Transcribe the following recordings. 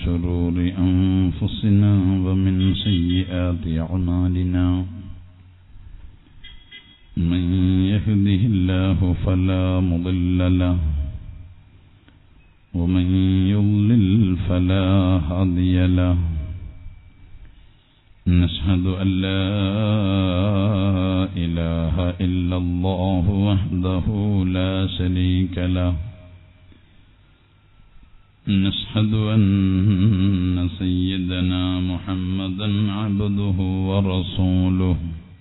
شرور أنفسنا ومن سيئات أعمالنا من يهده الله فلا مضل له ومن يضلل فلا هادي له نشهد أن لا إله إلا الله وحده لا شريك له نشهد أن سيدنا محمدا عبده ورسوله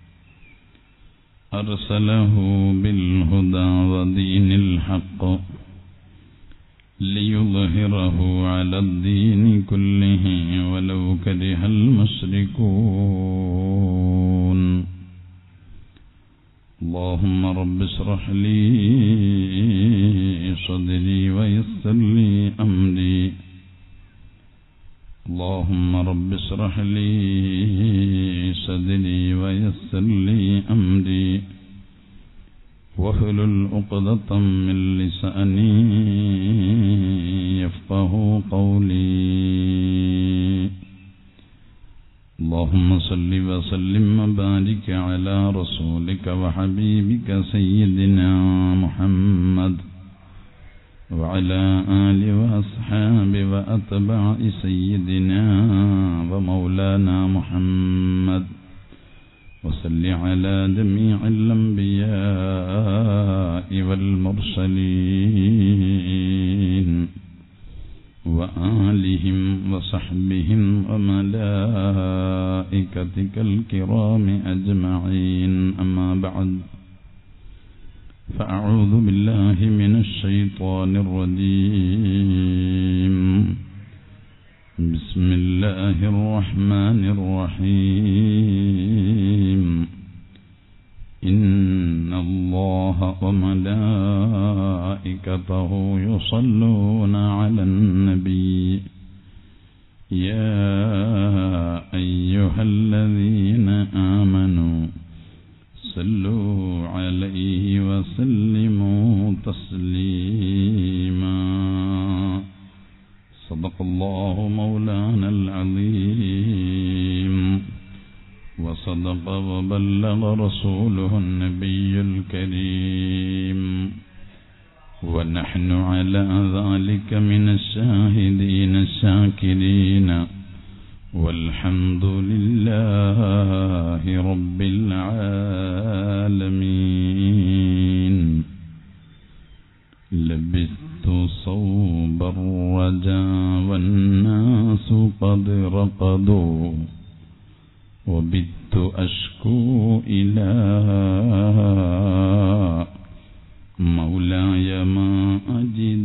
أرسله بالهدى ودين الحق ليظهره على الدين كله ولو كره المشركون اللهم رب اشرح لي صدري ويسر لي أمري اللهم رب اشرح لي صدري ويسر لي أمري واحلل عقدة من لساني يفقه قولي اللهم صل وسلم وبارك على رسولك وحبيبك سيدنا محمد وعلى آل وأصحاب وأتباع سيدنا ومولانا محمد وصل على جميع الأنبياء والمرسلين وآلهم وصحبهم وملائكتك الكرام أجمعين أما بعد فأعوذ بالله من الشيطان الرجيم بسم الله الرحمن الرحيم إن الله وملائكته يصلون على النبي يا أيها الذين آمنوا صلوا عليه وسلموا تسليما صدق الله مولانا العظيم وصدق وبلغ رسوله النبي الكريم ونحن على ذلك من الشاهدين الشاكرين والحمد لله رب العالمين لبثت صوب الرجا والناس قد رقدوا وبت أشكو إلى مولاي ما أجد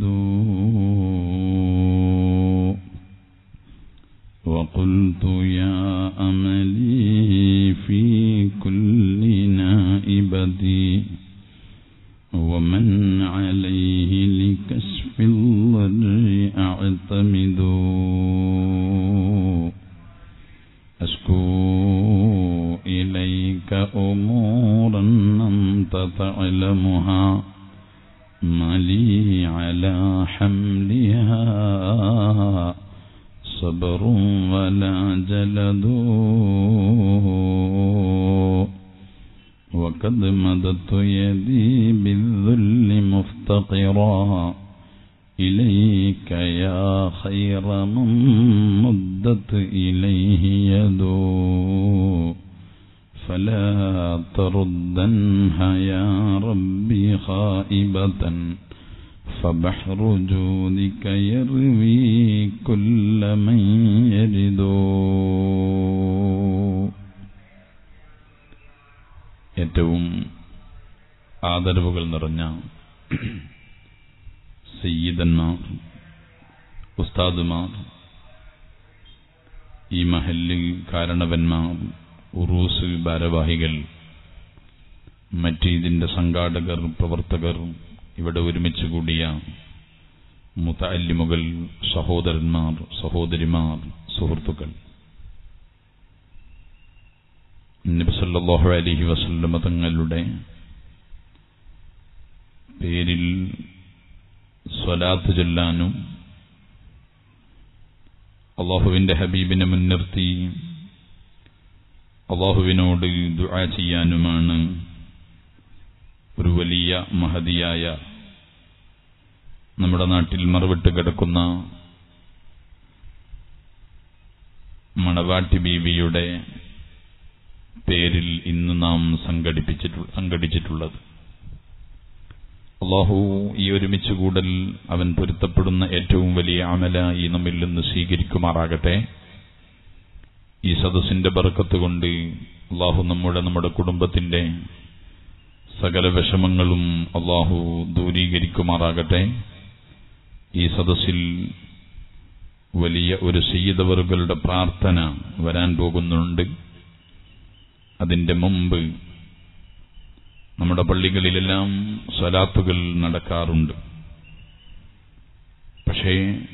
وقلت يا أملي في كل نائبتي ومن عليه لكشف الضر أعتمد أشكو إليك أمورا أنت تعلمها ما لي على حملها صبر ولا جلد وقد مددت يدي بالذل مفتقرا إليك يا خير من مدت إليه يدو فلا تردنها يا ربي خائبة فبحر جودك يروي كل من يرد ഏറ്റവും ആദരവുകൾ നിറഞ്ഞ സയ്യിദന്മാർ ഉസ്താദുമാർ ഈ മഹല്ലിൽ കാരണവന്മാർ ഉറൂസ് ഭാരവാഹികൾ മറ്റ് ഇതിന്റെ സംഘാടകർ പ്രവർത്തകർ ഇവിടെ ഒരുമിച്ച് കൂടിയ മുത്തല്ലിമുകൾ സഹോദരന്മാർ സഹോദരിമാർ സുഹൃത്തുക്കൾ നബിസല്ലാഹു അലഹി വസല്ലമ തങ്ങളുടെ പേരിൽ സ്വലാത്ത് ചൊല്ലാനും അള്ളാഹുവിന്റെ ഹബീബിനെ മുൻനിർത്തി അള്ളാഹുവിനോട് ദുആ ചെയ്യാനുമാണ് ഒരു വലിയ മഹതിയായ നമ്മുടെ നാട്ടിൽ മറവിട്ട് കിടക്കുന്ന മണവാട്ടി ബീവിയുടെ പേരിൽ ഇന്ന് നാം സംഘടിപ്പിച്ചിട്ടു സംഘടിച്ചിട്ടുള്ളത് അള്ളാഹു ഈ ഒരുമിച്ച് കൂടൽ അവൻ പൊരുത്തപ്പെടുന്ന ഏറ്റവും വലിയ അമലായി നമ്മിൽ നിന്ന് സ്വീകരിക്കുമാറാകട്ടെ ഈ സദസ്സിന്റെ ബർക്കത്ത് കൊണ്ട് അള്ളാഹു നമ്മുടെ നമ്മുടെ കുടുംബത്തിന്റെ സകല വിഷമങ്ങളും അള്ളാഹു ദൂരീകരിക്കുമാറാകട്ടെ ഈ സദസ്സിൽ വലിയ ഒരു സയ്യിദവറുകളുടെ പ്രാർത്ഥന വരാൻ പോകുന്നുണ്ട് അതിന്റെ മുമ്പ് നമ്മുടെ പള്ളികളിലെല്ലാം സ്വലാത്തുകൾ നടക്കാറുണ്ട് പക്ഷേ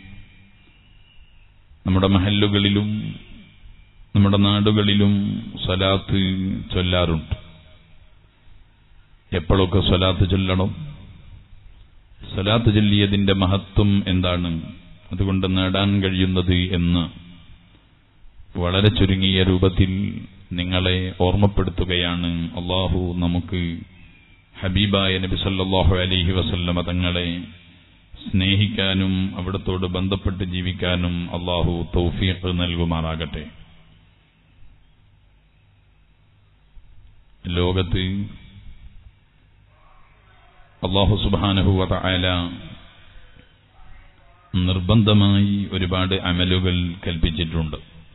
നമ്മുടെ മഹല്ലുകളിലും നമ്മുടെ നാടുകളിലും സ്വലാത്ത് ചൊല്ലാറുണ്ട് എപ്പോഴൊക്കെ സ്വലാത്ത് ചൊല്ലണം സ്വലാത്ത് ചൊല്ലിയതിന്റെ മഹത്വം എന്താണ് അതുകൊണ്ട് നേടാൻ കഴിയുന്നത് എന്ന് വളരെ ചുരുങ്ങിയ രൂപത്തിൽ നിങ്ങളെ ഓർമ്മപ്പെടുത്തുകയാണ് അള്ളാഹു നമുക്ക് ഹബീബായ നബി സല്ലല്ലാഹു അലൈഹി വസല്ലമ തങ്ങളെ സ്നേഹിക്കാനും അവിടത്തോട് ബന്ധപ്പെട്ട് ജീവിക്കാനും അള്ളാഹു തൗഫീഖ് നൽകുമാറാകട്ടെ ലോകത്ത് അള്ളാഹു സുബാനഹു വതആല നിർബന്ധമായി ഒരുപാട് അമലുകൾ കൽപ്പിച്ചിട്ടുണ്ട്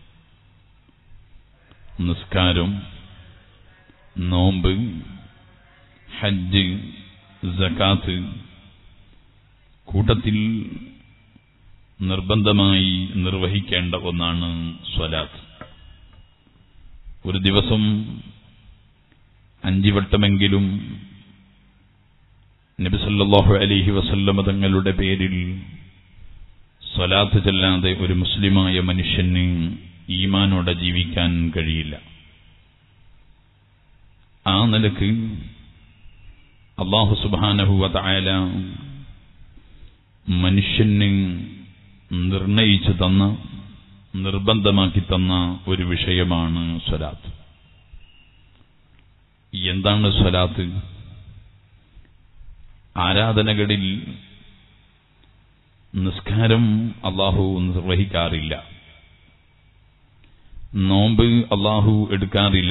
നിസ്കാരം നോമ്പ് ഹജ്ജ് സക്കാത്ത് കൂട്ടത്തിൽ നിർബന്ധമായി നിർവഹിക്കേണ്ട ഒന്നാണ് സ്വലാത്ത് ഒരു ദിവസം അഞ്ചു വട്ടമെങ്കിലും നബിസല്ലാഹു അലിഹി വസല്ലമ തങ്ങളുടെ പേരിൽ സ്വലാത്ത് ചെല്ലാതെ ഒരു മുസ്ലിമായ മനുഷ്യന് ഈമാനോടെ ജീവിക്കാൻ കഴിയില്ല ആ നിലക്ക് അള്ളാഹു സുബാനഹുവല മനുഷ്യന് നിർണയിച്ചു തന്ന നിർബന്ധമാക്കി തന്ന ഒരു വിഷയമാണ് സ്വലാത്ത് എന്താണ് സ്വലാത്ത് ആരാധനകളിൽ നിസ്കാരം അള്ളാഹു നിർവഹിക്കാറില്ല നോമ്പ് അള്ളാഹു എടുക്കാറില്ല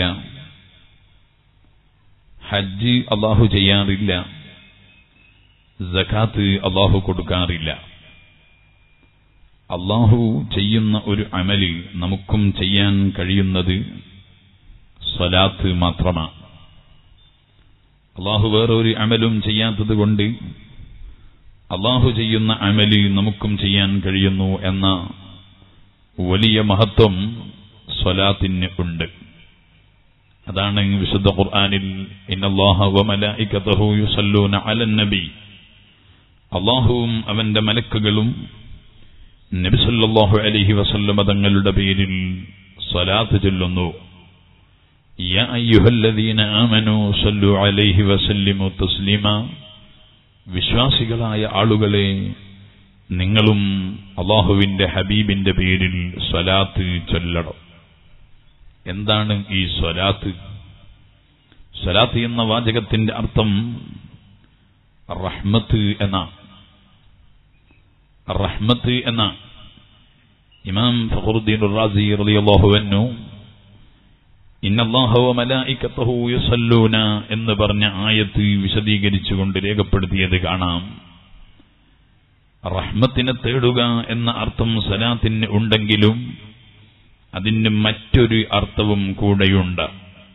ഹജ്ജ് അള്ളാഹു ചെയ്യാറില്ല ജക്കാത്ത് അള്ളാഹു കൊടുക്കാറില്ല അള്ളാഹു ചെയ്യുന്ന ഒരു അമല് നമുക്കും ചെയ്യാൻ കഴിയുന്നത് സ്വലാത്ത് മാത്രമാണ് അള്ളാഹു വേറൊരു അമലും ചെയ്യാത്തത് കൊണ്ട് അള്ളാഹു ചെയ്യുന്ന അമല് നമുക്കും ചെയ്യാൻ കഴിയുന്നു എന്ന വലിയ മഹത്വം സ്വലാത്തിന് ഉണ്ട് അതാണ് വിശുദ്ധ ഖുർആനിൽ ഇന്നല്ലാഹ വമലായികതഹു യുസല്ലൂന അലൻ നബി അള്ളാഹുവും അവന്റെ മലക്കുകളും നബി സല്ലല്ലാഹു അലൈഹി വസല്ലമ തങ്ങളുടെ പേരിൽ സ്വലാത്ത് ചൊല്ലുന്നു യാ അയ്യുഹല്ലദീന ആമനൂ സല്ലു അലൈഹി വസല്ലിമു തസ്ലീമ വിശ്വാസികളായ ആളുകളെ നിങ്ങളും അള്ളാഹുവിന്റെ ഹബീബിന്റെ പേരിൽ സ്വലാത്ത് ചൊല്ലണം എന്താണ് ഈ സ്വലാത്ത് സ്വലാത്ത് എന്ന വാചകത്തിന്റെ അർത്ഥം റഹ്മത്ത് എന്ന റഹ്മത്ത് എന്ന ഇമാം ഫഖറുദ്ദീൻ റാസി റളിയല്ലാഹു അൻഹു ഇന്നല്ലാഹ വമലായികതഹു യുസല്ലൂന എന്ന് പറഞ്ഞ ആയത്ത് വിശദീകരിച്ചുകൊണ്ട് രേഖപ്പെടുത്തിയത് കാണാം റഹ്മത്തിനെ തേടുക എന്ന അർത്ഥം സലാത്തിന് ഉണ്ടെങ്കിലും അതിന് മറ്റൊരു അർത്ഥവും കൂടെയുണ്ട്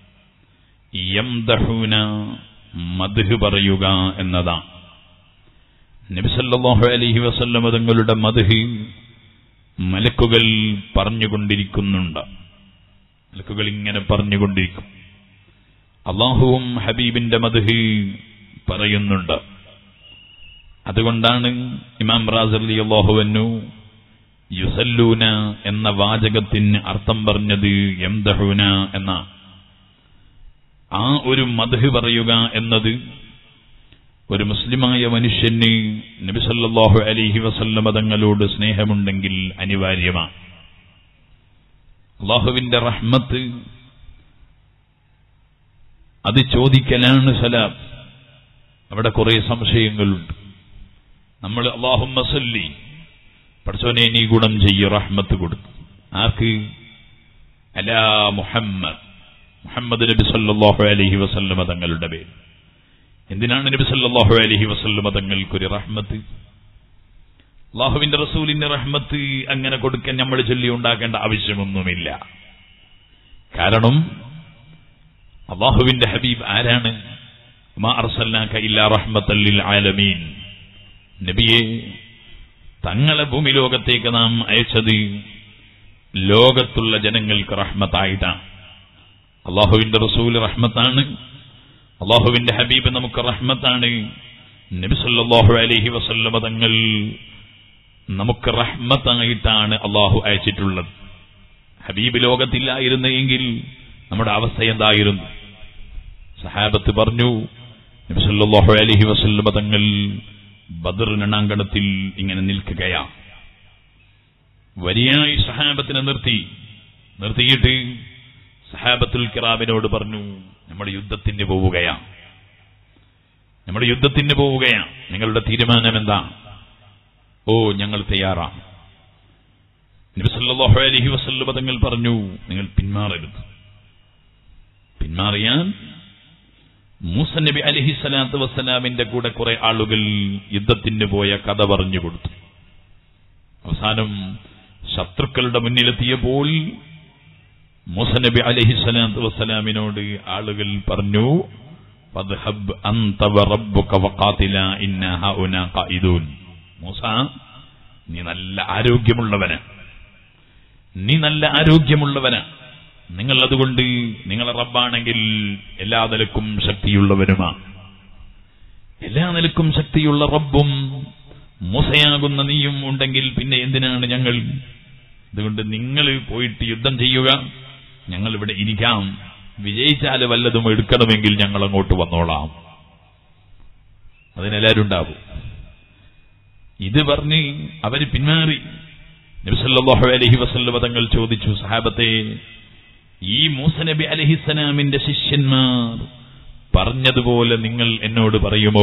യംദഹൂന മദ്ഹ് പറയുക എന്നതാണ് നബിസല്ലാഹു അലൈഹി വസല്ലമ തങ്ങളുടെ മദ്ഹ് മലക്കുകൾ പറഞ്ഞുകൊണ്ടിരിക്കുന്നുണ്ട് മലക്കുകൾ ഇങ്ങനെ പറഞ്ഞുകൊണ്ടിരിക്കും അള്ളാഹുവും ഹബീബിന്റെ മദ്ഹ് പറയുന്നുണ്ട് അതുകൊണ്ടാണ് ഇമാം റാസലി അള്ളാഹുവന്നു യുസല്ലൂന എന്ന വാചകത്തിന് അർത്ഥം പറഞ്ഞത് യംദഹൂന എന്ന ആ ഒരു മദ്ഹ് പറയുക എന്നത് ഒരു മുസ്ലിമായ മനുഷ്യന് നബിസല്ലാഹു അലിഹി വസല്ലമ തങ്ങളോട് സ്നേഹമുണ്ടെങ്കിൽ അനിവാര്യമാണ് അള്ളാഹുവിന്റെ റഹ്മത്ത് അത് ചോദിക്കലാണ് സലാം അവിടെ കുറെ സംശയങ്ങളുണ്ട് നമ്മൾ അള്ളാഹും മസല്ലി പഠിച്ചോനെ നീ ഗുണം ചെയ്യ റഹ്മത്ത് കൊടുക്കും ആർക്ക് അലാ മുഹമ്മദ് മുഹമ്മദ് നബി സല്ലല്ലാഹു അലൈഹി വസല്ലമ തങ്ങളുടെ പേര് എന്തിനാണ് നബി സല്ലല്ലാഹു അലൈഹി വസല്ലമ തങ്ങൾക്കൊരു റഹ്മത്ത് അള്ളാഹുവിന്റെ റസൂലിന്റെ റഹ്മത്ത് അങ്ങനെ കൊടുക്കാൻ നമ്മൾ ചൊല്ലി ഉണ്ടാക്കേണ്ട ആവശ്യമൊന്നുമില്ല കാരണം അള്ളാഹുവിന്റെ ഹബീബ് ആരാണ് മാ അർസൽനാക ഇല്ലാ റഹ്മത്തൽ ലിൽ ആലമീൻ നബിയെ തങ്ങളെ ഭൂമി ലോകത്തേക്ക് നാം അയച്ചത് ലോകത്തുള്ള ജനങ്ങൾക്ക് റഹ്മത്തായിട്ടാണ് അള്ളാഹുവിന്റെ റസൂൽ റഹ്മത്താണ് അള്ളാഹുവിന്റെ ഹബീബ് നമുക്ക് റഹ്മത്താണ് നബി സല്ലല്ലാഹു അലൈഹി വസല്ലമ തങ്ങൾ നമുക്ക് റഹ്മത്തായിട്ടാണ് അള്ളാഹു അയച്ചിട്ടുള്ളത് ഹബീബ് ലോകത്തില്ലായിരുന്നെങ്കിൽ നമ്മുടെ അവസ്ഥ എന്തായിരുന്നു സഹാബത്ത് പറഞ്ഞു നബി സല്ലല്ലാഹു അലൈഹി വസല്ലമ തങ്ങൾ ബദർ രണാങ്കണത്തിൽ ഇങ്ങനെ നിൽക്കുകയാണ് വരിയായി സഹാബത്തിനെ നിർത്തി നിർത്തിയിട്ട് സഹാബത്തുൽ കിറാബിനോട് പറഞ്ഞു നമ്മുടെ യുദ്ധത്തിന് പോവുകയാണ് നമ്മുടെ യുദ്ധത്തിന് പോവുകയാണ് നിങ്ങളുടെ തീരുമാനം എന്താ ഓ ഞങ്ങൾ തയ്യാറാണ് നബി സല്ലല്ലാഹു അലൈഹി വസല്ലം തങ്ങൾ പറഞ്ഞു നിങ്ങൾ പിന്മാറരുത് പിന്മാറിയാൽ മൂസ നബി അലഹി സ്വലാത്തു വസ്സലാമിന്റെ കൂടെ കുറെ ആളുകൾ യുദ്ധത്തിന് പോയ കഥ പറഞ്ഞു കൊടുത്തു അവസാനം ശത്രുക്കളുടെ മുന്നിലെത്തിയപ്പോൾ മൂസ നബി അലഹി സ്വലാത്തു വസ്സലാമിനോട് ആളുകൾ പറഞ്ഞു "ഫദ്ഹബ് അൻത വറബ്ബുക വഖാതിലാ ഇന്നാ ഹഉനാ ഖായിദൂൻ." മൂസ നീ നല്ല ആരോഗ്യമുള്ളവന് നീ നല്ല ആരോഗ്യമുള്ളവന് നിങ്ങൾ അതുകൊണ്ട് നിങ്ങളെ റബ്ബാണെങ്കിൽ എല്ലാ നിലക്കും ശക്തിയുള്ളവനുമാ എല്ലാ നിലക്കും ശക്തിയുള്ള റബ്ബും മൂസയാകുന്ന നീയും ഉണ്ടെങ്കിൽ പിന്നെ എന്തിനാണ് ഞങ്ങൾ അതുകൊണ്ട് നിങ്ങൾ പോയിട്ട് യുദ്ധം ചെയ്യുക ഞങ്ങൾ ഇവിടെ ഇരിക്കാം വിജയിച്ചാൽ വല്ലതും എടുക്കണമെങ്കിൽ ഞങ്ങൾ അങ്ങോട്ട് വന്നോളാം അതിനെല്ലാവരും ഉണ്ടാവും ഇത് പറഞ്ഞ് അവര് പിന്മാറി നബിസല്ലാഹു അലഹി വസല്ലമ തങ്ങൾ ചോദിച്ചു സഹാബത്തെ ഈ മൂസ നബി അലഹിസലാമിന്റെ ശിഷ്യന്മാർ പറഞ്ഞതുപോലെ നിങ്ങൾ എന്നോട് പറയുമോ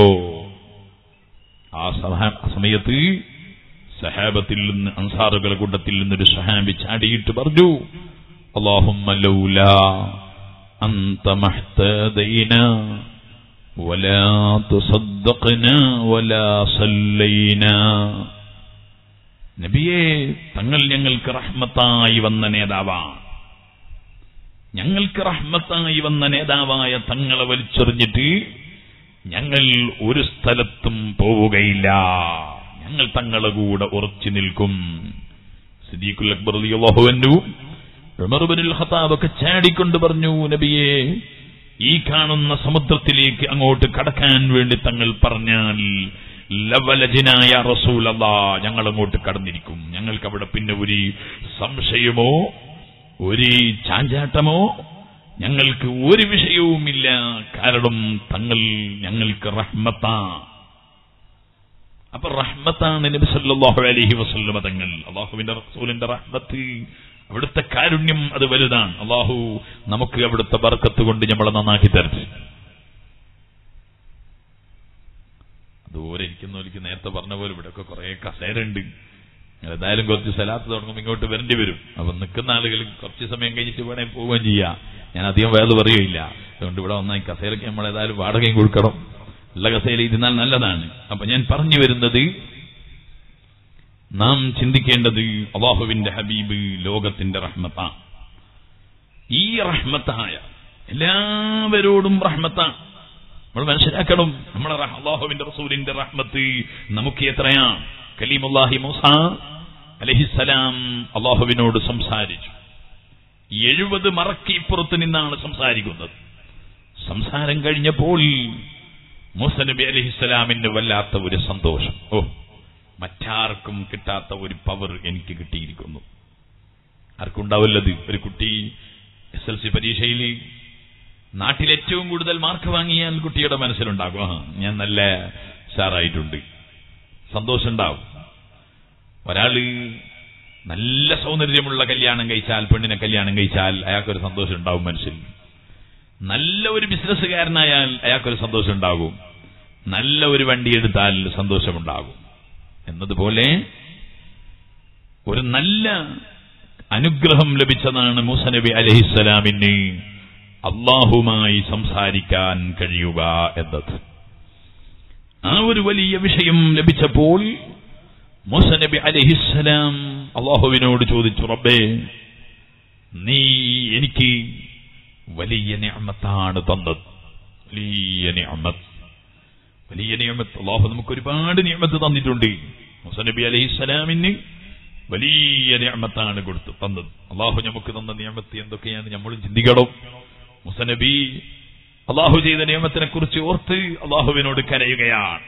ആ സഹാ- സമയത്ത് സഹാബത്തിൽ നിന്ന് അൻസാറുകളുടെ കൂട്ടത്തിൽ നിന്നൊരു സഹാബി ചാടിയിട്ട് പറഞ്ഞു اللهم لولا أنت ما اهتدينا ولا تصدقنا ولا صلينا നബിയെ തങ്ങൾ ഞങ്ങൾക്ക് റഹ്മത്തായി വന്ന നേതാവാണ് ഞങ്ങൾക്ക് റഹ്മത്തായി വന്ന നേതാവായ തങ്ങളെ വലിച്ചെറിഞ്ഞിട്ട് ഞങ്ങൾ ഒരു സ്ഥലത്തും പോവുകയില്ല ഞങ്ങൾ തങ്ങളെ കൂടെ ഉറച്ചു നിൽക്കും സിദ്ദീഖുൽ അക്ബർ റളിയല്ലാഹു അൻഹു ഉമർ ഇബ്നുൽ ഖത്താബ് ഒക്കെ ചാടിക്കൊണ്ട് പറഞ്ഞു നബിയെ ഈ കാണുന്ന സമുദ്രത്തിലേക്ക് അങ്ങോട്ട് കടക്കാൻ വേണ്ടി തങ്ങൾ പറഞ്ഞാൽ ലവലജിനായ റസൂലല്ലാ ഞങ്ങൾ അങ്ങോട്ട് കടന്നിരിക്കും ഞങ്ങൾക്ക് അവിടെ പിന്നെ ഒരു സംശയമോ ഒരു ചാഞ്ചാട്ടമോ ഞങ്ങൾക്ക് ഒരു വിഷയവുമില്ല കാരണം തങ്ങൾ ഞങ്ങൾക്ക് റഹ്മത്താ അപ്പൊ റഹ്മത്താണ് നബി സല്ലല്ലാഹു അലൈഹി വസല്ലമ തങ്ങൾ അള്ളാഹുവിന്റെ റസൂലിന്റെ റഹ്മത്ത് അവിടുത്തെ കാരുണ്യം അത് വലുതാണ് അള്ളാഹു നമുക്ക് അവിടുത്തെ ബർക്കത്ത് കൊണ്ട് നമ്മളെ നന്നാക്കി തരട്ടെ ദൂരെ ഇരിക്കുന്നവർക്ക് നേരത്തെ പറഞ്ഞ പോലെ ഇവിടെയൊക്കെ കുറെ കസേരയുണ്ട് നിങ്ങൾ ഏതായാലും കുറച്ച് സ്ഥലത്ത് തുടങ്ങുമ്പോൾ ഇങ്ങോട്ട് വരേണ്ടി വരും അപ്പൊ നിൽക്കുന്ന ആളുകൾ കുറച്ച് സമയം കഴിഞ്ഞിട്ട് വേണേ പോവുകയും ചെയ്യാം ഞാൻ അധികം വേറെ പറയുകയില്ല അതുകൊണ്ട് ഇവിടെ വന്നാൽ ഈ കസേരയ്ക്ക് നമ്മൾ ഏതായാലും വാടകയും കൊടുക്കണം ഉള്ള കസേര ഇരുന്നാൽ നല്ലതാണ് അപ്പൊ ഞാൻ പറഞ്ഞു വരുന്നത് നാം ചിന്തിക്കേണ്ടത് അള്ളാഹുവിന്റെ ഹബീബ് ലോകത്തിന്റെ റഹ്മത്താണ് ഈ റഹ്മത്തായ എല്ലാവരോടും റഹ്മത്താണ് നമ്മൾ മനസ്സിലാക്കണം നമ്മളെ റഹ്- അള്ളാഹുവിന്റെ റസൂലിന്റെ റഹ്മത്ത് നമുക്ക് എത്രയാണ് കലീമുല്ലാഹി മൂസ അലഹിസലാം അള്ളാഹുവിനോട് സംസാരിച്ചു എഴുപത് മറക്ക് ഇപ്പുറത്ത് നിന്നാണ് സംസാരിക്കുന്നത് സംസാരം കഴിഞ്ഞപ്പോൾ മൂസ നബി അലഹിസ്സലാമിന് വല്ലാത്ത ഒരു സന്തോഷം ഓ മറ്റാർക്കും കിട്ടാത്ത ഒരു പവർ എനിക്ക് കിട്ടിയിരിക്കുന്നു ആർക്കുണ്ടാവില്ലത് ഒരു കുട്ടി എസ് എൽ സി പരീക്ഷയിൽ നാട്ടിൽ ഏറ്റവും കൂടുതൽ മാർക്ക് വാങ്ങിയാൽ കുട്ടിയുടെ മനസ്സിലുണ്ടാകും ആ ഞാൻ നല്ല ഉഷാറായിട്ടുണ്ട് സന്തോഷം ഉണ്ടാവും ഒരാള് നല്ല സൗന്ദര്യമുള്ള കല്യാണം കഴിച്ചാൽ പെണ്ണിനെ കല്യാണം കഴിച്ചാൽ അയാൾക്കൊരു സന്തോഷം ഉണ്ടാവും മനസ്സിൽ നല്ല ഒരു ബിസിനസ്സുകാരനായാൽ അയാൾക്കൊരു സന്തോഷം ഉണ്ടാകും നല്ല ഒരു വണ്ടി എടുത്താൽ സന്തോഷമുണ്ടാകും എന്നതുപോലെ ഒരു നല്ല അനുഗ്രഹം ലഭിച്ചതാണ് മൂസ നബി അലഹിസ്സലാമിന് അള്ളാഹുമായി സംസാരിക്കാൻ കഴിയുക എന്നത് ആ ഒരു വലിയ വിഷയം ലഭിച്ചപ്പോൾ മൂസ നബി അലഹിസ്സലാം അള്ളാഹുവിനോട് ചോദിച്ചു റബ്ബേ നീ എനിക്ക് വലിയ നിയമത്താണ് തന്നത് വലിയ നിയമത്ത് വലിയ നിയമത്ത് അള്ളാഹു നമുക്ക് ഒരുപാട് നിയമത്ത് തന്നിട്ടുണ്ട് മൂസ നബി അലഹിസ്സലാമിന് വലിയ നിയമത്താണ് കൊടുത്തു തന്നത് അള്ളാഹു നമുക്ക് തന്ന നിയമത്ത് എന്തൊക്കെയാണ് നമ്മളും ചിന്തിക്കണം മുസനബി അള്ളാഹു ചെയ്ത നിയമത്തിനെ കുറിച്ച് ഓർത്ത് അള്ളാഹുവിനോട് കരയുകയാണ്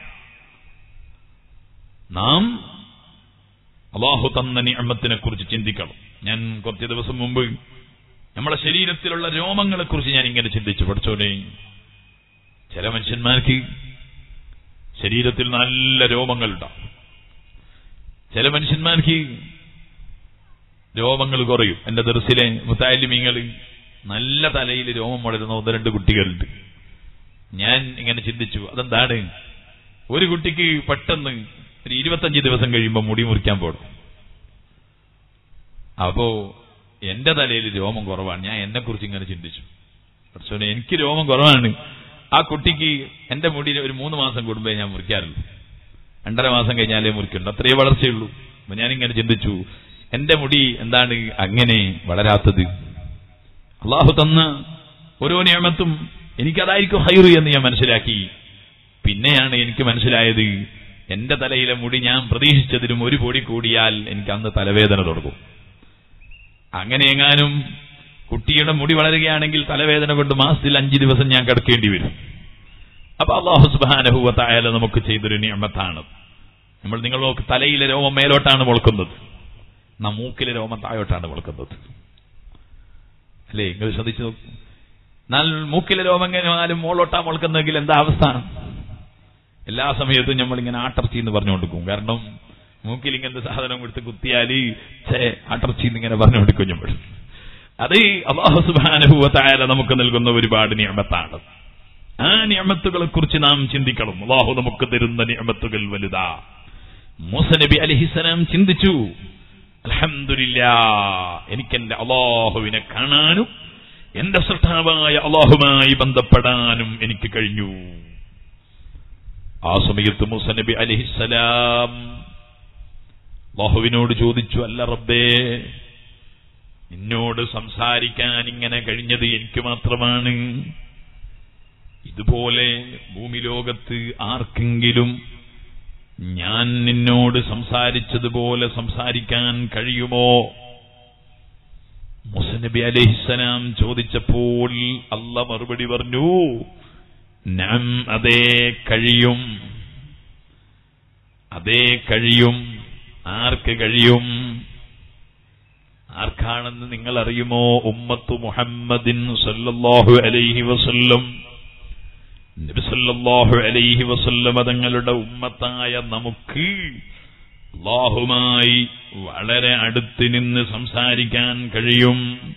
നാം അള്ളാഹു തന്ന നിയമത്തിനെ കുറിച്ച് ചിന്തിക്കണം ഞാൻ കുറച്ച് ദിവസം മുമ്പ് നമ്മുടെ ശരീരത്തിലുള്ള രോമങ്ങളെ കുറിച്ച് ഞാൻ ഇങ്ങനെ ചിന്തിച്ചു പഠിച്ചോനെ ചില മനുഷ്യന്മാർക്ക് ശരീരത്തിൽ നല്ല രോമങ്ങളുണ്ടാവും ചില മനുഷ്യന്മാർക്ക് രോമങ്ങൾ കുറയും എന്റെ ദർസിലെ മുത്താലിമീങ്ങൾ നല്ല തലയിൽ രോമം വളരുന്ന ഒന്ന് രണ്ട് കുട്ടികളുണ്ട് ഞാൻ ഇങ്ങനെ ചിന്തിച്ചു അതെന്താണ് ഒരു കുട്ടിക്ക് പെട്ടെന്ന് ഒരു ഇരുപത്തഞ്ച് ദിവസം കഴിയുമ്പോൾ മുടി മുറിക്കാൻ പോടും അപ്പോ എന്റെ തലയിൽ രോമം കുറവാണ് ഞാൻ എന്നെ കുറിച്ച് ഇങ്ങനെ ചിന്തിച്ചു പക്ഷേ എനിക്ക് രോമം കുറവാണ് ആ കുട്ടിക്ക് എന്റെ മുടി ഒരു മൂന്ന് മാസം കൂടുമ്പേ ഞാൻ മുറിക്കാറുള്ളൂ രണ്ടര മാസം കഴിഞ്ഞാലേ മുറിക്കുള്ളൂ അത്രയേ വളർച്ചയുള്ളൂ അപ്പൊ ഞാനിങ്ങനെ ചിന്തിച്ചു എന്റെ മുടി എന്താണ് അങ്ങനെ വളരാത്തത് അള്ളാഹു തന്ന ഓരോ നിയമത്തും എനിക്കതായിരിക്കും ഹൈറ് എന്ന് ഞാൻ മനസ്സിലാക്കി പിന്നെയാണ് എനിക്ക് മനസ്സിലായത് എന്റെ തലയിലെ മുടി ഞാൻ പ്രതീക്ഷിച്ചതിലും ഒരു പൊടി കൂടിയാൽ എനിക്ക് അന്ന് തലവേദന തുടങ്ങും അങ്ങനെ എങ്ങാനും കുട്ടിയുടെ മുടി വളരുകയാണെങ്കിൽ തലവേദന കൊണ്ട് മാസത്തിൽ അഞ്ച് ദിവസം ഞാൻ കിടക്കേണ്ടി വരും അപ്പൊ അള്ളാഹു സുബാനഹുവത്തായാല നമുക്ക് ചെയ്തൊരു നിയമത്താണ് നമ്മൾ നിങ്ങൾ നോക്ക് തലയിലെ രോമം മേലോട്ടാണ് മുളക്കുന്നത് നാം മൂക്കിലെ രോമം താഴോട്ടാണ് മുളക്കുന്നത് അല്ലേ നിങ്ങൾ ശ്രദ്ധിച്ചു നോക്കൂ എന്നാൽ മൂക്കിലെ രോമം എങ്ങനെയാലും മുകളോട്ടാ മുളക്കുന്നെങ്കിൽ എന്താ അവസ്ഥ എല്ലാ സമയത്തും നമ്മൾ ഇങ്ങനെ ആട്ടർച്ചി എന്ന് പറഞ്ഞുകൊണ്ടിരിക്കും കാരണം മൂക്കിൽ ഇങ്ങനത്തെ സാധനം കൊടുത്ത് കുത്തിയാൽ ചേ ആട്ടർച്ചി എന്നിങ്ങനെ പറഞ്ഞുകൊണ്ടിരിക്കും നമ്മൾ അത് അള്ളാഹു സുബാനുഭവത്തായ നമുക്ക് നൽകുന്ന ഒരുപാട് നിയമത്താണ് ആ നിയമത്തുകളെ കുറിച്ച് നാം ചിന്തിക്കണം അള്ളാഹു നമുക്ക് തരുന്ന നിയമത്തുകൾ വലുതാ മൂസ നബി അലഹിസലാം ചിന്തിച്ചു അലഹമില്ല എനിക്കെന്റെ അള്ളാഹുവിനെ കാണാനും എന്റെ സൃഷ്ടാവായ അള്ളാഹുമായി ബന്ധപ്പെടാനും എനിക്ക് കഴിഞ്ഞു ആ സമയത്ത് മൂസ നബി അലഹിസലാം അള്ളാഹുവിനോട് ചോദിച്ചു അല്ല റബ്ബേ നിന്നോട് സംസാരിക്കാൻ ഇങ്ങനെ കഴിഞ്ഞത് എനിക്ക് മാത്രമാണ് ഇതുപോലെ ഭൂമി ലോകത്ത് ആർക്കെങ്കിലും ഞാൻ നിന്നോട് സംസാരിച്ചതുപോലെ സംസാരിക്കാൻ കഴിയുമോ മുസനബി അലഹിസലാം ചോദിച്ചപ്പോൾ അല്ല മറുപടി പറഞ്ഞു നാം അതേ കഴിയും അതേ കഴിയും ആർക്ക് കഴിയും ആർക്കാണെന്ന് നിങ്ങൾ അറിയുമോ ഉമ്മത്തു മുഹമ്മദിൻ സല്ലല്ലാഹു അലൈഹി വസല്ലം നബി സല്ലല്ലാഹു അലൈഹി വസല്ലം തങ്ങളുടെ ഉമ്മത്തായ നമുക്ക് അള്ളാഹുമായി വളരെ അടുത്ത് നിന്ന് സംസാരിക്കാൻ കഴിയും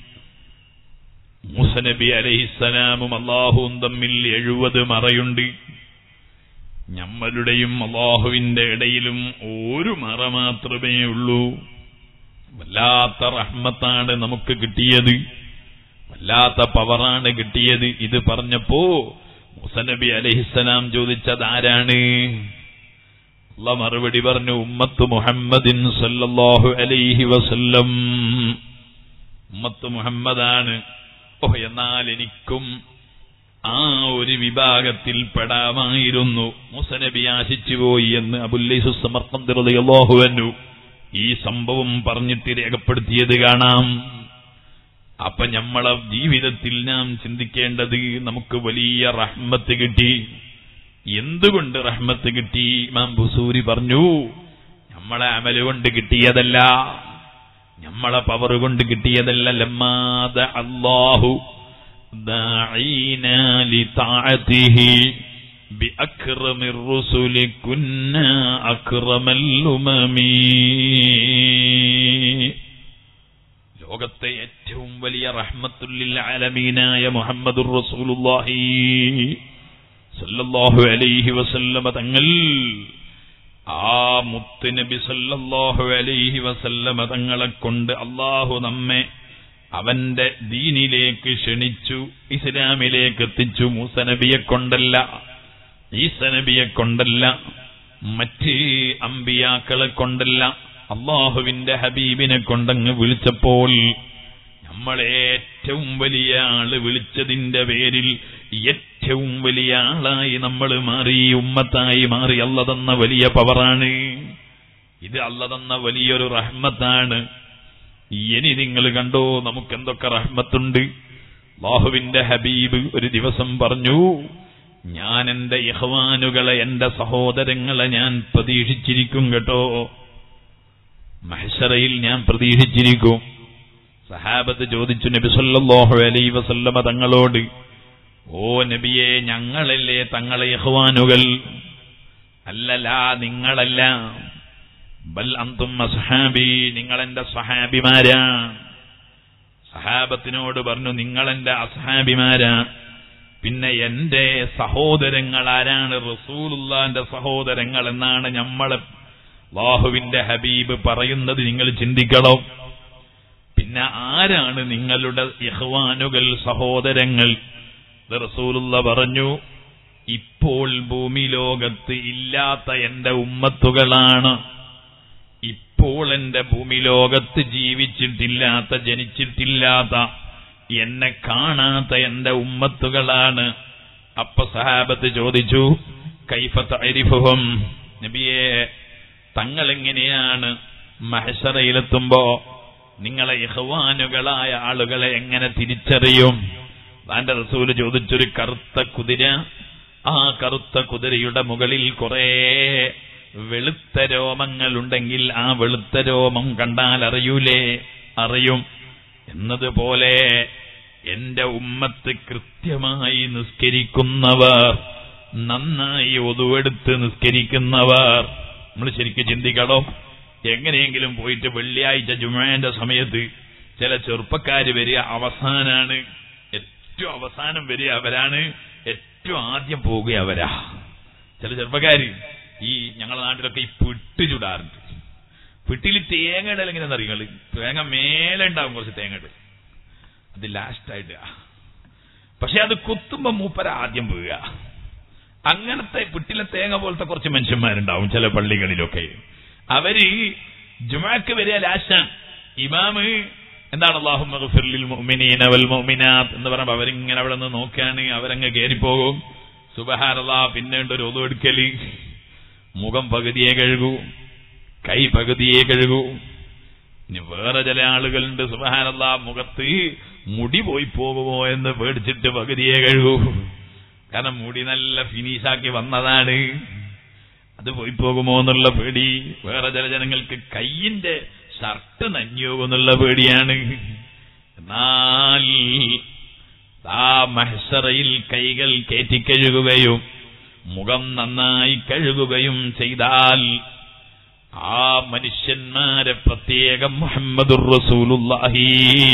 മൂസനബി അലഹിസ്സലാമും അള്ളാഹുവും തമ്മിൽ എഴുപത് മറയുണ്ട് നമ്മളുടെയും അള്ളാഹുവിന്റെ ഇടയിലും ഒരു മറ മാത്രമേ ഉള്ളൂ വല്ലാത്ത റഹ്മത്താണ് നമുക്ക് കിട്ടിയത് വല്ലാത്ത പവറാണ് കിട്ടിയത് ഇത് പറഞ്ഞപ്പോ മുസനബി അലഹിസ്സലാം ചോദിച്ചത് ആരാണ് അല്ല മറുപടി പറഞ്ഞു ഉമ്മത്ത് മുഹമ്മദിൻ സല്ലല്ലാഹു അലൈഹി വസല്ലം ഉമ്മത്ത് മുഹമ്മദാണ് ഓ എന്നാൽ എനിക്കും ആ ഒരു വിഭാഗത്തിൽ പെടാമായിരുന്നു മുസനബി ആശിച്ചുപോയി എന്ന് അബുല്ലൈസു സമർപ്പന്തിറതയല്ലാഹുവന്നു ഈ സംഭവം പറഞ്ഞിട്ട് രേഖപ്പെടുത്തിയത് കാണാം അപ്പൊ നമ്മളെ ജീവിതത്തിൽ നാം ചിന്തിക്കേണ്ടത് നമുക്ക് വലിയ റഹ്മത്ത് കിട്ടി എന്തുകൊണ്ട് റഹ്മത്ത് കിട്ടി ഇമാം ബുസൂരി പറഞ്ഞു നമ്മളെ അമല് കൊണ്ട് കിട്ടിയതല്ല നമ്മളെ പവർ കൊണ്ട് കിട്ടിയതല്ല ലമ്മാത അള്ളാഹു داعينا لطاعته بأكرم الرسل كنا أكرم الأمم നബിയ റഹ്മത്തുല്ലിൽ ആലമീനായ മുഹമ്മദുർ റസൂലുള്ളാഹി സല്ലല്ലാഹു അലൈഹി വസല്ലമ തങ്ങൾ ആ മുത്ത് നബി സല്ലല്ലാഹു അലൈഹി വസല്ലമ തങ്ങളെ കൊണ്ട് അള്ളാഹു നമ്മെ അവന്റെ ദീനിലേക്ക് ക്ഷണിച്ചു ഇസ്ലാമിലേക്ക് എത്തിച്ചു മൂസ നബിയെ കൊണ്ടല്ല ഈസ നബിയെ കൊണ്ടല്ല മറ്റ് അമ്പിയാക്കളെ കൊണ്ടല്ല അള്ളാഹുവിന്റെ ഹബീബിനെ കൊണ്ടങ്ങ് വിളിച്ചപ്പോൾ നമ്മളെ ഏറ്റവും വലിയ ആള് വിളിച്ചതിന്റെ പേരിൽ ഏറ്റവും വലിയ ആളായി നമ്മൾ മാറി ഉമ്മത്തായി മാറി അല്ല തന്ന വലിയ പവറാണ് ഇത് അല്ല തന്ന വലിയൊരു റഹ്മത്താണ് ഇനി നിങ്ങൾ കണ്ടോ നമുക്കെന്തൊക്കെ റഹ്മത്തുണ്ട് ബാഹുവിന്റെ ഹബീബ് ഒരു ദിവസം പറഞ്ഞു ഞാൻ എന്റെ യഹ്വാനുകളെ എന്റെ സഹോദരങ്ങളെ ഞാൻ പ്രതീക്ഷിച്ചിരിക്കും കേട്ടോ മഹശറയിൽ ഞാൻ പ്രതീക്ഷിച്ചിരിക്കും സഹാബത്ത് ചോദിച്ചു നബി സല്ലല്ലാഹു അലൈഹി വസല്ലമ തങ്ങളോട് ഓ നബിയെ ഞങ്ങളല്ലേ തങ്ങളെ യഹ്വാനുകൾ അല്ലല്ല നിങ്ങളല്ല ബൽ അന്തും അസ്ഹാബി നിങ്ങളെന്റെ സഹാബിമാരാ സഹാബത്തിനോട് പറഞ്ഞു നിങ്ങളെന്റെ അസ്ഹാബിമാരാ പിന്നെ എന്റെ സഹോദരങ്ങൾ ആരാണ് റസൂലുള്ളാന്റെ സഹോദരങ്ങൾ എന്നാണ് നമ്മളെ വാഹുവിന്റെ ഹബീബ് പറയുന്നത് നിങ്ങൾ ചിന്തിക്കണം പിന്നെ ആരാണ് നിങ്ങളുടെ ഇഹ്വാനുകൾ സഹോദരങ്ങൾ ഇത് റസൂലുള്ള പറഞ്ഞു ഇപ്പോൾ ഭൂമി ലോകത്ത് ഇല്ലാത്ത എന്റെ ഉമ്മത്തുകളാണ് ഇപ്പോൾ എന്റെ ഭൂമി ലോകത്ത് ജീവിച്ചിട്ടില്ലാത്ത ജനിച്ചിട്ടില്ലാത്ത എന്നെ കാണാത്ത എന്റെ ഉമ്മത്തുകളാണ് അപ്പൊ സഹാബത്ത് ചോദിച്ചു കൈഫത്ത് അരിഫുഹം നബിയെ തങ്ങളെങ്ങനെയാണ് മഹശറയിലെത്തുമ്പോ നിങ്ങളെ ഇഹ്വാനുകളായ ആളുകളെ എങ്ങനെ തിരിച്ചറിയും താന്റെ റസൂല് ചോദിച്ചൊരു കറുത്ത കുതിര ആ കറുത്ത കുതിരയുടെ മുകളിൽ കുറേ വെളുത്ത രോമങ്ങളുണ്ടെങ്കിൽ ആ വെളുത്ത രോമം കണ്ടാൽ അറിയൂലേ അറിയും എന്നതുപോലെ എന്റെ ഉമ്മത്ത് കൃത്യമായി നിസ്കരിക്കുന്നവർ നന്നായി ഒതുവെടുത്ത് നിസ്കരിക്കുന്നവർ നമ്മൾ ശരിക്കും ചിന്തിക്കണം എങ്ങനെയെങ്കിലും പോയിട്ട് വെള്ളിയാഴ്ച ജുമാന്റെ സമയത്ത് ചില ചെറുപ്പക്കാര് വരിക അവസാനാണ് ഏറ്റവും അവസാനം വരിക അവരാണ് ഏറ്റവും ആദ്യം പോകുക അവരാ ചില ചെറുപ്പക്കാര് ഈ ഞങ്ങളുടെ നാട്ടിലൊക്കെ ഈ പിട്ട് ചുടാറുണ്ട് പിട്ടിൽ തേങ്ങ ഇടൽ എങ്ങനെയാണെന്ന് അറിയുങ്ങൾ തേങ്ങ മേലെ ഉണ്ടാവും കുറച്ച് തേങ്ങ ഇടൽ അത് ലാസ്റ്റായിട്ട് പക്ഷെ അത് കുത്തുമ്പോ മൂപ്പര ആദ്യം വീഴുക അങ്ങനത്തെ പിട്ടിലെ തേങ്ങ പോലത്തെ കുറച്ച് മനുഷ്യന്മാരുണ്ടാവും ചില പള്ളികളിലൊക്കെ അവര് ജുമാക്ക് വരിക ലാശാൻ ഇമാമ് എന്താണ് അള്ളാഹു മഗ്ഫിർലിൽ മുഅ്മിനീന വൽ മുഅ്മിനാത്ത് എന്ന് പറയുമ്പോൾ അവരിങ്ങനെ അവിടെ നിന്ന് നോക്കാണ് അവരങ്ങ് കയറിപ്പോകും സുബഹാനല്ലാ പിന്നെ ഉണ്ട് ഒരു ഒതുവെടുക്കല് മുഖം പകുതിയെ കഴുകൂ കൈ പകുതിയെ കഴുകൂ ഇനി വേറെ ചില ആളുകളുണ്ട് സുബഹാനല്ലാ മുഖത്ത് മുടി പോയി പോകുമോ എന്ന് പേടിച്ചിട്ട് പകുതിയെ കഴുകൂ കാരണം മുടി നല്ല ഫിനിഷാക്കി വന്നതാണ് അത് പോയി പോകുമോ എന്നുള്ള പേടി വേറെ ചില ജനങ്ങൾക്ക് കയ്യിന്റെ ഷർട്ട് നഞ്ഞോകുന്നുള്ള പേടിയാണ് എന്നാൽ ആ മഹസറയിൽ കൈകൾ കയറ്റിക്കഴുകുകയും മുഖം നന്നായി കഴുകുകയും ചെയ്താൽ ആ മനുഷ്യന്മാരെ പ്രത്യേകം മുഹമ്മദുർ റസൂലുള്ളാഹി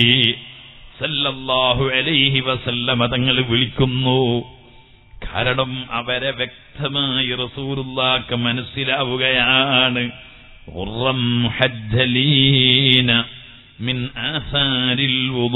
സല്ലല്ലാഹു അലൈഹി വസല്ലമ തങ്ങൾ വിളിക്കുന്നു കാരണം അവരെ വ്യക്തമായി റസൂലുള്ളാക്ക് മനസ്സിലാവുകയാണ് ഉറം മുഹജ്ജലീന മിൻ ആസാരിൽ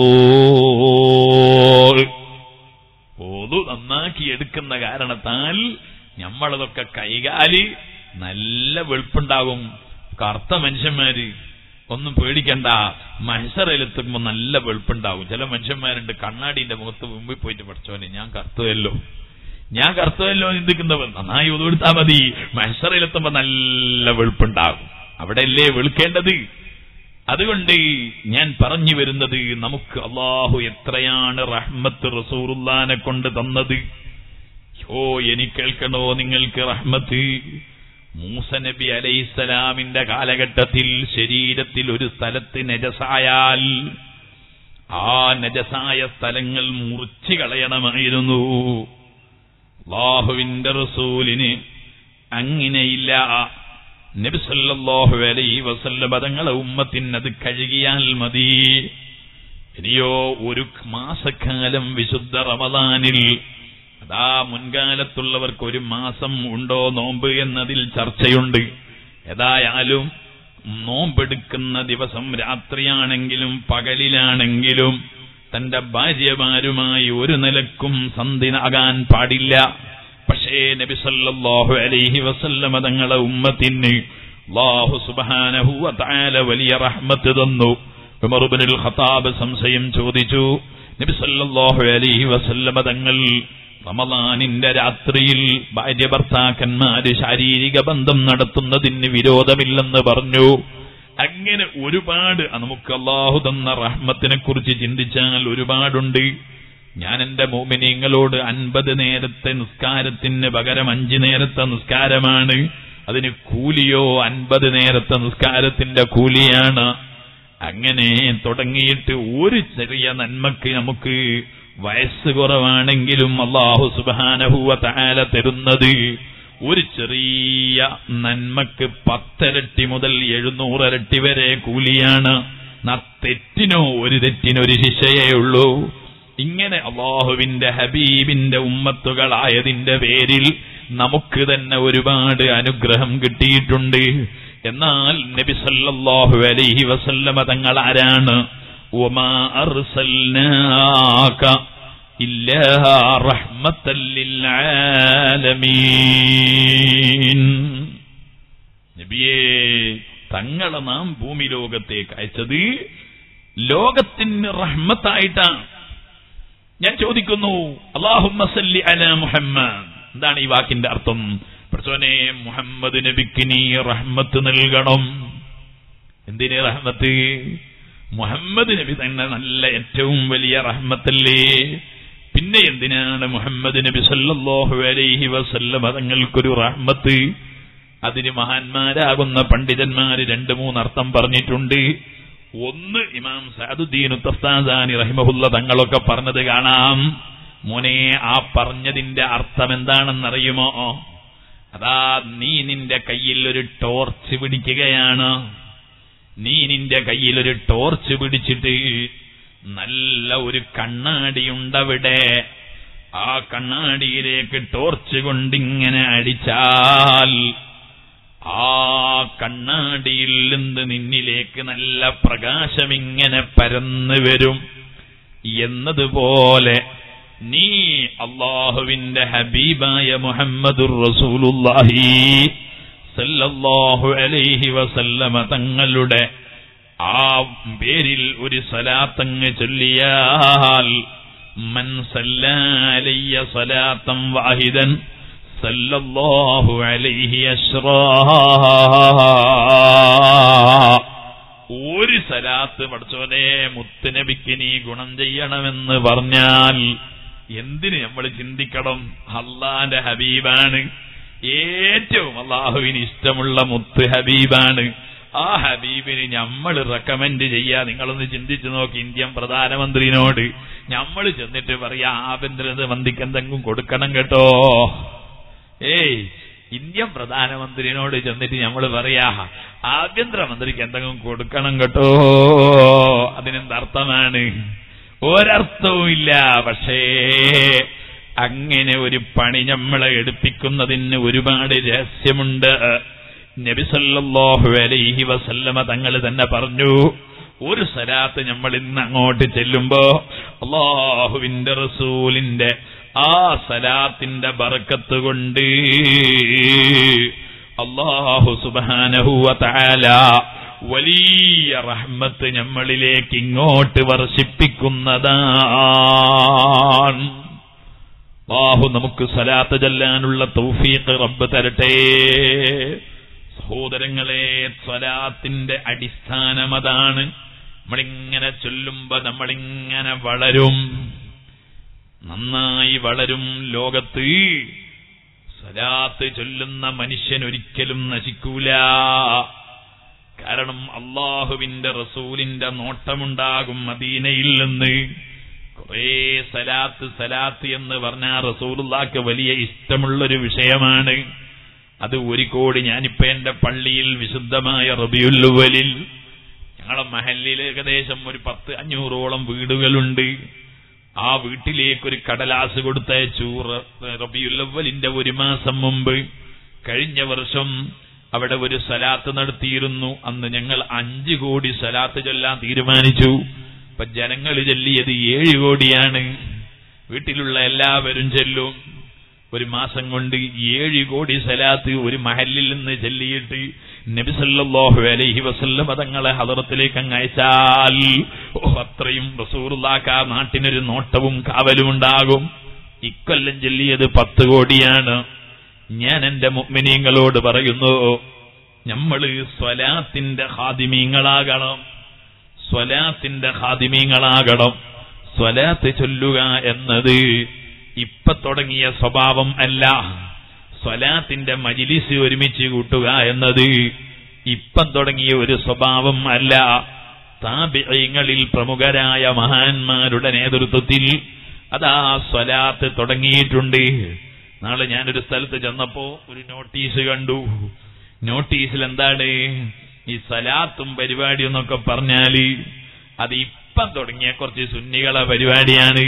വുദൂ പൊതു നന്നാക്കി എടുക്കുന്ന കാരണത്താൽ നമ്മളതൊക്കെ കൈകാലി നല്ല വെളുപ്പുണ്ടാകും കറുത്ത മനുഷ്യന്മാര് ഒന്നും പേടിക്കണ്ട മത്സരയിലെത്തുമ്പോ നല്ല വെളുപ്പുണ്ടാവും ചില മനുഷ്യന്മാരുണ്ട് കണ്ണാടിന്റെ മുഖത്ത് മുമ്പിൽ പോയിട്ട് പഠിച്ചോനെ ഞാൻ കറുത്തതല്ലോ ഞാൻ കറുത്തതല്ലോ ചിന്തിക്കുന്നവർ നന്നായി ഒതുകൊടുത്താ മതി മത്സരയിലെത്തുമ്പോ നല്ല വെളുപ്പുണ്ടാകും അവിടെയല്ലേ വെളുക്കേണ്ടത് അതുകൊണ്ട് ഞാൻ പറഞ്ഞു വരുന്നത് നമുക്ക് അള്ളാഹു എത്രയാണ് റഹ്മത്ത് റസൂറുല്ലാനെ കൊണ്ട് തന്നത് യോ എനിക്ക് കേൾക്കണോ നിങ്ങൾക്ക് റഹ്മത്ത് മൂസ നബി അലൈസലാമിന്റെ കാലഘട്ടത്തിൽ ശരീരത്തിൽ ഒരു സ്ഥലത്ത് നജസായാൽ ആ നജസായ സ്ഥലങ്ങൾ മുറിച്ചു കളയണമായിരുന്നു അള്ളാഹുവിന്റെ റസൂലിന് അങ്ങനെയില്ല നബി സല്ലല്ലാഹു അലൈഹി വസല്ലം തങ്ങളെ ഉമ്മത്തിന് അത് കഴുകിയാൽ മതി ഇനിയോ ഒരു മാസക്കാലം വിശുദ്ധ റമദാനിൽ അതാ മുൻകാലത്തുള്ളവർക്ക് ഒരു മാസം ഉണ്ടോ നോമ്പ് എന്നതിൽ ചർച്ചയുണ്ട് ഏതായാലും നോമ്പെടുക്കുന്ന ദിവസം രാത്രിയാണെങ്കിലും പകലിലാണെങ്കിലും തന്റെ ഭാര്യമാരുമായി ഒരു നിലക്കും സന്ധിനാകാൻ പാടില്ല പക്ഷേ നബി സല്ലല്ലാഹു അലൈഹി വസല്ലമ തങ്ങളെ ഉമ്മത്തിന് അല്ലാഹു സുബ്ഹാനഹു വ തആല വലിയ റഹ്മത്ത് തന്നു ഉമർ ഇബ്നുൽ ഖത്താബ് സംശയം ചോദിച്ചു നബി സല്ലല്ലാഹു അലൈഹി വസല്ലമ തങ്ങൾ റമദാനിന്റെ രാത്രിയിൽ ഭാര്യ ഭർത്താക്കന്മാര് ശാരീരിക ബന്ധം നടത്തുന്നതിന് വിരോധമില്ലെന്ന് പറഞ്ഞു അങ്ങനെ ഒരുപാട് നമുക്ക് അള്ളാഹു തന്ന റഹ്മത്തിനെ കുറിച്ച് ചിന്തിച്ചാൽ ഒരുപാടുണ്ട് ഞാൻ എന്റെ മോമിനിങ്ങളോട് അൻപത് നേരത്തെ നിസ്കാരത്തിന് പകരം അഞ്ചു നേരത്തെ നിസ്കാരമാണ് അതിന് കൂലിയോ അൻപത് നേരത്തെ നിസ്കാരത്തിന്റെ കൂലിയാണ് അങ്ങനെ തുടങ്ങിയിട്ട് ഒരു ചെറിയ നന്മക്ക് നമുക്ക് വയസ്സ് കുറവാണെങ്കിലും അള്ളാഹു സുബാനഹുവ താല തരുന്നത് ഒരു ചെറിയ നന്മക്ക് പത്തരട്ടി മുതൽ എഴുന്നൂറരട്ടി വരെ കൂലിയാണ് ന തെറ്റിനോ ഒരു തെറ്റിനൊരു ശിക്ഷയേ ഉള്ളൂ ഇങ്ങനെ അള്ളാഹുവിന്റെ ഹബീബിന്റെ ഉമ്മത്തുകളായതിന്റെ പേരിൽ നമുക്ക് തന്നെ ഒരുപാട് അനുഗ്രഹം കിട്ടിയിട്ടുണ്ട് എന്നാൽ നബി സല്ലല്ലാഹു അലൈഹി വസല്ലമ തങ്ങൾ ആരാണ് وما أرسلناك إلا رحمة للعالمين നബിയേ തങ്ങളെ നാം ഭൂമി ലോകത്തേക്ക് അയച്ചത് ലോകത്തിന് റഹ്മത്തായിട്ടാണ് ഞാൻ ചോദിക്കുന്നു അള്ളാഹുമ്മ സല്ലി അല മുഹമ്മദ് എന്താണ് ഈ വാക്കിന്റെ അർത്ഥം പ്രസോനെ മുഹമ്മദ് നബിക്ക് നീ റഹ്മത്ത് നൽകണം എന്തിനെ റഹ്മത്ത് മുഹമ്മദ് നബി തന്നെ നല്ല ഏറ്റവും വലിയ റഹ്മത്തല്ലേ പിന്നെ എന്തിനാണ് മുഹമ്മദ് നബി സല്ലല്ലാഹു അലൈഹി വസല്ലം തങ്ങൾക്കൊരു റഹ്മത്ത് അതിന് മഹാന്മാരാകുന്ന പണ്ഡിതന്മാര് രണ്ട് മൂന്ന് അർത്ഥം പറഞ്ഞിട്ടുണ്ട് ഒന്ന് ഇമാം സാദുദ്ദീൻ തസ്താദാനി റഹിമഹുല്ല തങ്ങളൊക്കെ പറഞ്ഞത് കാണാം മോനെ ആ പറഞ്ഞതിന്റെ അർത്ഥം എന്താണെന്നറിയുമോ അതാ നീ നിന്റെ കയ്യിൽ ഒരു ടോർച്ച് പിടിക്കുകയാണ് നീ നിന്റെ കയ്യിൽ ഒരു ടോർച്ച് പിടിച്ചിട്ട് നല്ല ഒരു കണ്ണാടിയുണ്ടവിടെ ആ കണ്ണാടിയിലേക്ക് ടോർച്ച് കൊണ്ടിങ്ങനെ അടിച്ചാൽ ആ കണ്ണാടിയിൽ നിന്ന് നിന്നിലേക്ക് നല്ല പ്രകാശം ഇങ്ങനെ പരന്നു വരും എന്നതുപോലെ നീ അള്ളാഹുവിന്റെ ഹബീബായ മുഹമ്മദുർ റസൂലുള്ളാഹി സല്ലല്ലാഹു അലൈഹി വസല്ലമ തങ്ങളുടെ ആ പേരിൽ ഒരു സലാത്തങ്ങ് ചൊല്ലിയാൽ മൻ സല്ലാലയ്യ സലാത്തം വാഹിദൻ സല്ലല്ലാഹു അലൈഹി അശ്റാ ഒരു സലാത്ത് പഠിച്ചോനെ മുത്തുനബിക്ക് നീ ഗുണം ചെയ്യണമെന്ന് പറഞ്ഞാൽ എന്തിന് നമ്മൾ ചിന്തിക്കണം അള്ളാന്റെ ഹബീബാണ് ഏറ്റവും അള്ളാഹുവിന് ഇഷ്ടമുള്ള മുത്ത് ഹബീബാണ് ആ ഹബീബിന് നമ്മൾ റെക്കമെൻഡ് ചെയ്യാ നിങ്ങളൊന്ന് ചിന്തിച്ചു നോക്കി ഇന്ത്യൻ പ്രധാനമന്ത്രിനോട് നമ്മൾ ചെന്നിട്ട് പറയാ ആഭ്യന്തര മന്ത്രിക്ക് എന്തെങ്കിലും കൊടുക്കണം കേട്ടോ ഏയ് ഇന്ത്യൻ പ്രധാനമന്ത്രിനോട് ചെന്നിട്ട് നമ്മൾ പറയാ ആഭ്യന്തരമന്ത്രിക്ക് എന്തെങ്കിലും കൊടുക്കണം കേട്ടോ അതിനെന്തർത്ഥമാണ് ഒരർത്ഥവും ഇല്ല പക്ഷേ അങ്ങനെ ഒരു പണി നമ്മളെ എടുപ്പിക്കുന്നതിന് ഒരുപാട് രഹസ്യമുണ്ട് നബിസല്ലാഹു അലൈഹി വസല്ലമ തങ്ങൾ തന്നെ പറഞ്ഞു ഒരു സലാത്ത് നമ്മൾ ഇന്ന് അങ്ങോട്ട് ചെല്ലുമ്പോ അള്ളാഹുവിന്റെ റസൂലിന്റെ ആ സലാത്തിന്റെ ബർക്കത്ത് കൊണ്ട് അള്ളാഹു സുബാനഹുവ താല വലിയ റഹ്മത്ത് നമ്മളിലേക്ക് ഇങ്ങോട്ട് വർഷിപ്പിക്കുന്നതാണ് ബാഹു നമുക്ക് സലാത്ത് ചെല്ലാനുള്ള തൗഫീഖ് റബ്ബ് തരട്ടെ സഹോദരങ്ങളെ സ്വലാത്തിന്റെ അടിസ്ഥാനം അതാണ് നമ്മളിങ്ങനെ ചൊല്ലുമ്പോ നമ്മളിങ്ങനെ വളരും നന്നായി വളരും ലോകത്ത് സലാത്ത് ചൊല്ലുന്ന മനുഷ്യൻ ഒരിക്കലും നശിക്കൂല കാരണം അള്ളാഹുവിന്റെ റസൂലിന്റെ നോട്ടമുണ്ടാകും മദീനയിൽ നിന്ന് കുറേ സലാത്ത് സലാത്ത് എന്ന് പറഞ്ഞാൽ റസൂലുള്ളാക്ക് വലിയ ഇഷ്ടമുള്ളൊരു വിഷയമാണ് അത് ഒരു കോടി ഞാനിപ്പോ എന്റെ പള്ളിയിൽ വിശുദ്ധമായ റബിയുല്ലുവലിൽ ഞങ്ങളെ മഹല്ലിൽ ഏകദേശം ഒരു പത്ത് അഞ്ഞൂറോളം വീടുകളുണ്ട് ആ വീട്ടിലേക്ക് ഒരു കടലാസ് കൊടുത്തയച്ചു റ- റബിയുല്ലവലിന്റെ ഒരു മാസം മുമ്പ് കഴിഞ്ഞ വർഷം അവിടെ ഒരു സലാത്ത് നടത്തിയിരുന്നു അന്ന് ഞങ്ങൾ അഞ്ച് കോടി സലാത്ത് ചൊല്ലാൻ തീരുമാനിച്ചു ഇപ്പൊ ജനങ്ങൾ ചൊല്ലിയത് ഏഴ് കോടിയാണ് വീട്ടിലുള്ള എല്ലാവരും ചെല്ലും ഒരു മാസം കൊണ്ട് ഏഴ് കോടി സലാത്ത് ഒരു മഹലിൽ നിന്ന് ചെല്ലിയിട്ട് നബിസല്ലാഹു അലൈഹി വസല്ലം തങ്ങളെ ഹദറത്തിലേക്ക് അങ്ങ് അയച്ചാൽ ഓ അത്രയും റസൂറുല്ലാക്ക നാട്ടിനൊരു നോട്ടവും കാവലും ഉണ്ടാകും ഇക്കൊല്ലം ചെല്ലിയത് പത്ത് കോടിയാണ് ഞാൻ എന്റെ മുഗ്മിനീങ്ങളോട് പറയുന്നു നമ്മള് സ്വലാത്തിന്റെ ഹാദിമീങ്ങളാകണം സ്വലാത്തിന്റെ ഹാദിമീങ്ങളാകണം സ്വലാത്ത് ചൊല്ലുക എന്നത് ഇപ്പൊ തുടങ്ങിയ സ്വഭാവം അല്ല സ്വലാത്തിന്റെ മജിലിസ് ഒരുമിച്ച് കൂട്ടുക എന്നത് ഇപ്പം തുടങ്ങിയ ഒരു സ്വഭാവം അല്ല താപികളിൽ പ്രമുഖരായ മഹാന്മാരുടെ നേതൃത്വത്തിൽ അതാ സ്വലാത്ത് തുടങ്ങിയിട്ടുണ്ട് നാളെ ഞാനൊരു സ്ഥലത്ത് ചെന്നപ്പോ ഒരു നോട്ടീസ് കണ്ടു നോട്ടീസിൽ എന്താണ് ഈ സലാത്തും പരിപാടിയും എന്നൊക്കെ പറഞ്ഞാല് അത് ഇപ്പം തുടങ്ങിയ കുറച്ച് സുന്നികളെ പരിപാടിയാണ്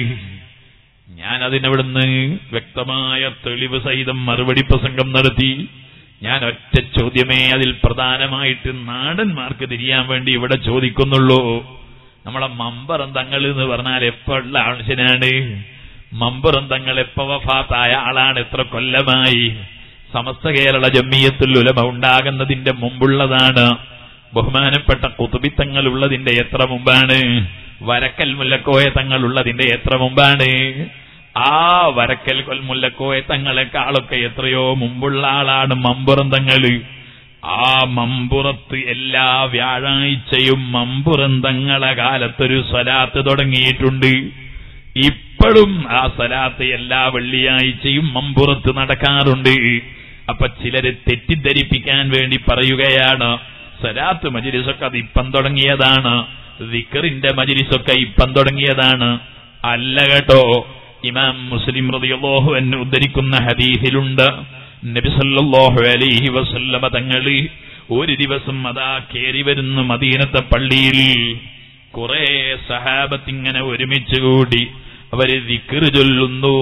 ഞാൻ അതിനവിടുന്ന് വ്യക്തമായ തെളിവ് സഹിതം മറുപടി പ്രസംഗം നടത്തി ഞാൻ ഒറ്റ ചോദ്യമേ അതിൽ പ്രധാനമായിട്ട് നാടന്മാർക്ക് തിരിയാൻ വേണ്ടി ഇവിടെ ചോദിക്കുന്നുള്ളൂ നമ്മളെ മമ്പറം തങ്ങൾ എന്ന് പറഞ്ഞാൽ എപ്പോഴുള്ള ആവശ്യനാണ് മമ്പറം തങ്ങൾ എപ്പോ വഫാത്തായ ആളാണ് എത്ര കൊല്ലമായി സമസ്ത കേരള ജമ്മിയത്തുൽ ഉലമ ഉണ്ടാകുന്നതിന്റെ മുമ്പുള്ളതാണ് ബഹുമാനപ്പെട്ട കുതുബിത്തങ്ങൾ ഉള്ളതിന്റെ എത്ര മുമ്പാണ് വരക്കൽ മുല്ലക്കോയ തങ്ങൾ ഉള്ളതിന്റെ എത്ര മുമ്പാണ് ആ വരക്കൽ കൊൽ മുല്ലക്കോയ തങ്ങളെക്കാളൊക്കെ എത്രയോ മുമ്പുള്ള ആളാണ് മമ്പുറം തങ്ങള് ആ മമ്പുറത്ത് എല്ലാ വ്യാഴാഴ്ചയും മമ്പുറം തങ്ങളെ കാലത്തൊരു സ്വലാത്ത് തുടങ്ങിയിട്ടുണ്ട് ഇപ്പോഴും ആ സ്വലാത്ത് എല്ലാ വെള്ളിയാഴ്ചയും മമ്പുറത്ത് നടക്കാറുണ്ട് അപ്പൊ ചിലര് തെറ്റിദ്ധരിപ്പിക്കാൻ വേണ്ടി പറയുകയാണ് സ്വലാത്ത് മജിലിസൊക്കെ അത് ഇപ്പം തുടങ്ങിയതാണ് ദിക്കറിന്റെ മജിലിസൊക്കെ ഇപ്പം തുടങ്ങിയതാണ് അല്ല കേട്ടോ ഇമാം മുസ്ലിം റളിയല്ലാഹു അൻഹു ഉദ്ധരിക്കുന്ന ഹദീസിലുണ്ട് നബി സല്ലല്ലാഹു അലൈഹി വസല്ലമ തങ്ങള് ഒരു ദിവസം അതാ കേറി വരുന്ന മദീനത്തെ പള്ളിയിൽ കുറെ സഹാബത്ത് ഇങ്ങനെ ഒരുമിച്ച് കൂടി അവര് ദിക്റ് ചൊല്ലുന്നു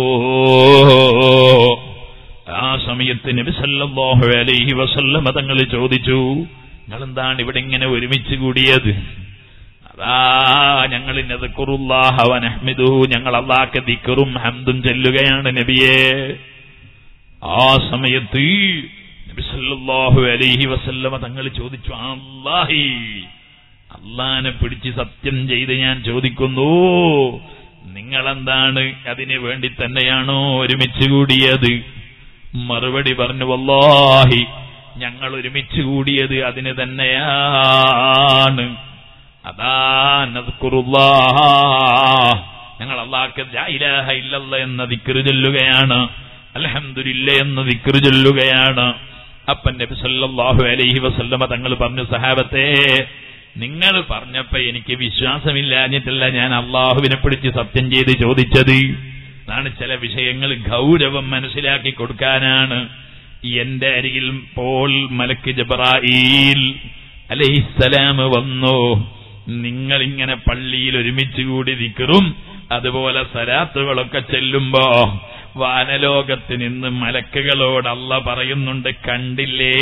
ആ സമയത്ത് നബി സല്ലല്ലാഹു അലൈഹി വസല്ലമ തങ്ങൾ ചോദിച്ചു നിങ്ങളെന്താണ് ഇവിടെ ഇങ്ങനെ ഒരുമിച്ച് കൂടിയത് അതാ ഞങ്ങൾ ഇന്നതുല്ലാഹവനഹ്മിദു ഞങ്ങൾ അള്ളാഹ്ക്ക് ദിക്കറും ഹംദും ചെല്ലുകയാണ് നബിയെ ആ സമയത്ത് നബി സല്ലല്ലാഹു അലൈഹി വസല്ലമ തങ്ങൾ ചോദിച്ചു അല്ലാഹി അള്ളാനെ പിടിച്ച് സത്യം ചെയ്ത് ഞാൻ ചോദിക്കുന്നു നിങ്ങളെന്താണ് അതിനു വേണ്ടി തന്നെയാണോ ഒരുമിച്ച് കൂടിയത് മറുപടി പറഞ്ഞു വല്ലാഹി ഞങ്ങൾ ഒരുമിച്ച് കൂടിയത് അതിന് തന്നെയാണ് അതാ നദ്കുറുല്ലാ ഞങ്ങൾ അള്ളാഹ്ക്ക് ലാ ഇലാഹ ഇല്ലല്ല എന്ന ദിക്റ് ചൊല്ലുകയാണ് അൽഹംദുലില്ല എന്ന ദിക്റ് ചൊല്ലുകയാണ് അപ്പൻ നബി സല്ലല്ലാഹു അലൈഹി വസല്ലമ തങ്ങൾ പറഞ്ഞു സഹാബത്തെ നിങ്ങൾ പറഞ്ഞപ്പോ എനിക്ക് വിശ്വാസമില്ലാഞ്ഞിട്ടല്ല ഞാൻ അള്ളാഹുവിനെ പിടിച്ച് സത്യം ചെയ്ത് ചോദിച്ചത് അതാണ് ചില വിഷയങ്ങൾ ഗൗരവം മനസ്സിലാക്കി കൊടുക്കാനാണ് എന്റെ അരികിൽ പോൾ മലക്ക് ജബ്രായിൽ അലഹിസലാം വന്നു നിങ്ങളിങ്ങനെ പള്ളിയിൽ ഒരുമിച്ച് കൂടി നിൽക്കറും അതുപോലെ സരാത്തുകളൊക്കെ ചെല്ലുമ്പോ വാനലോകത്ത് നിന്ന് മലക്കുകളോട് അല്ല പറയുന്നുണ്ട് കണ്ടില്ലേ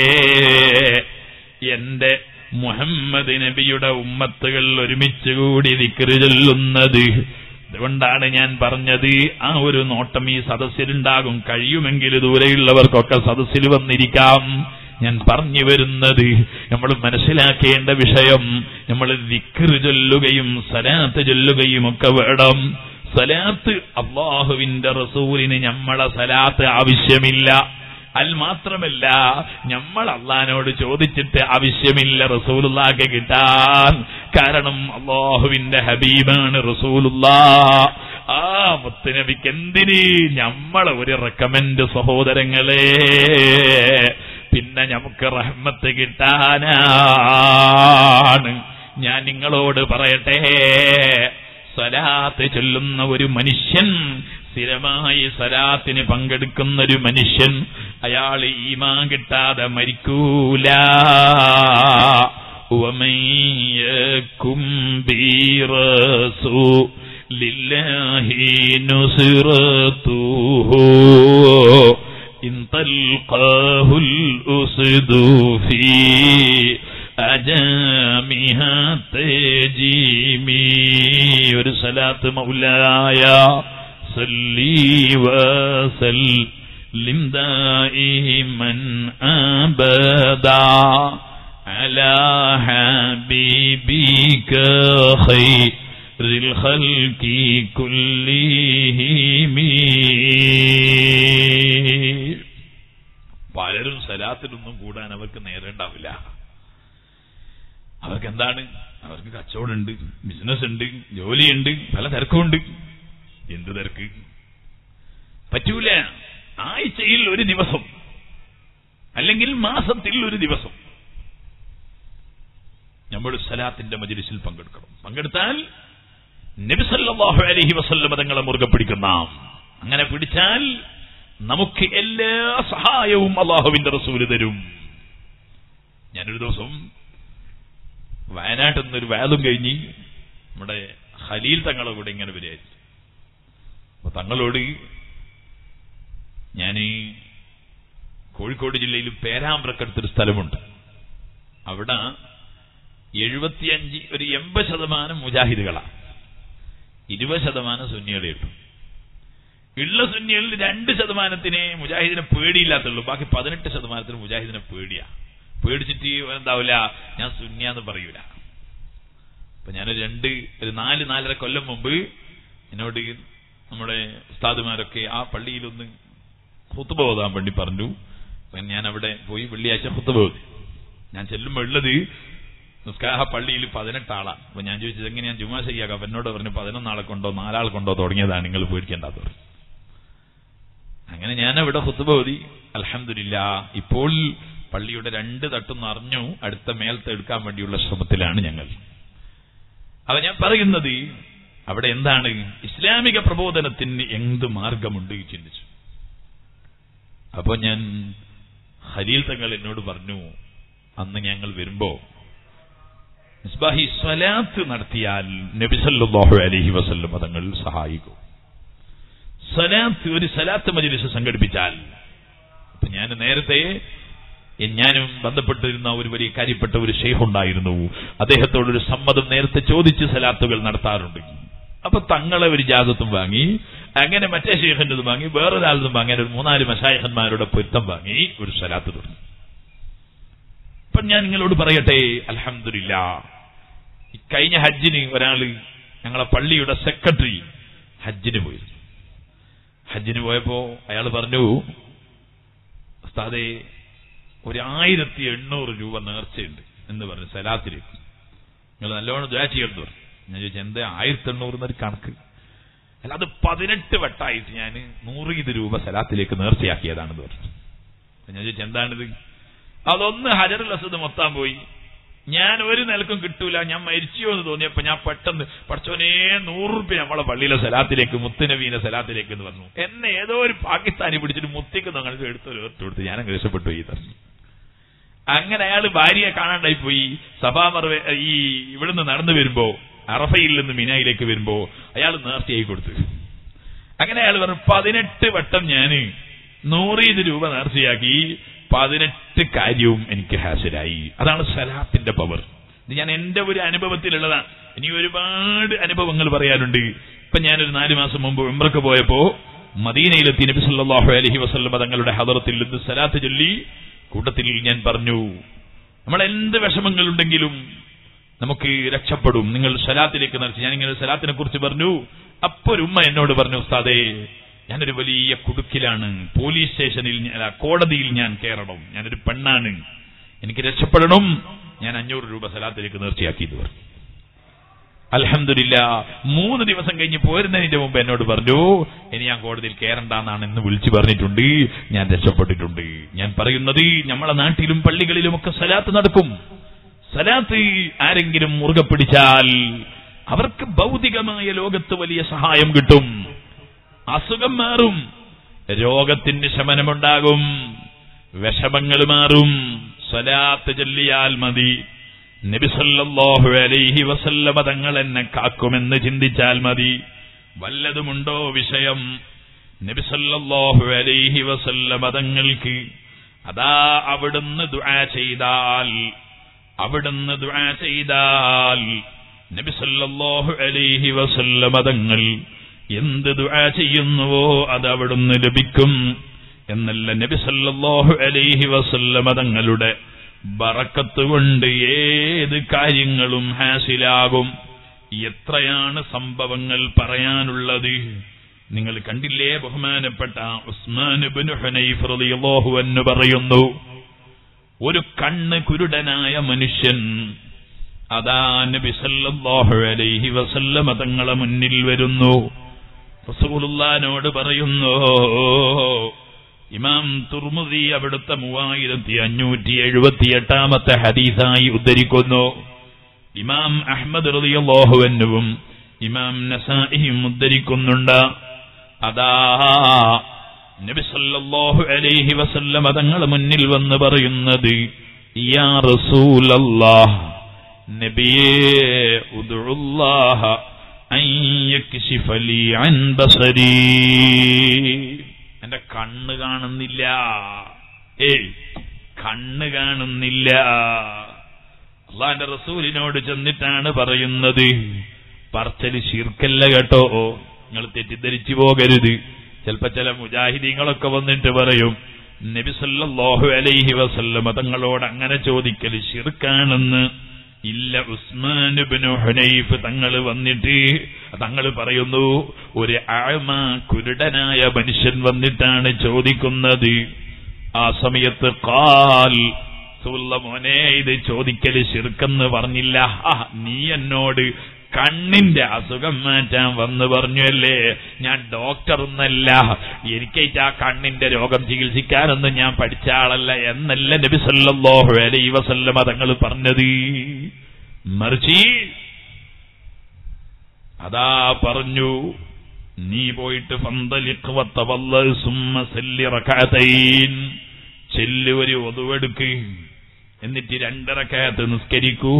എന്റെ മുഹമ്മദ് നബിയുടെ ഉമ്മത്തുകൾ ഒരുമിച്ച് കൂടി ദിക്റ് ചൊല്ലുന്നത് അതുകൊണ്ടാണ് ഞാൻ പറഞ്ഞത് ആ ഒരു നോട്ടം ഈ സദസ്സിലുണ്ടാകും കഴിയുമെങ്കിൽ ദൂരെയുള്ളവർക്കൊക്കെ സദസ്സിൽ വന്നിരിക്കാം ഞാൻ പറഞ്ഞു വരുന്നത് നമ്മൾ മനസ്സിലാക്കേണ്ട വിഷയം നമ്മൾ ദിക്റ് ചൊല്ലുകയും സലാത്ത് ചൊല്ലുകയും ഒക്കെ വേണം സലാത്ത് അള്ളാഹുവിന്റെ റസൂലിന് നമ്മളെ സലാത്ത് ആവശ്യമില്ല അൽ മാത്രമല്ല നമ്മൾ അള്ളഹാനോട് ചോദിച്ചിട്ട് ആവശ്യമില്ല റസൂലുള്ളാക്ക് കിട്ടാൻ കാരണം അള്ളാഹുവിന്റെ ഹബീബാണ് റസൂലുള്ളാ ആ മുത്തുനബിക്ക് എന്തിന് നമ്മളെ ഒരു റെക്കമെന്റ് സഹോദരങ്ങളെ പിന്നെ നമുക്ക് റഹ്മത്ത് കിട്ടാനാണ് ഞാൻ നിങ്ങളോട് പറയട്ടെ സലാത്ത് ചൊല്ലുന്ന ഒരു മനുഷ്യൻ സ്ഥിരമായി സലാത്തിന് പങ്കെടുക്കുന്ന ഒരു മനുഷ്യൻ അയാൾ ഈമാൻ കിട്ടാതെ മരിക്കൂല ومن لكم برسول الله نصرته إن تلقاه الأسد في أجامها تجيمي ഒരു സലാത്ത് മൗലായ صلي وسلم دائما أبدا على حبيبك خير الخلق كلهم പലരും സലാത്തിലൊന്നും കൂടാൻ അവർക്ക് നേരം ഉണ്ടാവില്ല അവർക്ക് എന്താണ് അവർക്ക് കച്ചവടമുണ്ട് ബിസിനസ് ഉണ്ട് ജോലിയുണ്ട് പല തിരക്കുമുണ്ട് എന്ത് തിരക്ക് പറ്റൂല ആഴ്ചയിൽ ഒരു ദിവസം അല്ലെങ്കിൽ മാസത്തിൽ ഒരു ദിവസം നമ്മൾ സലാത്തിന്റെ മജിലിസിൽ പങ്കെടുക്കണം പങ്കെടുത്താൽ നബിസല്ലാഹു അലഹി വസല്ലമ തങ്ങളെ മുറുകെ പിടിക്കുന്ന അങ്ങനെ പിടിച്ചാൽ നമുക്ക് എല്ലാ സഹായവും അള്ളാഹുവിന്റെ റസൂല് തരും ഞാനൊരു ദിവസം വയനാട്ടിൽ നിന്നൊരു വേദം കഴിഞ്ഞ് നമ്മുടെ ഖലീൽ തങ്ങളെ കൂടെ ഇങ്ങനെ വരികയായിരുന്നു അപ്പൊ തങ്ങളോട് ഞാൻ കോഴിക്കോട് ജില്ലയിൽ പേരാമ്പ്രക്കടുത്തൊരു സ്ഥലമുണ്ട് അവിടെ എഴുപത്തിയഞ്ച് ഒരു എൺപത് ശതമാനം മുജാഹിദുകളാണ് ഇരുപത് ശതമാനം സുന്നികളെ ഉള്ളൂ ഉള്ള സുന്നികളിൽ രണ്ട് ശതമാനത്തിനെ മുജാഹിദിനെ പേടിയില്ലാത്തുള്ളൂ ബാക്കി പതിനെട്ട് ശതമാനത്തിന് മുജാഹിദിനെ പേടിയാ പേടിച്ചിട്ട് എന്താവില്ല ഞാൻ സുന്നിയാന്ന് പറയൂല അപ്പൊ ഞാൻ രണ്ട് ഒരു നാല് നാലര കൊല്ലം മുമ്പ് എന്നോട് നമ്മുടെ ഉസ്താദുമാരൊക്കെ ആ പള്ളിയിലൊന്ന് ഹുത്തുബ ഓതാൻ വേണ്ടി പറഞ്ഞു അപ്പൊ ഞാൻ അവിടെ പോയി വെള്ളിയാഴ്ച ഹുത്തുബ ഓതി ഞാൻ ചെല്ലുമ്പോൾ ഉള്ളത് നിസ്കാഹ പള്ളിയിൽ പതിനെട്ട് ആളാ അപ്പൊ ഞാൻ ചോദിച്ചത് എങ്ങനെ ഞാൻ ജുമാ ചെയ്യാക്കാം അപ്പൊ എന്നോട് പറഞ്ഞു പതിനൊന്നാളെ കൊണ്ടോ നാലാൾ കൊണ്ടോ തുടങ്ങിയതാണ് നിങ്ങൾ പേടിക്കേണ്ടത് പറഞ്ഞു അങ്ങനെ ഞാൻ അവിടെ ഹുത്തുബ ഓതി അലഹമില്ല ഇപ്പോൾ പള്ളിയുടെ രണ്ട് തട്ടും നിറഞ്ഞു അടുത്ത മേലത്തെ എടുക്കാൻ വേണ്ടിയുള്ള ശ്രമത്തിലാണ് ഞങ്ങൾ അപ്പൊ ഞാൻ പറയുന്നത് അവിടെ എന്താണ് ഇസ്ലാമിക പ്രബോധനത്തിന് എന്ത് മാർഗമുണ്ട് ചിന്തിച്ചു അപ്പൊ ഞാൻ ഹലീൽ തങ്ങൾ എന്നോട് പറഞ്ഞു അന്ന് ഞങ്ങൾ വരുമ്പോ മിസ്ബാഹി സ്വലാത്ത് നടത്തിയാൽ നബിസല്ലാഹു അലഹി വസല്ലം തങ്ങൾ സഹായിക്കും സലാത്ത് ഒരു സലാത്ത് മജിലിസ് സംഘടിപ്പിച്ചാൽ അപ്പൊ ഞാൻ നേരത്തെ ഞാനും ബന്ധപ്പെട്ടിരുന്ന ഒരു വലിയ കാര്യപ്പെട്ട ഒരു ഷെയ്ഖ് ഉണ്ടായിരുന്നു അദ്ദേഹത്തോടൊരു സമ്മതം നേരത്തെ ചോദിച്ച് സലാത്തുകൾ നടത്താറുണ്ട് അപ്പൊ തങ്ങളെ ഒരു ജാതത്തും വാങ്ങി അങ്ങനെ മറ്റേ ഷെയ്ഖിൻ്റെതും വാങ്ങി വേറൊരാളതും വാങ്ങി ഒരു മൂന്നാല് മഷായഹന്മാരുടെ പൊരുത്തം വാങ്ങി ഒരു സലാത്ത് തുടങ്ങി ഇപ്പൊ ഞാൻ നിങ്ങളോട് പറയട്ടെ അലഹമില്ല കഴിഞ്ഞ ഹജ്ജിന് ഒരാള് ഞങ്ങളെ പള്ളിയുടെ സെക്രട്ടറി ഹജ്ജിന് പോയിരുന്നു ഹജ്ജിന് പോയപ്പോ അയാൾ പറഞ്ഞു ഉസ്താദെ ഒരു ആയിരത്തി എണ്ണൂറ് രൂപ നേർച്ചയുണ്ട് എന്ന് പറഞ്ഞു സലാത്തിലേക്ക് നിങ്ങൾ നല്ലോണം ദ്വാ ചെയ്യണമെന്ന് പറഞ്ഞു ഞാൻ ചോദിച്ചു എന്താ ആയിരത്തി എണ്ണൂറ് എന്നൊരു കണക്ക് അല്ല അത് പതിനെട്ട് വട്ടായിട്ട് ഞാൻ നൂറ് രൂപ സലാത്തിലേക്ക് നേർച്ചയാക്കിയതാണെന്ന് പറഞ്ഞു ഞാൻ ചോദിച്ചു എന്താണിത് അതൊന്ന് ഹജറുൽ അസദ് മൊത്താൻ പോയി ഞാൻ ഒരു നിലക്കും കിട്ടൂല ഞാൻ മരിച്ചോ എന്ന് തോന്നിയപ്പോ ഞാൻ പെട്ടെന്ന് പഠിച്ചോനേ നൂറ് റുപ്യ നമ്മളെ പള്ളിയിലെ സലാത്തിലേക്ക് മുത്തുനബീന്റെ സലാത്തിലേക്ക് എന്ന് പറഞ്ഞു എന്നെ ഏതോ ഒരു പാകിസ്ഥാനി പിടിച്ചിട്ട് മുത്തിക്ക് നിങ്ങൾ എടുത്തൊരു ഏർത്ത് കൊടുത്ത് ഞാൻ അങ്ങ് രക്ഷപ്പെട്ടു പോയി തന്നു അങ്ങനെ അയാൾ ഭാര്യയെ കാണാണ്ടായി പോയി സഭാമറ ഈ ഇവിടുന്ന് നടന്നു വരുമ്പോ അറഫയിൽ നിന്ന് മിനായിലേക്ക് വരുമ്പോ അയാൾ നേർച്ചയായി കൊടുത്തു അങ്ങനെ അയാൾ പറഞ്ഞു പതിനെട്ട് വട്ടം ഞാന് നൂറീത് രൂപ നേർച്ചയാക്കി പതിനെട്ട് കാര്യവും എനിക്ക് ഹാസിലായി അതാണ് സലാത്തിന്റെ പവർ ഇത് ഞാൻ എന്റെ ഒരു അനുഭവത്തിലുള്ളതാണ് ഇനി ഒരുപാട് അനുഭവങ്ങൾ പറയാനുണ്ട് ഇപ്പൊ ഞാനൊരു നാല് മാസം മുമ്പ് ഉംറക്ക് പോയപ്പോ മദീനയിലെത്തി നബി സല്ലല്ലാഹു അലൈഹി വസല്ലം തങ്ങളുടെ ഹദറത്തിൽ നിന്ന് സലാത്ത് ചൊല്ലി കൂട്ടത്തിൽ ഞാൻ പറഞ്ഞു നമ്മൾ എന്ത് വിഷമങ്ങളുണ്ടെങ്കിലും നമുക്ക് രക്ഷപ്പെടും നിങ്ങൾ സലാത്തിലേക്ക് നയിച്ചു ഞാനിങ്ങനെ സലാത്തിനെ കുറിച്ച് പറഞ്ഞു അപ്പൊ ഒരു ഉമ്മ എന്നോട് പറഞ്ഞു ഉസ്താദേ ഞാനൊരു വലിയ കുടുക്കിലാണ് പോലീസ് സ്റ്റേഷനിൽ അല്ല കോടതിയിൽ ഞാൻ കയറണം ഞാനൊരു പെണ്ണാണ് എനിക്ക് രക്ഷപ്പെടണം ഞാൻ അഞ്ഞൂറ് രൂപ സലാത്തിലേക്ക് നേർച്ചയാക്കി ഇത് പറഞ്ഞു അലഹമില്ല മൂന്ന് ദിവസം കഴിഞ്ഞ് പോരുന്നതിന്റെ മുമ്പ് എന്നോട് പറഞ്ഞു ഇനി ഞാൻ കോടതിയിൽ കയറണ്ടെന്നാണ് എന്ന് വിളിച്ചു പറഞ്ഞിട്ടുണ്ട് ഞാൻ രക്ഷപ്പെട്ടിട്ടുണ്ട് ഞാൻ പറയുന്നത് നമ്മളെ നാട്ടിലും പള്ളികളിലും ഒക്കെ സലാത്ത് നടക്കും സലാത്ത് ആരെങ്കിലും മുറുകെ പിടിച്ചാൽ അവർക്ക് ഭൗതികമായ ലോകത്ത് വലിയ സഹായം കിട്ടും അസുഖം മാറും രോഗത്തിന് ശമനമുണ്ടാകും വിഷമങ്ങൾ മാറും സ്വലാത്ത് ചൊല്ലിയാൽ മതി നബിസല്ലാഹു അലൈഹി വസല്ലമ തങ്ങൾ എന്നെ കാക്കുമെന്ന് ചിന്തിച്ചാൽ മതി വല്ലതുമുണ്ടോ വിഷയം നബിസല്ലാഹു അലൈഹി വസല്ലമ തങ്ങൾക്ക് അതാ അവിടുന്ന് ദുആ ചെയ്താൽ അവിടുന്ന് ദുആ ചെയ്താൽ നബിസല്ലാഹു അലൈഹി വസല്ലമ തങ്ങൾ എന്ത് ദുആ ചെയ്യുന്നുവോ അത് അവിടുന്ന് ലഭിക്കും എന്നല്ല നബി സല്ലല്ലാഹു അലൈഹി വസല്ലമ തങ്ങളുടെ ബറക്കത്ത് കൊണ്ട് ഏത് കാര്യങ്ങളും ഹാസിലാകും എത്രയാണ് സംഭവങ്ങൾ പറയാനുള്ളത് നിങ്ങൾ കണ്ടില്ലേ ബഹുമാനപ്പെട്ട ഉസ്മാൻ ഇബ്നു ഹുനൈഫ് റളിയല്ലാഹു അൻഹു പറയുന്നു ഒരു കണ്ണ് കുരുടനായ മനുഷ്യൻ അതാ നബി സല്ലല്ലാഹു അലൈഹി വസല്ലമ തങ്ങളെ മുന്നിൽ വരുന്നു റസൂലുള്ളാനോട് പറയുന്നു ഇമാം തുർമുദി അവിടുത്തെ മൂവായിരത്തി അഞ്ഞൂറ്റി എഴുപത്തി എട്ടാമത്തെ ഹദീസായി ഉദ്ധരിക്കുന്നു ഇമാം അഹമ്മദ് റളിയല്ലാഹുവന്നുവും ഇമാം നസായിയും ഉദ്ധരിക്കുന്നുണ്ട് അതാ നബി സല്ലല്ലാഹു അലൈഹി വസല്ലമ തങ്ങളെ മുന്നിൽ വന്ന് പറയുന്നത് യാ റസൂലല്ലാഹ് നബിയേ ഉദ്ഉല്ലാഹ അൻ യക്ശിഫ ലീ അൻ ബസരീ എന്റെ കണ്ണ് കാണുന്നില്ല ഏയ് കണ്ണ് കാണുന്നില്ല അള്ളാന്റെ റസൂലിനോട് ചെന്നിട്ടാണ് പറയുന്നത് പറച്ചല് ശീർക്കല്ല കേട്ടോ നിങ്ങൾ തെറ്റിദ്ധരിച്ചു പോകരുത് ചിലപ്പോ ചില മുജാഹിദീങ്ങളൊക്കെ വന്നിട്ട് പറയും നബി സല്ലല്ലാഹു അലൈഹി വസല്ലമ തങ്ങളോട് അങ്ങനെ ചോദിക്കൽ ശിർക്കാണെന്ന് ഇല്ല ഉസ്മാൻ ഇബ്നു ഹുനൈഫ് തങ്ങൾ വന്നിട്ട് തങ്ങൾ പറയുന്നു ഒരു ആഴ്മ കുരുടനായ മനുഷ്യൻ വന്നിട്ടാണ് ചോദിക്കുന്നത് ആ സമയത്ത് കാൽ സുല്ല മോനെ ഇത് ചോദിക്കല് ശിർക്കെന്ന് പറഞ്ഞില്ല ആ, നീ എന്നോട് കണ്ണിന്റെ അസുഖം മാറ്റാൻ വന്ന് പറഞ്ഞല്ലേ ഞാൻ ഡോക്ടർ ഒന്നല്ല എനിക്കായിട്ട് ആ കണ്ണിന്റെ രോഗം ചികിത്സിക്കാനൊന്നും ഞാൻ പഠിച്ച ആളല്ല എന്നല്ല നബി സല്ലല്ലാഹു അലൈഹി വസല്ലമ തങ്ങൾ പറഞ്ഞത് മറിച്ച് അതാ പറഞ്ഞു നീ പോയിട്ട് ഫന്തലിഖ് വത്തവല്ല സുമ്മ സല്ലി റകഅതൈൻ ചെല്ല് ഒരു ഒതുവെടുക്ക് എന്നിട്ട് രണ്ടരക്കകത്ത് നിസ്കരിക്കൂ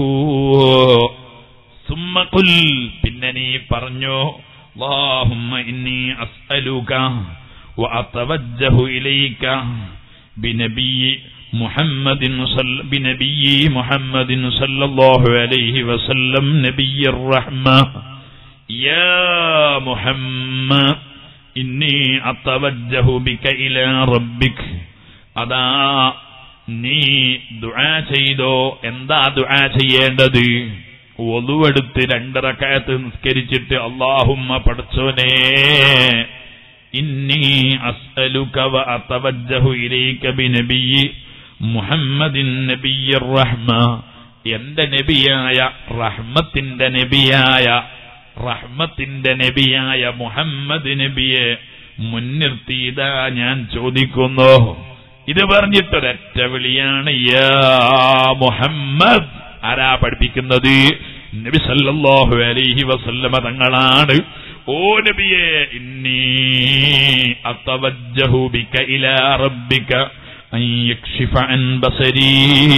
സുമ്മ കുൽ പിന്നെ നീ പറഞ്ഞോ اللهم إني أسألك وأتوجه إليك بنبي محمد صل بنبي محمد صلى الله عليه وسلم نبي الرحمة يا محمد إني أتوجه بك إلى ربك അതാ നീ ദുആ ചെയ്തോ എന്താ ദുആ ചെയ്യേണ്ടത് ഒതുവെടുത്ത് രണ്ടരക്കയത്ത് നിസ്കരിച്ചിട്ട് അള്ളാഹുമ്മ പഠിച്ചോനേ ഇന്നി അസ്അലുക വ അതവജ്ജഹു ഇലൈക ബിനബിയ്യി മുഹമ്മദിൻ നബിയ്യിർ റഹ്മ എന്റെ നബിയായ റഹ്മത്തിന്റെ നബിയായ റഹ്മത്തിന്റെ നബിയായ മുഹമ്മദ് നബിയെ മുൻനിർത്തി ഇതാ ഞാൻ ചോദിക്കുന്നു ഇത് പറഞ്ഞിട്ടൊരൊറ്റ വിളിയാണ് യാ മുഹമ്മദ് ആരാ പഠിപ്പിക്കുന്നത് നബി സല്ലല്ലാഹു അലൈഹി വസല്ലമ തങ്ങളാണ് ഓ നബിയെ ഇന്നി അത്തവജ്ജഹു ബിക ഇലാ റബ്ബിക അൻ യക്ഷിഫ അൻ ബസരീ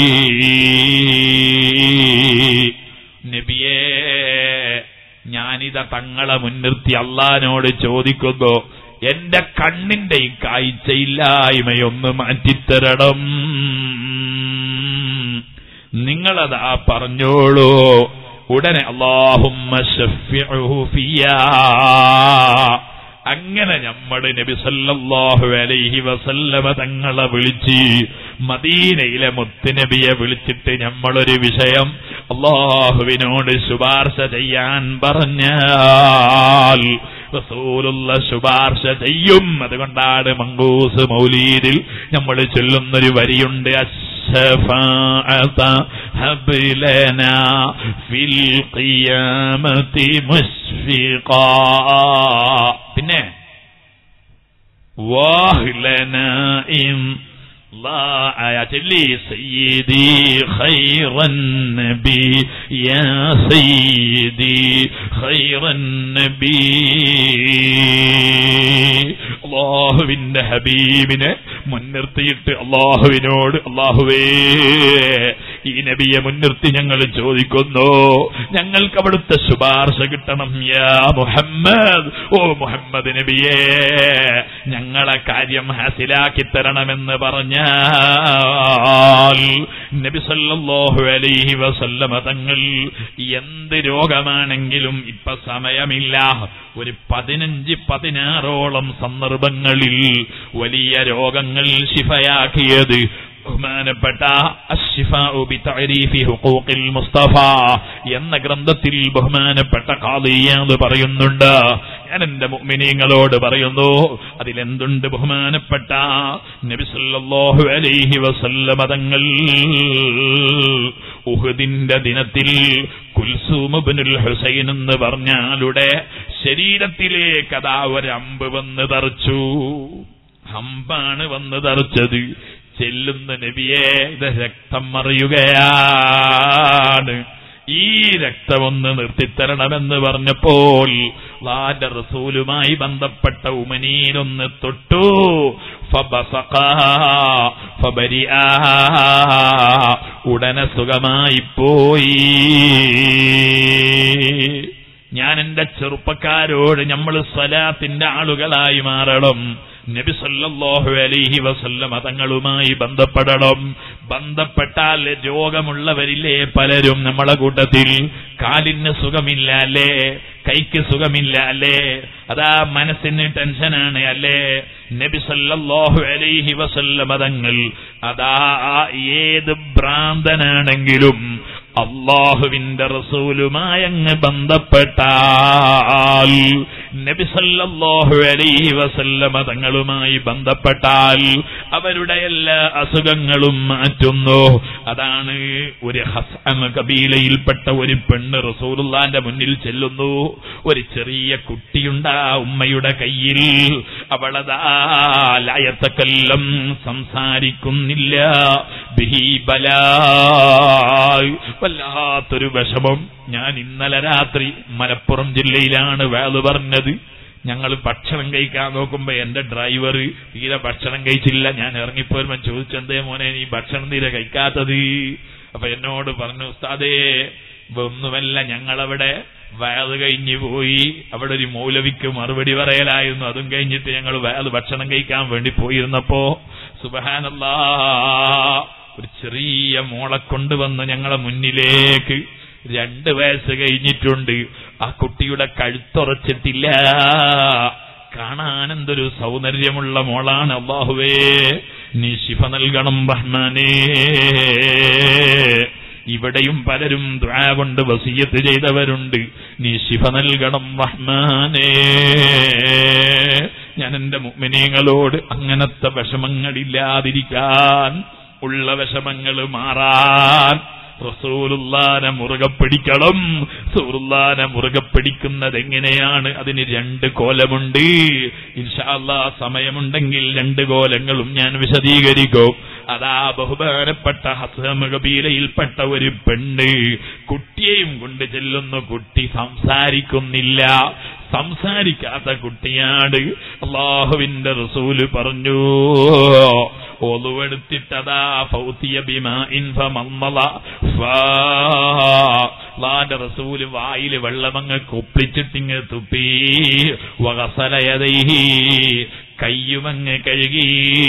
നബിയേ ഞാനിത തങ്ങളെ മുൻനിർത്തി അള്ളഹാനോട് ചോദിക്കുന്നു എന്റെ കണ്ണിന്റെ ഈ കാഴ്ചയില്ലായ്മയൊന്ന് മാറ്റിത്തരണം നിങ്ങളതാ പറഞ്ഞോളൂ ഉടനെ അള്ളാഹുമ്മ ശഫ്യഉഹു ഫിയാ അങ്ങനെ നമ്മുടെ നബി സല്ലല്ലാഹു അലൈഹി വസല്ലമ തങ്ങളെ വിളിച്ച് മദീനയിലെ മുത്തുനബിയെ വിളിച്ചിട്ട് നമ്മളൊരു വിഷയം അള്ളാഹുവിനോട് ശുപാർശ ചെയ്യാൻ പറഞ്ഞാൽ റസൂലുള്ള ശുപാർശ ചെയ്യും അതുകൊണ്ടാണ് മങ്കൂസ് മൗലീദിൽ നമ്മൾ ചൊല്ലുന്നൊരു വരിയുണ്ട് الشفاعة هب لنا في القيامة مشفقا പിന്നെ واهلنا إن الله لي سيدي خير النبي يا سيدي خير النبي അള്ളാഹുവിന്റെ ഹബീബിനെ മുൻനിർത്തിയിട്ട് അള്ളാഹുവിനോട് അള്ളാഹുവേ ഈ നബിയെ മുൻനിർത്തി ഞങ്ങൾ ചോദിക്കുന്നു ഞങ്ങൾക്ക് അവിടുത്തെ ശുപാർശ കിട്ടണം യാ മുഹമ്മദ് ഓ മുഹമ്മദ് നബിയെ ഞങ്ങളെ കാര്യം ഹാസിലാക്കി തരണമെന്ന് പറഞ്ഞാൽ നബി സല്ലല്ലാഹു അലൈഹി വസല്ലമ തങ്ങൾ എന്ത് രോഗമാണെങ്കിലും ഇപ്പൊ സമയമില്ല ഒരു പതിനഞ്ച് പതിനാറോളം സന്ദർഭങ്ങളിൽ വലിയ രോഗങ്ങൾ ശിഫയാക്കിയത് ബഹുമാനപ്പെട്ട അശ്ശിഫാഉ ബിതഅരീഫി ഹുഖൂഖിൽ മുസ്തഫ എന്ന ഗ്രന്ഥത്തിൽ ബഹുമാനപ്പെട്ട ഖാദിയാദ് പറയുന്നുണ്ട് ഞാൻ എന്റെ മുഅ്മിനീങ്ങളോട് പറയുന്നു അതിലെന്തുണ്ട് ബഹുമാനപ്പെട്ട നബി സല്ലല്ലാഹു അലൈഹി വസല്ലമ തങ്ങൾ ഉഹദിന്റെ ദിനത്തിൽ കുൽസൂം ഇബ്നുൽ ഹുസൈൻ എന്ന് പറഞ്ഞാലുടെ ശരീരത്തിലേക്ക് അതാ ഒരു അമ്പ് വന്ന് തറച്ചു അമ്പാണ് വന്ന് തറച്ചത് ചെല്ലുന്ന നബിയെ ഇത് രക്തം മറിയുകയാണ് ഈ രക്തമൊന്ന് നിർത്തിത്തരണമെന്ന് പറഞ്ഞപ്പോൾ വാന്റെ റസൂലുമായി ബന്ധപ്പെട്ട ഉമനീനൊന്ന് തൊട്ടു ഫബസഖാ ഫബരിആ. ഉടനെ സുഖമായി പോയി ഞാൻ എന്റെ ചെറുപ്പക്കാരോട് നമ്മൾ സ്വലാത്തിന്റെ ആളുകളായി മാറണം നബി സല്ലല്ലാഹു അലൈഹി വസല്ലം തങ്ങളുമായി ബന്ധപ്പെടണം ബന്ധപ്പെട്ടാൽ രോഗമുള്ളവരില്ലേ പലരും നമ്മളെ കൂട്ടത്തിൽ കാലിന് സുഖമില്ല അല്ലേ കൈക്ക് സുഖമില്ല അല്ലേ അതാ മനസ്സിന് ടെൻഷനാണ് അല്ലേ നബി സല്ലല്ലാഹു അലൈഹി വസല്ലം തങ്ങൾ അതാ ഏത് ഭ്രാന്തനാണെങ്കിലും അള്ളാഹുവിന്റെ റസൂലുമായി അങ്ങ് ബന്ധപ്പെട്ടാൽ നബി സല്ലല്ലാഹു അലൈഹി വസല്ലമ തങ്ങളുമായി ബന്ധപ്പെട്ടാൽ അവരുടെ എല്ലാ അസുഖങ്ങളും മാറ്റുന്നു അതാണ് ഒരു ഹസ്അമ കബീലയിൽപ്പെട്ട ഒരു പെണ്ണ് റസൂലുള്ളാന്റെ മുന്നിൽ ചെല്ലുന്നു ഒരു ചെറിയ കുട്ടിയുണ്ട് ആ ഉമ്മയുടെ കയ്യിൽ അവളതാ ലയത്തക്കെല്ലാം സംസാരിക്കുന്നില്ല ബിഹി ബലായ് വല്ലാത്തൊരു വിഷമം ഞാൻ ഇന്നലെ രാത്രി മലപ്പുറം ജില്ലയിലാണ് വേള് പറഞ്ഞത് ഞങ്ങൾ ഭക്ഷണം കഴിക്കാൻ നോക്കുമ്പോ എന്റെ ഡ്രൈവർ തീരെ ഭക്ഷണം കഴിച്ചില്ല ഞാൻ ഇറങ്ങിപ്പോരുമ്പോ ചോദിച്ചെന്തേ മോനെ നീ ഭക്ഷണം തീരെ കഴിക്കാത്തത് അപ്പൊ എന്നോട് പറഞ്ഞു ഉസ്താദേ ഒന്നുമല്ല ഞങ്ങളവിടെ വയത് കഴിഞ്ഞു പോയി അവിടെ ഒരു മൗലവിക്ക് മറുപടി പറയലായിരുന്നു അതും കഴിഞ്ഞിട്ട് ഞങ്ങൾ വയത് ഭക്ഷണം കഴിക്കാൻ വേണ്ടി പോയിരുന്നപ്പോ സുബഹാനല്ലാ ഒരു ചെറിയ മോളെ കൊണ്ടുവന്ന് ഞങ്ങളെ മുന്നിലേക്ക് രണ്ട് വയസ്സ് കഴിഞ്ഞിട്ടുണ്ട് ആ കുട്ടിയുടെ കഴുത്തുറച്ചിട്ടില്ല കാണാൻ എന്തൊരു സൗന്ദര്യമുള്ള മോളാണ് അള്ളാഹുവേ നീ ശിഫ നൽകണം റഹ്മാനേ ഇവിടെയും പലരും ദ്വാ കൊണ്ട് വസീയത്ത് ചെയ്തവരുണ്ട് നീ ശിഫ നൽകണം റഹ്മാനേ ഞാൻ എന്റെ മുഅ്മിനീങ്ങളോട് അങ്ങനത്തെ വിഷമങ്ങളില്ലാതിരിക്കാൻ ഉള്ള വിഷമങ്ങൾ മാറാൻ റസൂലുള്ളാനെ മുറുകെ പിടിക്കണം റസൂലുള്ളാനെ മുറുകെ പിടിക്കുന്നത് എങ്ങനെയാണ് അതിന് രണ്ട് കോലമുണ്ട് ഇൻഷാല്ലാ സമയമുണ്ടെങ്കിൽ രണ്ട് കോലങ്ങളും ഞാൻ വിശദീകരിക്കും അതാ ബഹുമാനപ്പെട്ട ഹസമ കബീലയിൽപ്പെട്ട ഒരു പെണ്ണ് കുട്ടിയെയും കൊണ്ട് ചെല്ലുന്ന കുട്ടി സംസാരിക്കുന്നില്ല സംസാരിക്കാത്ത കുട്ടിയാണ് അള്ളാഹുവിന്റെ റസൂല് പറഞ്ഞു ഒതുവെടുത്തിട്ടതാ ഫൗത്തിയ ബിമാ ഇൻഫമമ്മള ാന്റെ റസൂല് വായില് വെള്ളമങ്ങ് കൊപ്പിച്ചിട്ടിങ്ങ് തുപ്പി വകസലയതൈഹി കയ്യുമങ്ങ് കഴുകി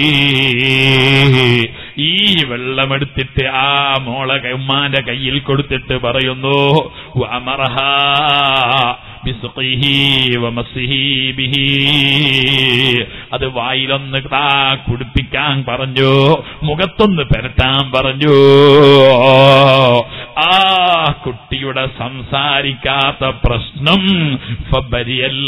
ഈ വെള്ളമെടുത്തിട്ട് ആ മോളെ ഉമ്മാന്റെ കയ്യിൽ കൊടുത്തിട്ട് പറയുന്നു അമറഹ ബിസുഖിഹി വമസിഹി ബിഹി അത് വായിലൊന്ന് താ കുടിപ്പിക്കാൻ പറഞ്ഞു മുഖത്തൊന്ന് പെരട്ടാൻ പറഞ്ഞു ആ കുട്ടിയുടെ സംസാരിക്കാത്ത പ്രശ്നം ഫബരിയൽ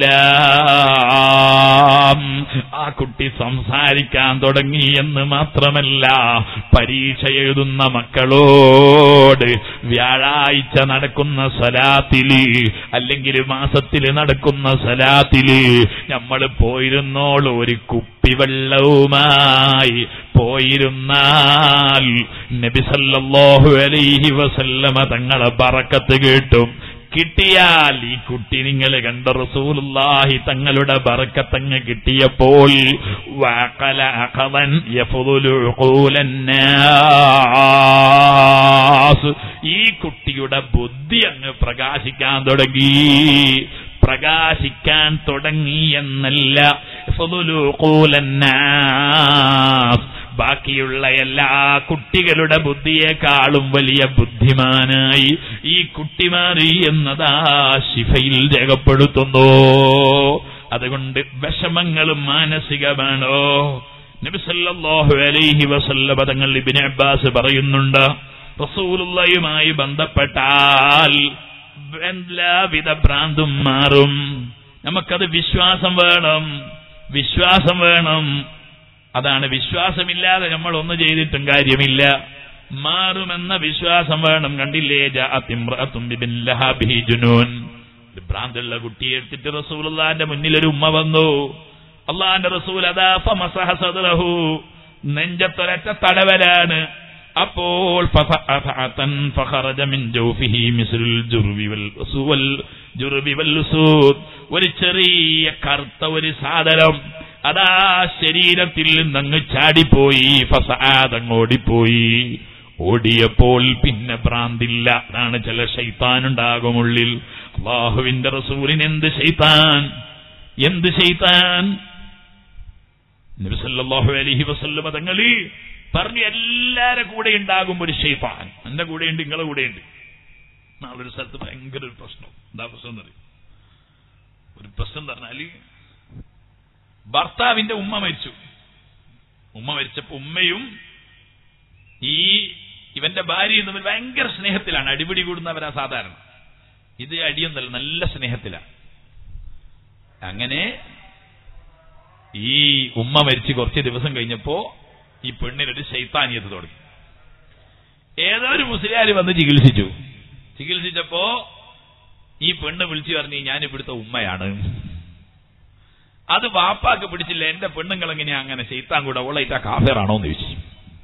ഗുലാം ആ കുട്ടി സംസാരിക്കാൻ തുടങ്ങി എന്ന് മാത്രമല്ല പരീക്ഷ എഴുതുന്ന മക്കളോട് വ്യാഴാഴ്ച നടക്കുന്ന സലാത്തില് അല്ലെങ്കിൽ മാസത്തില് നടക്കുന്ന സലാത്തില് നമ്മൾ പോയിരുന്നോളൂ ഒരു കുപ്പിവെള്ളവുമായി പോയിരുന്നാൽ നബി സല്ലല്ലാഹു അലൈഹി വസല്ലമ തങ്ങളെ ബറക്കത്ത് കിട്ടും കിട്ടിയാൽ ഈ കുട്ടി നിങ്ങൾ കണ്ട റസൂലുള്ളാഹി തങ്ങളുടെ ബറക്കത്തങ്ങ് കിട്ടിയപ്പോൾ വഅഖല അഖദൻ യഫ്ദുലു ഉഖൂലന്നാസ്. ഈ കുട്ടിയുടെ ബുദ്ധി അങ്ങ് പ്രകാശിക്കാൻ തുടങ്ങി പ്രകാശിക്കാൻ തുടങ്ങി എന്നല്ല യഫ്ദുലു ഉഖൂലന്നാസ്. ബാക്കിയുള്ള എല്ലാ കുട്ടികളുടെ ബുദ്ധിയെക്കാളും വലിയ ബുദ്ധിമാനായി ഈ കുട്ടി മാറി എന്നതാ ശിഫയിൽ രേഖപ്പെടുത്തുന്നു അതുകൊണ്ട് വിഷമങ്ങളും മാനസികമാണോ നബിസല്ലാഹു അലൈഹി വസല്ല പദങ്ങൾ ഇബിന് അബ്ബാസ് പറയുന്നുണ്ട് റസൂലുള്ളയുമായി ബന്ധപ്പെട്ടാൽ എല്ലാവിധ ഭ്രാന്തും മാറും നമുക്കത് വിശ്വാസം വേണം വിശ്വാസം വേണം അതാണ് വിശ്വാസമില്ലാതെ നമ്മൾ ഒന്നും ചെയ്തിട്ടും കാര്യമില്ല മാറുമെന്ന വിശ്വാസം വേണം കണ്ടില്ലേ ജാഅത്ത് ഇമ്രഅത്തും ബിബിൻ ലഹാബിഹി ജുനൂൻ ഒരു ഭ്രാന്തുള്ള കുട്ടിയെ എടുത്തിട്ട് റസൂലുള്ളാന്റെ മുന്നിൽ ഒരു ഉമ്മ വന്നു അള്ളാന്റെ റസൂൽ അതാ ഫമസഹ സദ്റഹു നെഞ്ചത്തൊരറ്റ തടവലാണ് അപ്പോൾ ഫഫഅതൻ ഫഖറജ മിൻ ജൗഫിഹി മിസ്ലുൽ ജുർവി വൽ ഉസുവൽ ജുർവി വൽ ഉസൂദ് ഒരു ചെറിയ കറുത്ത ഒരു സാധനം അതാ ശരീരത്തിൽ നിന്നങ്ങ് ചാടിപ്പോയി ഫസാദങ്ങ് ഓടിപ്പോയി ഓടിയപ്പോൾ പിന്നെ ഭ്രാന്തില്ല അതാണ് ചില ശൈത്താനുണ്ടാകും ഉള്ളിൽ അള്ളാഹുവിന്റെ റസൂലിന് എന്ത് ശൈത്താൻ എന്ത് ശൈത്താൻ നബിസല്ലാഹു അലഹി വസല്ലമ തങ്ങളി പറഞ്ഞു എല്ലാരെ കൂടെ ഉണ്ടാകും ഒരു ഷെയ്ത്താൻ എന്റെ കൂടെയുണ്ട് നിങ്ങളെ കൂടെയുണ്ട് നാളൊരു സ്ഥലത്ത് ഭയങ്കര ഒരു പ്രശ്നം എന്താ പ്രശ്നം എന്നറിയും ഒരു പ്രശ്നം എന്ന് പറഞ്ഞാല് ഭർത്താവിന്റെ ഉമ്മ മരിച്ചു ഉമ്മ മരിച്ചപ്പോ ഉമ്മയും ഈ ഇവന്റെ ഭാര്യയും തമ്മിൽ ഭയങ്കര സ്നേഹത്തിലാണ് അടിപിടി കൂടുന്നവരാ സാധാരണ ഇത് അടിയൊന്നല്ല നല്ല സ്നേഹത്തിലാണ് അങ്ങനെ ഈ ഉമ്മ മരിച്ച് കുറച്ച് ദിവസം കഴിഞ്ഞപ്പോ ഈ പെണ്ണിനൊരു ശൈത്താനിയത്ത് തുടങ്ങി ഏതോ ഒരു മുസ്ലിയാർ വന്ന് ചികിത്സിച്ചു ചികിത്സിച്ചപ്പോ ഈ പെണ്ണ് വിളിച്ചു പറഞ്ഞു ഞാൻ ഇവിടുത്തെ ഉമ്മയാണ് അത് വാപ്പാക്ക് പിടിച്ചില്ല എന്റെ പെണ്ണുങ്ങൾ എങ്ങനെയാ അങ്ങനെ ചെയ്ത്താൻ കൂടെ ഓളയിട്ട കാഫേറാണോ എന്ന് ചോദിച്ചു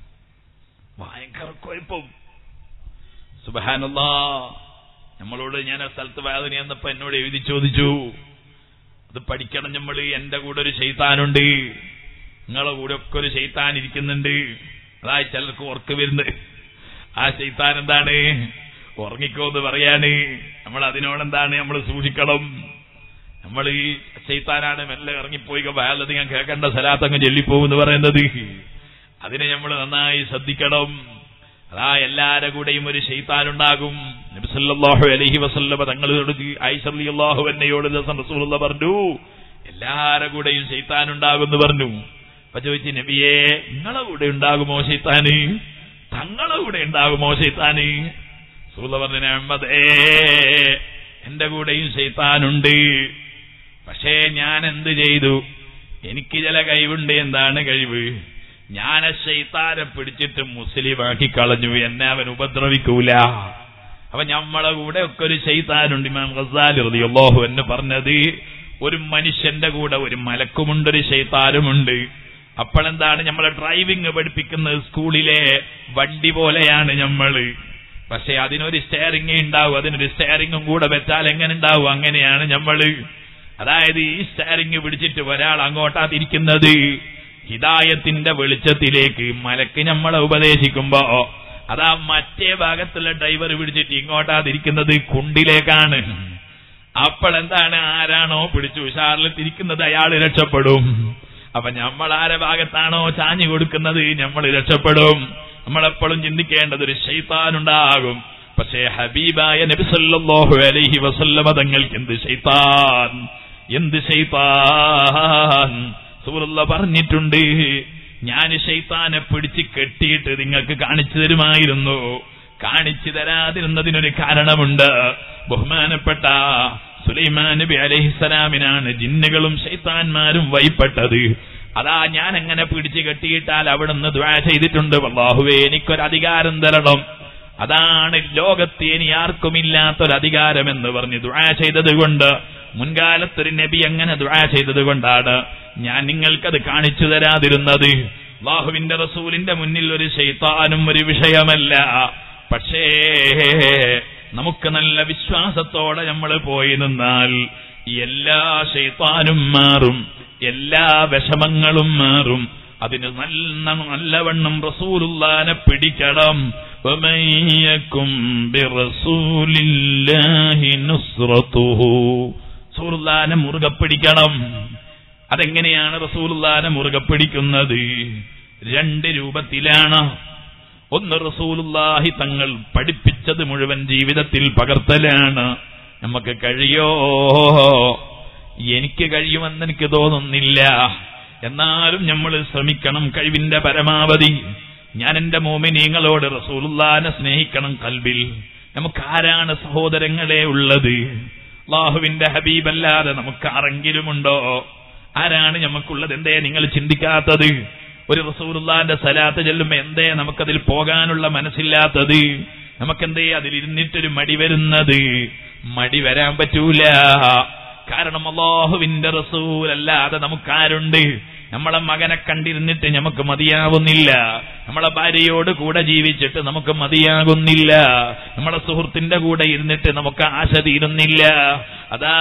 ഭയങ്കര കുഴപ്പം സുബഹാനല്ലാ നമ്മളോട് ഞാൻ ആ സ്ഥലത്ത് വേദന എന്നപ്പോ എന്നോട് എഴുതി ചോദിച്ചു അത് പഠിക്കണം നമ്മൾ എന്റെ കൂടെ ഒരു ചെയ്ത്താനുണ്ട് നിങ്ങളെ കൂടെ ഒക്കെ ഒരു ചെയ്ത്താൻ ഇരിക്കുന്നുണ്ട് അതായത് ചിലർക്ക് ഉറക്ക് വരുന്നത് ആ ചെയ്ത്താൻ എന്താണ് ഉറങ്ങിക്കോ എന്ന് പറയാണ് നമ്മൾ അതിനോടെന്താണ് നമ്മൾ സൂക്ഷിക്കണം നമ്മൾ ഈ ചെയ്ത്താനാണ് മെല്ലെ ഇറങ്ങിപ്പോയി വയലത് ഞാൻ കേൾക്കേണ്ട സ്ഥലത്തങ്ങ് ചൊല്ലിപ്പോകും എന്ന് പറയുന്നത് അതിനെ നമ്മൾ നന്നായി ശ്രദ്ധിക്കണം അതാ എല്ലാരെ കൂടെയും ഒരു ഷെയ്ത്താനുണ്ടാകും നബിസല്ലാഹു അലഹി വസല്ലമ തങ്ങളോട് ഐസല്ലാഹു എന്നയോട് ദിവസം റസൂലുള്ള പറഞ്ഞു എല്ലാരെ കൂടെയും ഷെയ്ത്താനുണ്ടാകും എന്ന് പറഞ്ഞു അപ്പൊ ചോദിച്ചു നബിയെ നിങ്ങളെ കൂടെ ഉണ്ടാകുമോ ഷെയ്ത്താന് തങ്ങളെ കൂടെ ഉണ്ടാകുമോ ഷെയ്ത്താന് റസൂല പറഞ്ഞു അഹമ്മദേ എന്റെ കൂടെയും ഷെയ്ത്താനുണ്ട് പക്ഷേ ഞാൻ എന്ത് ചെയ്തു എനിക്ക് ചില കഴിവുണ്ട് എന്താണ് കഴിവ് ഞാൻ ആ ശൈത്താനെ പിടിച്ചിട്ട് മുസ്ലിമാക്കി കളഞ്ഞു എന്നെ അവൻ ഉപദ്രവിക്കൂല അപ്പൊ നമ്മളെ കൂടെ ഒക്കെ ഒരു ശൈത്താനുണ്ട് ഇമാം ഖസാലി റളിയല്ലാഹു എന്ന് പറഞ്ഞത് ഒരു മനുഷ്യന്റെ കൂടെ ഒരു മലക്കുമുണ്ട് ഒരു ശൈത്താനുമുണ്ട് അപ്പോഴെന്താണ് നമ്മളെ ഡ്രൈവിംഗ് പഠിപ്പിക്കുന്നത് സ്കൂളിലെ വണ്ടി പോലെയാണ് നമ്മള് പക്ഷെ അതിനൊരു സ്റ്റെയറിംഗ് ഉണ്ടാവും അതിനൊരു സ്റ്റെയറിംഗും കൂടെ വെച്ചാൽ എങ്ങനെ ഉണ്ടാവും അങ്ങനെയാണ് നമ്മള് അതായത് ഈ സ്റ്റെയറിംഗ് പിടിച്ചിട്ട് ഒരാൾ അങ്ങോട്ടാ തിരിക്കുന്നത് ഹിദായത്തിന്റെ വെളിച്ചത്തിലേക്ക് മലക്ക് നമ്മളെ ഉപദേശിക്കുമ്പോ അതാ മറ്റേ ഭാഗത്തുള്ള ഡ്രൈവർ പിടിച്ചിട്ട് ഇങ്ങോട്ടാ തിരിക്കുന്നത് കുണ്ടിലേക്കാണ് അപ്പോഴെന്താണ് ആരാണോ പിടിച്ചു ഉഷാറിൽ തിരിക്കുന്നത് അയാൾ രക്ഷപ്പെടും അപ്പൊ നമ്മൾ ആരെ ഭാഗത്താണോ ചാഞ്ഞു കൊടുക്കുന്നത് നമ്മൾ രക്ഷപ്പെടും നമ്മളെപ്പോഴും ചിന്തിക്കേണ്ടത് ഒരു ശൈത്താനുണ്ടാകും പക്ഷേ ഹബീബായ നബി സല്ലല്ലാഹു അലൈഹി വസല്ലമ തങ്ങൾക്ക് എന്ത് ശൈത്താൻ എന്ത് ശൈത്താൻ സൂറുള്ള പറഞ്ഞിട്ടുണ്ട് ഞാൻ ശൈത്താനെ പിടിച്ച് കെട്ടിയിട്ട് നിങ്ങൾക്ക് കാണിച്ചു തരുമായിരുന്നു കാണിച്ചു തരാതിരുന്നതിനൊരു കാരണമുണ്ട് ബഹുമാനപ്പെട്ട സുലൈമാൻ നബി അലഹിസലാമിനാണ് ജിന്നുകളും ശൈത്താന്മാരും വൈപ്പെട്ടത് അതാ ഞാൻ എങ്ങനെ പിടിച്ചു കെട്ടിയിട്ടാൽ അവിടുന്ന് ദ്വാ ചെയ്തിട്ടുണ്ട് അള്ളാഹുവേ എനിക്കൊരു അധികാരം തരണം അതാണ് ലോകത്ത് ഇനി ആർക്കുമില്ലാത്തൊരധികാരം എന്ന് പറഞ്ഞ് ദ്വാ ചെയ്തത് കൊണ്ട് മുൻകാലത്തൊരു നബി അങ്ങനെ ദ്വാ ചെയ്തത് കൊണ്ടാണ് ഞാൻ നിങ്ങൾക്കത് കാണിച്ചു തരാതിരുന്നത് അള്ളാഹുവിന്റെ റസൂലിന്റെ മുന്നിൽ ഒരു ശൈത്താനും ഒരു വിഷയമല്ല പക്ഷേ നമുക്ക് നല്ല വിശ്വാസത്തോടെ നമ്മൾ പോയി നിന്നാൽ എല്ലാ ശൈത്താനും മാറും എല്ലാ വിഷമങ്ങളും മാറും അതിന് നല്ല നല്ലവണ്ണം റസൂലുള്ളാനെ പിടിക്കണം വമയ്യക്കും ബിറസൂലില്ലാഹി നുസ്റതുഹു റസൂലുള്ളാനെ മുറുകെ പിടിക്കണം അതെങ്ങനെയാണ് റസൂലുള്ളാനെ മുറുകെ പിടിക്കുന്നത് രണ്ട് രൂപത്തിലാണ് ഒന്ന് റസൂലുള്ളാഹി തങ്ങൾ പഠിപ്പിച്ചത് മുഴുവൻ ജീവിതത്തിൽ പകർത്തലാണ് നമുക്ക് കഴിയോ എനിക്ക് കഴിയുമെന്ന് എനിക്ക് തോന്നുന്നില്ല എന്നാലും നമ്മൾ ശ്രമിക്കണം കഴിവിന്റെ പരമാവധി ഞാൻ എന്റെ മോമിനീങ്ങളോട് റസൂലുള്ളാനെ സ്നേഹിക്കണം കൽബിൽ നമുക്ക് ആരാണ് സഹോദരങ്ങളെ ഉള്ളത് അള്ളാഹുവിന്റെ ഹബീബല്ലാതെ നമുക്ക് ആരെങ്കിലുമുണ്ടോ ആരാണ് നമുക്കുള്ളത് എന്തേ നിങ്ങൾ ചിന്തിക്കാത്തത് ഒരു റസൂലുള്ളാന്റെ സലാത്ത് ചെല്ലുമ്പോ എന്തേ നമുക്കതിൽ പോകാനുള്ള മനസ്സില്ലാത്തത് നമുക്കെന്തേ അതിലിരുന്നിട്ടൊരു മടി വരുന്നത് മടി വരാൻ പറ്റൂല കാരണം അള്ളാഹുവിന്റെ റസൂൽ അല്ലാതെ നമുക്കാരുണ്ട് നമ്മളെ മകനെ കണ്ടിരുന്നിട്ട് നമുക്ക് മതിയാവുന്നില്ല നമ്മളെ ഭാര്യയോട് കൂടെ ജീവിച്ചിട്ട് നമുക്ക് മതിയാകുന്നില്ല നമ്മളെ സുഹൃത്തിന്റെ കൂടെ ഇരുന്നിട്ട് നമുക്ക് ആശ തീരുന്നില്ല അതാ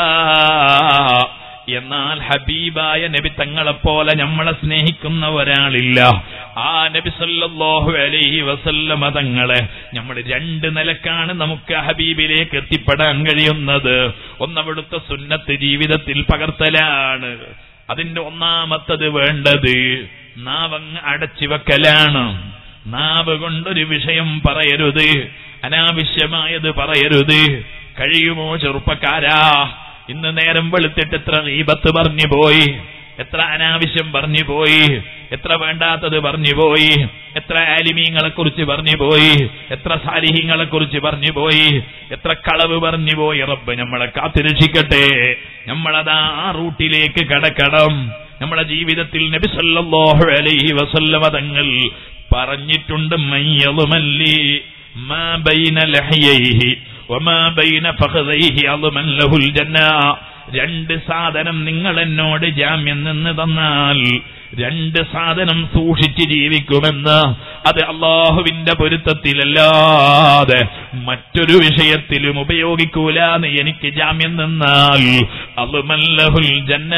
എന്നാൽ ഹബീബായ നബി തങ്ങളെപ്പോലെ നമ്മളെ സ്നേഹിക്കുന്ന ഒരാളില്ല ആ നബി സല്ലല്ലാഹു അലൈഹി വസല്ലമ തങ്ങളെ നമ്മൾ രണ്ട് നിലക്കാണ് നമുക്ക് ഹബീബിലേക്ക് എത്തിപ്പെടാൻ കഴിയുന്നത് ഒന്നവിടുത്തെ സുന്നത്ത് ജീവിതത്തിൽ പകർത്തലാണ് അതിന്റെ ഒന്നാമത്തത് വേണ്ടത് നാവങ്ങ് അടച്ചു വെക്കലാണ് നാവ് കൊണ്ടൊരു വിഷയം പറയരുത് അനാവശ്യമായത് പറയരുത് കഴിയുമോ ചെറുപ്പക്കാരാ ഇന്ന് നേരം വെളുത്തിട്ട് എത്ര ഈപത്ത് പറഞ്ഞു പോയി എത്ര അനാവശ്യം പറഞ്ഞു പോയി എത്ര വേണ്ടാത്തത് പറഞ്ഞു പോയി എത്ര ആലിമീങ്ങളെ കുറിച്ച് പറഞ്ഞു പോയി എത്ര സാലിഹ്യങ്ങളെ കുറിച്ച് പറഞ്ഞു പോയി എത്ര കളവ് പറഞ്ഞു പോയി റബ്ബ് നമ്മളെ കാത്തിരക്ഷിക്കട്ടെ നമ്മളതാ ആ റൂട്ടിലേക്ക് കടക്കണം നമ്മുടെ ജീവിതത്തിൽ നബി സല്ലല്ലാഹു അലൈഹി വസല്ലമ തങ്ങൾ പറഞ്ഞിട്ടുണ്ട് മയ്യളുമല്ലി മാ ബൈന ലഹ്യൈഹി വമാ ബൈന ഫഖദൈഹി അളുമൻ ലഹുൽ ജന്ന രണ്ട് സാധനം നിങ്ങൾ എന്നോട് ജാമ്യം നിന്ന് തന്നാൽ രണ്ട് സാധനം സൂക്ഷിച്ച് ജീവിക്കുമെന്ന് അത് അള്ളാഹുവിന്റെ പൊരുത്തത്തിലല്ലാതെ മറ്റൊരു വിഷയത്തിലും ഉപയോഗിക്കൂലെന്ന് എനിക്ക് ജാമ്യം നിന്നാൽ അളുമല്ലഹുൽ ജന്ന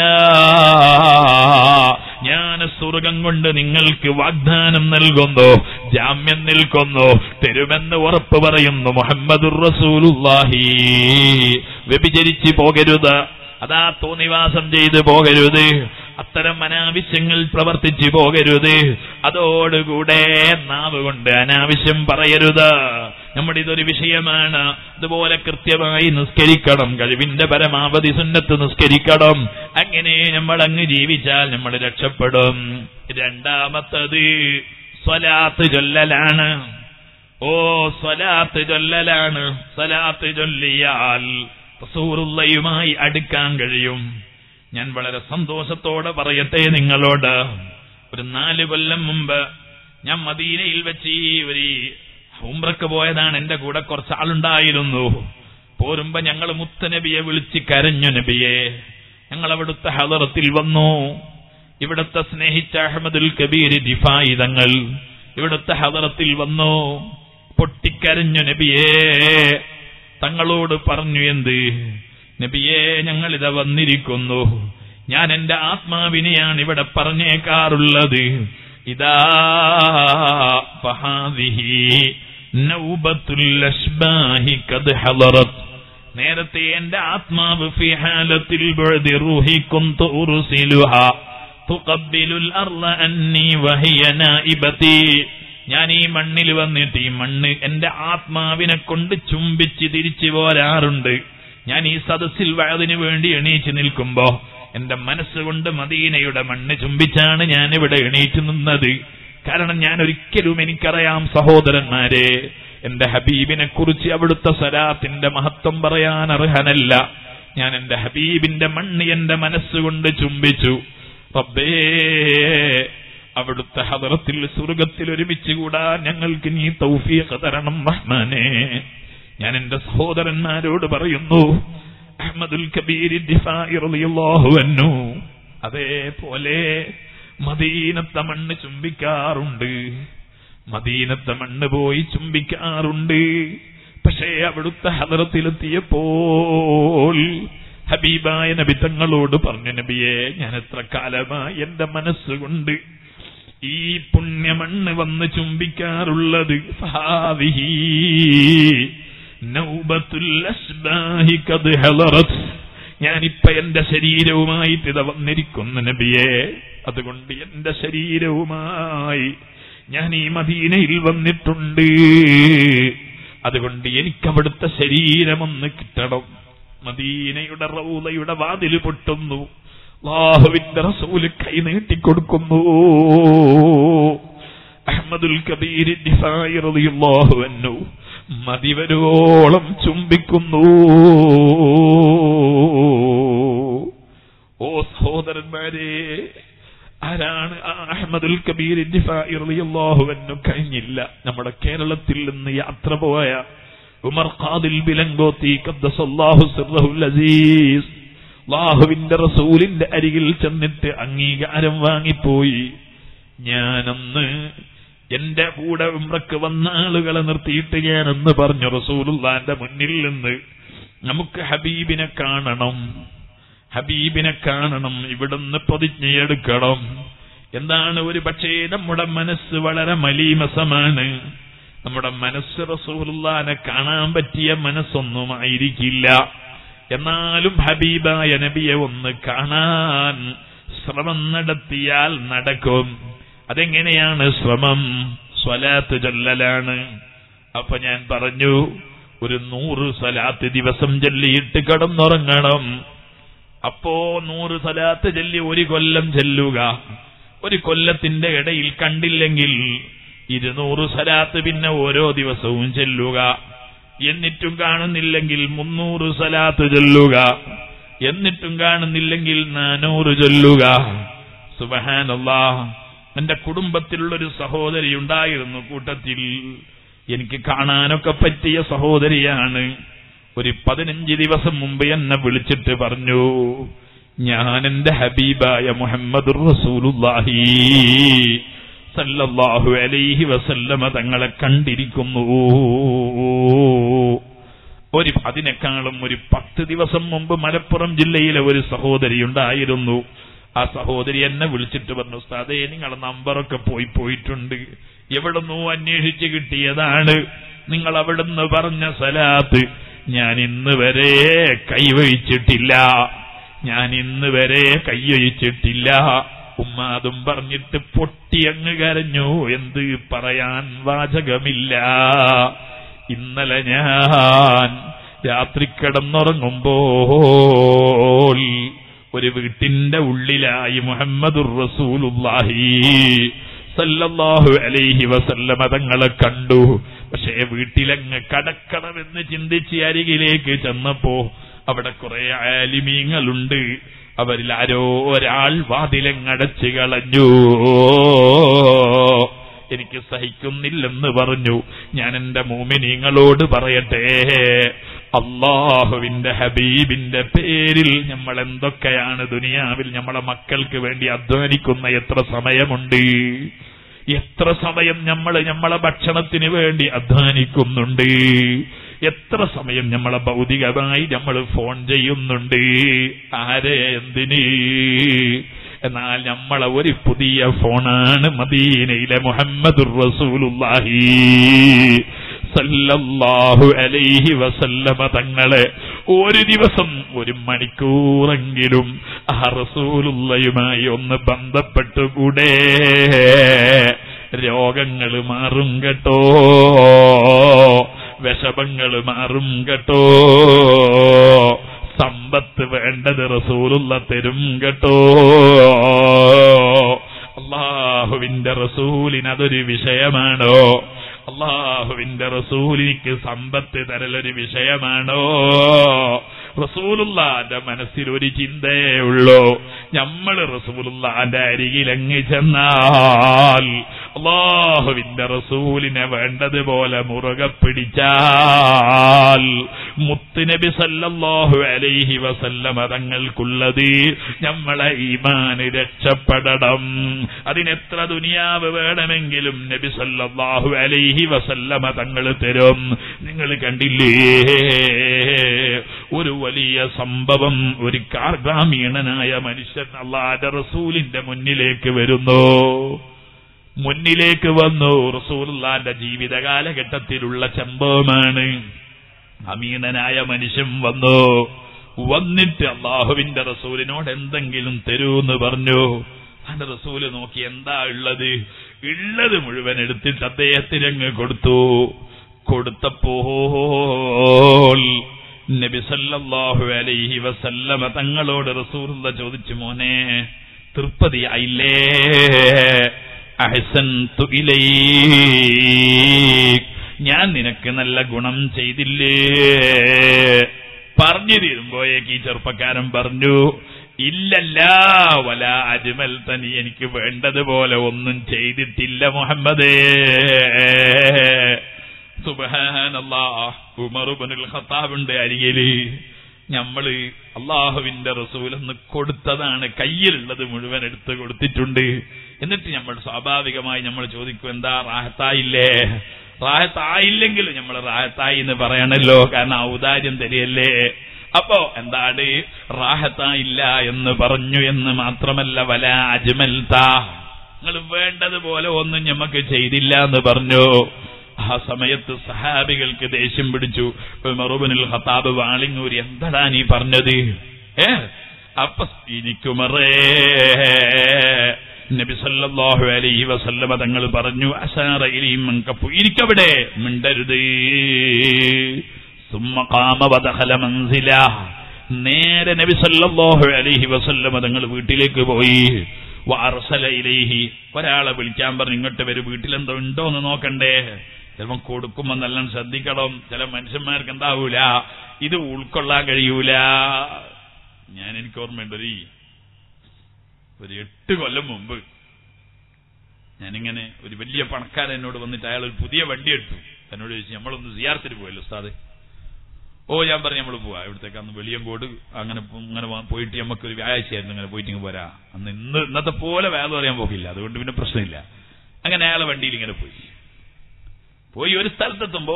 ഞാൻ സ്വർഗം കൊണ്ട് നിങ്ങൾക്ക് വാഗ്ദാനം നൽകുന്നു ജാമ്യം നിൽക്കുന്നു തരുമെന്ന് ഉറപ്പ് പറയുന്നു മുഹമ്മദുർ റസൂലുള്ളാഹി വ്യഭിചരിച്ച് പോകരുത് അതാ തോന്നിവാസം ചെയ്തു പോകരുത് അത്തരം അനാവശ്യങ്ങൾ പ്രവർത്തിച്ചു പോകരുത് അതോടുകൂടെ നാവ് കൊണ്ട് അനാവശ്യം പറയരുത് നമ്മുടെ ഇതൊരു വിഷയമാണ് അതുപോലെ കൃത്യമായി നിസ്കരിക്കണം കഴിവിന്റെ പരമാവധി സുന്നത്ത് നിസ്കരിക്കണം അങ്ങനെ നമ്മൾ അങ്ങ് ജീവിച്ചാൽ നമ്മൾ രക്ഷപ്പെടും രണ്ടാമത്തത് സ്വലാത്ത് ചൊല്ലലാണ് ഓ സ്വലാത്ത് ചൊല്ലലാണ് സ്വലാത്ത് ചൊല്ലിയാൽ റസൂറുള്ളയുമായി അടുക്കാൻ കഴിയും ഞാൻ വളരെ സന്തോഷത്തോടെ പറയട്ടെ നിങ്ങളോട് ഒരു നാല് കൊല്ലം മുമ്പ് ഞാൻ മദീനയിൽ വെച്ച് ഈ ഒരു ഉംറക്ക് പോയതാണ് എന്റെ കൂടെ കുറച്ച് ആളുണ്ടായിരുന്നു പോരുമ്പോ ഞങ്ങൾ മുത്തനബിയെ വിളിച്ച് കരഞ്ഞു നബിയെ ഞങ്ങൾ അവിടുത്തെ ഹലറത്തിൽ വന്നു ഇവിടുത്തെ സ്നേഹിച്ച അഹമ്മദുൽ കബീർ ദിഫായി തങ്ങൾ ഇവിടുത്തെ ഹലറത്തിൽ വന്നു പൊട്ടിക്കരഞ്ഞു നബിയേ തങ്ങളോട് പറഞ്ഞു എന്ത് നബിയെ ഞങ്ങളിത വന്നിരിക്കുന്നു ഞാൻ എന്റെ ആത്മാവിനെയാണ് ഇവിടെ പറഞ്ഞേക്കാറുള്ളത് ഇതാ ഫഹാദിഹി നൗബത്തുൽ അശ്ബാഹി ഖദ് ഹളറത് നേരത്തെ എന്റെ ആത്മാവ് ഫി ഹാലത്തിൽ ബഅദി റൂഹി കുന്തു ഉർസിലുഹാ തുഖബ്ബിലുൽ അർള അന്നി വഹിയ നായിബതി ഞാൻ ഈ മണ്ണിൽ വന്നിട്ട് ഈ മണ്ണ് എന്റെ ആത്മാവിനെ കൊണ്ട് ചുംബിച്ച് തിരിച്ചു പോരാറുണ്ട് ഞാൻ ഈ സദസ്സിൽ വഴതിനു വേണ്ടി എണീച്ചു നിൽക്കുമ്പോ എന്റെ മനസ്സുകൊണ്ട് മദീനയുടെ മണ്ണ് ചുംബിച്ചാണ് ഞാൻ ഇവിടെ എണീറ്റ് നിന്നത് കാരണം ഞാൻ ഒരിക്കലും എനിക്കറിയാം സഹോദരന്മാരെ എന്റെ ഹബീബിനെ കുറിച്ച് അവിടുത്തെ സലാത്തിന്റെ മഹത്വം പറയാൻ അർഹനല്ല ഞാൻ എന്റെ ഹബീബിന്റെ മണ്ണ് എന്റെ മനസ്സുകൊണ്ട് ചുംബിച്ചു റബ്ബേ അവിടുത്തെ ഹദറത്തിൽ സ്വർഗത്തിൽ ഒരുമിച്ച് കൂടാൻ ഞങ്ങൾക്ക് നീ തൗഫീഖ് തരണം റഹ്മാനെ ഞാൻ എന്റെ സഹോദരന്മാരോട് പറയുന്നു അഹമ്മദുൽ കബീർ ദിഫാഇ റളിയല്ലാഹു അൻഹു അതേപോലെ മദീനത്തെ മണ്ണ് ചുംബിക്കാറുണ്ട് മദീനത്തെ മണ്ണ് പോയി ചുംബിക്കാറുണ്ട് പക്ഷേ അവിടുത്തെ ഹദറത്തിലെത്തിയപ്പോൾ ഹബീബായ നബി തങ്ങളോട് പറഞ്ഞു നബിയെ ഞാൻ എത്ര കാലമായി എന്റെ മനസ്സുകൊണ്ട് ഈ പുണ്യമണ്ണ് വന്ന് ചുംബിക്കാറുള്ളത് ഫഹാദിഹി നൗബത്തുൽ അസ്ബാഹി ഖദ് ഹളറത് ഞാനിപ്പ എന്റെ ശരീരവുമായിട്ട് ഇത വന്നിരിക്കുന്നു നബിയെ അതുകൊണ്ട് എന്റെ ശരീരവുമായി ഞാൻ ഈ മദീനയിൽ വന്നിട്ടുണ്ട് അതുകൊണ്ട് എനിക്കവിടുത്തെ ശരീരമൊന്ന് കിട്ടണം മദീനയുടെ റൗലയുടെ വാതില് പൊട്ടുന്നു അള്ളാഹുവിന്റെ റസൂല് കൈ നീട്ടിക്കൊടുക്കുന്നു അഹമ്മദുൽ കബീർ ദിഫായി റളിയല്ലാഹു അൻഹു മതിവരോളം ചുംബിക്കുന്നു ഓ സഹോദരന്മാരെ ആരാണ് ആ അഹമ്മദുൽ കബീർ ദിഫായി റളിയല്ലാഹു അൻഹു കഴിഞ്ഞില്ല നമ്മുടെ കേരളത്തിൽ നിന്ന് യാത്ര പോയ ഉമർ ഖാദിൽ ബിലങ്കോത്തി ഖദ്ദസല്ലാഹു സിർറഹുൽ അസീസ് അള്ളാഹുവിന്റെ റസൂലിന്റെ അരികിൽ ചെന്നിട്ട് അംഗീകാരം വാങ്ങിപ്പോയി ഞാനന്ന് എന്റെ കൂടെ ഉമ്രക്ക് വന്ന ആളുകളെ നിർത്തിയിട്ട് ഞാനന്ന് പറഞ്ഞു റസൂലുള്ളാന്റെ മുന്നിൽ നിന്ന് നമുക്ക് ഹബീബിനെ കാണണം ഹബീബിനെ കാണണം ഇവിടുന്ന് പ്രതിജ്ഞയെടുക്കണം എന്താണ് ഒരു പക്ഷേ നമ്മുടെ മനസ്സ് വളരെ മലീമസമാണ് നമ്മുടെ മനസ്സ് റസൂലുള്ളാനെ കാണാൻ പറ്റിയ മനസ്സൊന്നും ആയിരിക്കില്ല എന്നാലും ഹബീബായ നബിയെ ഒന്ന് കാണാൻ ശ്രമം നടത്തിയാൽ നടക്കും അതെങ്ങനെയാണ് ശ്രമം സ്വലാത്ത് ചൊല്ലലാണ് അപ്പൊ ഞാൻ പറഞ്ഞു ഒരു നൂറ് സലാത്ത് ദിവസം ചൊല്ലിയിട്ട് കടന്നുറങ്ങണം അപ്പോ നൂറ് സലാത്ത് ചൊല്ലി ഒരു കൊല്ലം ചെല്ലുക ഒരു കൊല്ലത്തിന്റെ ഇടയിൽ കണ്ടില്ലെങ്കിൽ ഇരുന്നൂറ് സലാത്ത് പിന്നെ ഓരോ ദിവസവും ചെല്ലുക എന്നിട്ടും കാണുന്നില്ലെങ്കിൽ മുന്നൂറ് സലാത്ത് ചൊല്ലുക എന്നിട്ടും കാണുന്നില്ലെങ്കിൽ നാനൂറ് ചൊല്ലുക സുബഹാനല്ലാ എന്റെ കുടുംബത്തിലുള്ളൊരു സഹോദരി ഉണ്ടായിരുന്നു കൂട്ടത്തിൽ എനിക്ക് കാണാനൊക്കെ പറ്റിയ സഹോദരിയാണ് ഒരു പതിനഞ്ച് ദിവസം മുമ്പ് എന്നെ വിളിച്ചിട്ട് പറഞ്ഞു ഞാൻ എന്റെ ഹബീബായ മുഹമ്മദ് റസൂലുല്ലാഹി സല്ലല്ലാഹു അലൈഹി വസല്ലമ തങ്ങളെ കണ്ടിരിക്കുന്നു ഒരു അതിനേക്കാളും ഒരു പത്ത് ദിവസം മുമ്പ് മലപ്പുറം ജില്ലയിലെ ഒരു സഹോദരി ഉണ്ടായിരുന്നു ആ സഹോദരി എന്നെ വിളിച്ചിട്ട് പറഞ്ഞു ഉസ്താദേ നിങ്ങളെ നമ്പറൊക്കെ പോയി പോയിട്ടുണ്ട് എവിടുന്നോ അന്വേഷിച്ച് കിട്ടിയതാണ് നിങ്ങൾ അവിടുന്ന് പറഞ്ഞ സലാത്ത് ഞാൻ ഇന്ന് വരെ കൈവഴിച്ചിട്ടില്ല ഞാൻ ഇന്ന് വരെ കൈവഴിച്ചിട്ടില്ല ഉമ്മ അതും പറഞ്ഞിട്ട് പൊട്ടി അങ്ങ് കരഞ്ഞു എന്ത് പറയാൻ വാചകമില്ല ഇന്നലെ ഞാൻ രാത്രി കിടന്നുറങ്ങുമ്പോൾ ഒരു വീട്ടിന്റെ ഉള്ളിലായി മുഹമ്മദുർ റസൂലുള്ളാഹി സല്ലല്ലാഹു അലൈഹി വസല്ലമ തങ്ങളെ കണ്ടു പക്ഷേ വീട്ടിലങ്ങ് കടക്കണമെന്ന് ചിന്തിച്ച് അരികിലേക്ക് ചെന്നപ്പോ അവിടെ കുറെ ആലിമീങ്ങളുണ്ട് അവരിൽ ആരോ ഒരാൾ വാതിലങ്ങടച്ചു കളഞ്ഞു എനിക്ക് സഹിക്കുന്നില്ലെന്ന് പറഞ്ഞു ഞാൻ എന്റെ മൂമിനീങ്ങളോട് പറയട്ടെ അള്ളാഹുവിന്റെ ഹബീബിന്റെ പേരിൽ നമ്മൾ എന്തൊക്കെയാണ് ദുനിയാവിൽ നമ്മളെ മക്കൾക്ക് വേണ്ടി അധ്വാനിക്കുന്ന എത്ര സമയമുണ്ട് എത്ര സമയം നമ്മൾ നമ്മളെ ഭക്ഷണത്തിന് വേണ്ടി അധ്വാനിക്കുന്നുണ്ട് എത്ര സമയം നമ്മളെ ഭൗതികമായി നമ്മൾ ഫോൺ ചെയ്യുന്നുണ്ട് ആരെ എന്തിന് എന്നാൽ നമ്മളെ ഒരു പുതിയ ഫോണാണ് മദീനയിലെ മുഹമ്മദ് റസൂലുള്ളാഹി സല്ലല്ലാഹു അലൈഹി വസല്ലമ തങ്ങളെ ഒരു ദിവസം ഒരു മണിക്കൂറെങ്കിലും ആ റസൂലുള്ളയുമായി ഒന്ന് ബന്ധപ്പെട്ടുകൂടെ രോഗങ്ങൾ മാറും കേട്ടോ വിഷമങ്ങൾ മാറും കേട്ടോ സമ്പത്ത് വേണ്ടത് റസൂലുള്ള തരും കേട്ടോ അള്ളാഹുവിന്റെ റസൂലിന് അതൊരു വിഷയമാണോ അള്ളാഹുവിന്റെ റസൂലിക്ക് സമ്പത്ത് തരലൊരു വിഷയമാണോ റസൂലുള്ളാന്റെ മനസ്സിൽ ഒരു ചിന്തയേ ഉള്ളൂ നമ്മൾ റസൂലുള്ളാന്റെ അരികിലങ്ങ് ചെന്നാൽ അള്ളാഹുവിന്റെ റസൂലിനെ വേണ്ടതുപോലെ മുറുകെ പിടിച്ചാൽ മുത്തുനബി സല്ലല്ലാഹു അലൈഹി വസല്ലമ തങ്ങൾക്കുള്ളത് നമ്മളെ ഈമാന് രക്ഷപ്പെടണം അതിനെത്ര ദുനിയാവ് വേണമെങ്കിലും നബി സല്ലല്ലാഹു അലൈഹി വസല്ലമ തങ്ങൾ തരും നിങ്ങൾ കണ്ടില്ലേ ഒരു വലിയ സംഭവം ഒരു കാർ ഗ്രാമീണനായ മനുഷ്യൻ അള്ളാന്റെ റസൂലിന്റെ മുന്നിലേക്ക് വരുന്നു മുന്നിലേക്ക് വന്നു റസൂലുള്ളാന്റെ ജീവിത കാലഘട്ടത്തിലുള്ള സംഭവമാണ് അമീനനായ മനുഷ്യൻ വന്നു വന്നിട്ട് അള്ളാഹുവിന്റെ റസൂലിനോട് എന്തെങ്കിലും തരൂന്ന് പറഞ്ഞു അതിന്റെ റസൂല് നോക്കി എന്താ ഉള്ളത് ഉള്ളത് മുഴുവൻ എടുത്തിട്ട് അദ്ദേഹത്തിന് അങ്ങ് കൊടുത്തു കൊടുത്തപ്പോൾ നബി സല്ലല്ലാഹു അലൈഹി വസല്ലമ തങ്ങളോട് റസൂലുള്ള ചോദിച്ചു മോനെ തൃപ്പതിയായില്ലേ അഹ്സൻതു ഇലൈക് ഞാൻ നിനക്ക് നല്ല ഗുണം ചെയ്തില്ലേ പറഞ്ഞു തീരുമ്പോഴേക്ക് ഈ ചെറുപ്പക്കാരൻ പറഞ്ഞു ഇല്ലല്ല വല അജ്മൽ തനി എനിക്ക് വേണ്ടതുപോലെ ഒന്നും ചെയ്തിട്ടില്ല മുഹമ്മദേ സുബഹാനല്ലാ ഉമറുബനുൽ ഖത്താബുണ്ട് അരികില് ഞമ്മള് അള്ളാഹുവിന്റെ റസൂലെന്ന് കൊടുത്തതാണ് കയ്യിലുള്ളത് മുഴുവൻ എടുത്ത് കൊടുത്തിട്ടുണ്ട് എന്നിട്ട് നമ്മൾ സ്വാഭാവികമായി നമ്മൾ ചോദിക്കും എന്താ റാഹത്തായില്ലേ റാഹത്തായില്ലെങ്കിലും നമ്മൾ റാഹത്തായി എന്ന് പറയണല്ലോ കാരണം ഔദാര്യം തരികയല്ലേ അപ്പോ എന്താണ് റാഹത്തായില്ല എന്ന് പറഞ്ഞു എന്ന് മാത്രമല്ല വല അജ്മൽത്താ നിങ്ങൾ വേണ്ടതുപോലെ ഒന്നും ഞമ്മക്ക് ചെയ്തില്ല എന്ന് പറഞ്ഞു ആ സമയത്ത് സഹാബികൾക്ക് ദേഷ്യം പിടിച്ചു മറുബനുൽ ഖത്താബ് വാളിങ്ങൂരി എന്താടാ നീ പറഞ്ഞത് ഏ അപ്പൊ ഇരിക്കുമറേ നബി സല്ലല്ലാഹു അലൈഹി വസല്ലമ തങ്ങൾ പറഞ്ഞു അശാറ ഇലൈഹിം മൻ കഫു ഇരിക്കവിടെ മിണ്ടരുത് സുമ്മ ഖാമ വദഖല മൻസില നേരെ നബി സല്ലല്ലാഹു അലൈഹി വസല്ലമ തങ്ങൾ വീട്ടിലേക്ക് പോയി വാർസല ഇലൈഹി ഒരാളെ വിളിക്കാൻ പറഞ്ഞു ഇങ്ങോട്ട് വരും വീട്ടിലെന്തോ ഉണ്ടോ എന്ന് നോക്കണ്ടേ ചിലപ്പം കൊടുക്കുമ്പോ നല്ല ശ്രദ്ധിക്കണം ചില മനുഷ്യന്മാർക്ക് എന്താവൂല ഇത് ഉൾക്കൊള്ളാൻ കഴിയൂല ഞാൻ എനിക്ക് ഓർമ്മയുണ്ട് ഒരു ഒരു എട്ട് കൊല്ലം മുമ്പ് ഞാനിങ്ങനെ ഒരു വലിയ പണക്കാരൻ എന്നോട് വന്നിട്ട് അയാൾ ഒരു പുതിയ വണ്ടി എടുത്തു എന്നോട് ചോദിച്ചു നമ്മളൊന്ന് സിയാർത്തിന് പോയല്ലോ ഉസ്താദ് ഓ ഞാൻ പറഞ്ഞു നമ്മൾ പോവാ ഇവിടത്തേക്ക് അന്ന് വെളിയങ്കോട് അങ്ങനെ പോ- ഇങ്ങനെ വാ- പോയിട്ട് നമുക്ക് ഒരു വ്യാഴാഴ്ചയായിരുന്നു ഇങ്ങനെ പോയിട്ട് ഇങ്ങ് പോരാ അന്ന് ഇന്ന് ഇന്നത്തെ പോലെ വേദം അറിയാൻ പോകില്ല അതുകൊണ്ട് പിന്നെ പ്രശ്നമില്ല അങ്ങനെ അയാളെ വണ്ടിയിൽ ഇങ്ങനെ പോയി പോയി ഒരു സ്ഥലത്തെത്തുമ്പോ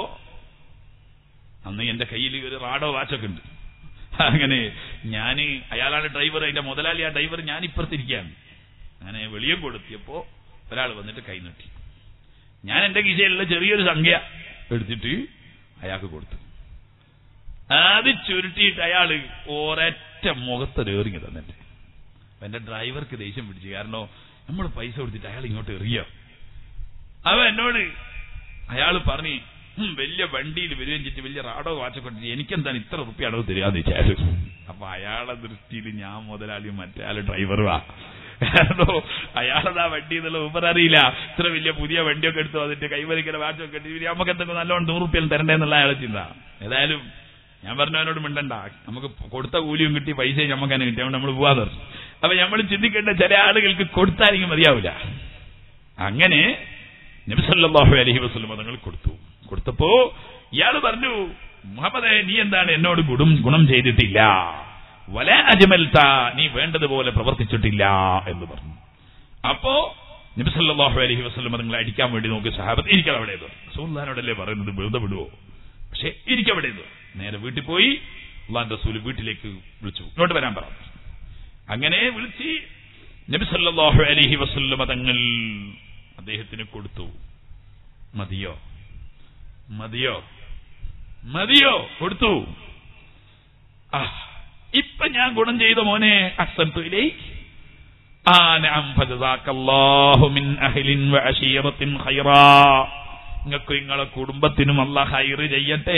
അന്ന് എന്റെ കയ്യിൽ ഒരു റാഡോ വാച്ചൊക്കെ ഉണ്ട് അങ്ങനെ ഞാന് അയാളാണ് ഡ്രൈവർ അതിന്റെ മുതലാളി ആ ഡ്രൈവർ ഞാൻ ഇപ്പുറത്തിരിക്കുകയാണ് അങ്ങനെ വെളിയം കൊടുത്തിയപ്പോ ഒരാൾ വന്നിട്ട് കൈ നീട്ടി ഞാൻ എന്റെ കീശയിലുള്ള ചെറിയൊരു സംഖ്യ എടുത്തിട്ട് അയാൾക്ക് കൊടുത്തു അത് ചുരുട്ടിയിട്ട് അയാള് ഒരൊറ്റ മുഖത്തൊരേറിങ്ങി തന്നിട്ട് അപ്പൊ എന്റെ ഡ്രൈവർക്ക് ദേഷ്യം പിടിച്ചു കാരണം നമ്മൾ പൈസ കൊടുത്തിട്ട് അയാൾ ഇങ്ങോട്ട് എറിയോ അവ എന്നോട് അയാൾ പറഞ്ഞു "ഉം, വലിയ വണ്ടിയിൽ വരികയും ചെയ്തിട്ട് വലിയ റാഡോ വാച്ചക്കൊണ്ടിട്ട് എനിക്കെന്താണ് ഇത്ര റുപ്യ അടവ് തരികയെന്ന് വെച്ചാല് അപ്പൊ അയാളെ ദൃഷ്ടിയിൽ ഞാൻ മുതലാളിയും മറ്റേ ആള് ഡ്രൈവറുവാ കാരണം അയാളതാ വണ്ടി എന്നുള്ള ഊബർ അറിയില്ല ഇത്ര വലിയ പുതിയ വണ്ടിയൊക്കെ എടുത്തു അതിന്റെ കൈവരിക്കല വാച്ചൊക്കെ എടുത്ത് നമുക്ക് എന്തെങ്കിലും നല്ലോണം നൂറ് റുപ്യ തരണ്ടേ എന്നുള്ള അയാളെ ചിന്ത ഏതായാലും ഞാൻ പറഞ്ഞു അവനോട് മിണ്ടണ്ട നമുക്ക് കൊടുത്ത കൂലിയും കിട്ടി പൈസയും നമുക്ക് തന്നെ കിട്ടി അതുകൊണ്ട് നമ്മൾ പോവാന്ന് പറഞ്ഞു അപ്പൊ നമ്മൾ ചിന്തിക്കേണ്ട ചില ആളുകൾക്ക് കൊടുത്താലെങ്കിൽ മതിയാവില്ല അങ്ങനെ നബിസല്ലാഹു അലഹി വസ്ലം തങ്ങൾ കൊടുത്തു കൊടുത്തപ്പോ ഇയാള് പറഞ്ഞു മുഹമ്മദേ നീ എന്താണ് എന്നോട് ഗുണം ഗുണം ചെയ്തിട്ടില്ല വല അജ്മൽത്ത നീ വേണ്ടതുപോലെ പ്രവർത്തിച്ചിട്ടില്ല എന്ന് പറഞ്ഞു അപ്പോ നബിസല്ലാഹു അലഹി വസ്ലം തങ്ങളെ അടിക്കാൻ വേണ്ടി നോക്കി സഹാബത്ത് ഇരിക്കവിടെ സുൽത്താനോടല്ലേ പറയുന്നത് വെറുതെ വിടുവോ പക്ഷെ ഇരിക്കവിടെ നേരെ വീട്ടിൽ പോയി അള്ളാൻ റസൂല് വീട്ടിലേക്ക് വിളിച്ചു ഇങ്ങോട്ട് വരാൻ പറഞ്ഞു അങ്ങനെ വിളിച്ച് നബി സല്ലല്ലാഹു അലൈഹി വസല്ലമ തങ്ങൾ അദ്ദേഹത്തിന് കൊടുത്തു മതിയോ മതിയോ മതിയോ കൊടുത്തു ആ ഇപ്പൊ ഞാൻ ഗുണം ചെയ്ത മോനെ അസന്തുലേ ആ നഅം ഫജസാക്കല്ലാഹു മിൻ അഹ്ലിൻ വഅശീറത്തിൻ ഖൈറാ നിങ്ങൾക്ക് നിങ്ങളെ കുടുംബത്തിനും അല്ല ഹൈറ് ചെയ്യട്ടെ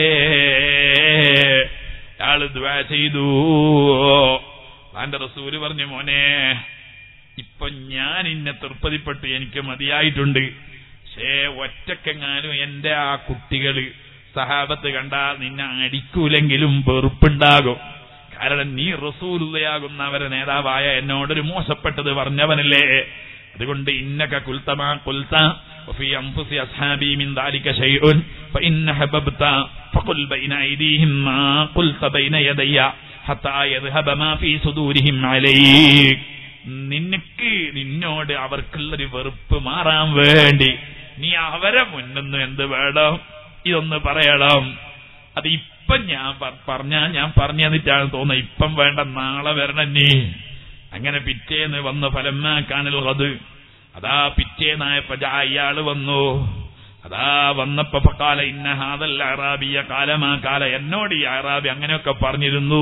അയാള് ദ്വാ ചെയ്തു അന്റെ റസൂല് പറഞ്ഞു മോനെ ഇപ്പൊ ഞാൻ ഇന്നെ തൃപ്പതിപ്പെട്ട് എനിക്ക് മതിയായിട്ടുണ്ട് പക്ഷേ ഒറ്റക്കെങ്ങാനും എന്റെ ആ കുട്ടികള് സഹാബത്ത് കണ്ടാ നിന്നെ അടിക്കൂലെങ്കിലും വെറുപ്പുണ്ടാകും കാരണം നീ റസൂലുള്ളയാകുന്ന അവരെ നേതാവായ എന്നോടൊരു മോശപ്പെട്ടത് പറഞ്ഞവനല്ലേ അതുകൊണ്ട് ഇന്നക കുൽത്തമാ കുൽത്ത وفي أنفس أصحابي من ذلك شيء فإن حببت فقل بين أيديهم ما قلت بين يدي حتى يذهب ما في صدورهم عليك നിനക്ക് നിന്നോട് അവർക്കുള്ളൊരു വെറുപ്പ് മാറാൻ വേണ്ടി നീ അവരെ മുന്നിന്ന് എന്ത് വേണം ഇതൊന്ന് പറയണം അത് ഇപ്പം ഞാൻ പറഞ്ഞ ഞാൻ പറഞ്ഞു തന്നിട്ടാണ് തോന്നുന്നത് ഇപ്പം വേണ്ട നാളെ വരണം നീ അങ്ങനെ പിറ്റേന്ന് വന്ന് ഫലമാക്കാനൽ അത് അതാ പിറ്റേന്നായപ്പോ ജാ ഇയാള് വന്നു അതാ വന്നപ്പോ കാല ഇന്ന ഹാദൽ അറാബിയ കാലമാ കാല എന്നോട് ഈ അറാബി അങ്ങനെയൊക്കെ പറഞ്ഞിരുന്നു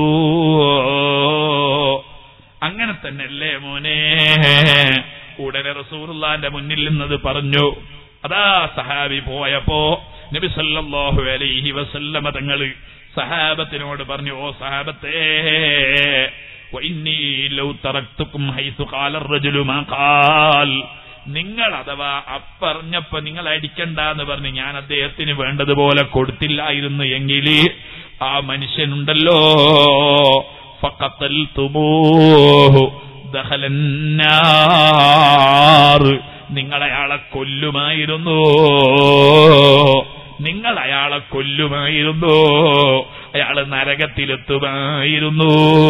അങ്ങനെ തന്നെയല്ലേ മോനെ ഉടനെ റസൂറുല്ലാന്റെ മുന്നിൽ നിന്നത് പറഞ്ഞു അതാ സഹാബി പോയപ്പോ നബി സല്ലല്ലാഹു അലൈഹി വസല്ലമ തങ്ങള് സഹാബത്തിനോട് പറഞ്ഞു ഓ സഹാബത്തേ وإني لو تركتكم حيث قال الرجل ما قال നിങ്ങൾ അഥവാ അപ്പറഞ്ഞപ്പോ നിങ്ങൾ അടിക്കണ്ടെന്ന് പറഞ്ഞ് ഞാൻ അദ്ദേഹത്തിന് വേണ്ടതുപോലെ കൊടുത്തില്ലായിരുന്നു എങ്കിൽ ആ മനുഷ്യനുണ്ടല്ലോ ഫക്കത്തൽ തുമോഹു നിങ്ങൾ അയാളെ കൊല്ലുമായിരുന്നു നിങ്ങൾ അയാളെ കൊല്ലുമായിരുന്നു അയാള് നരകത്തിലെത്തുമായിരുന്നു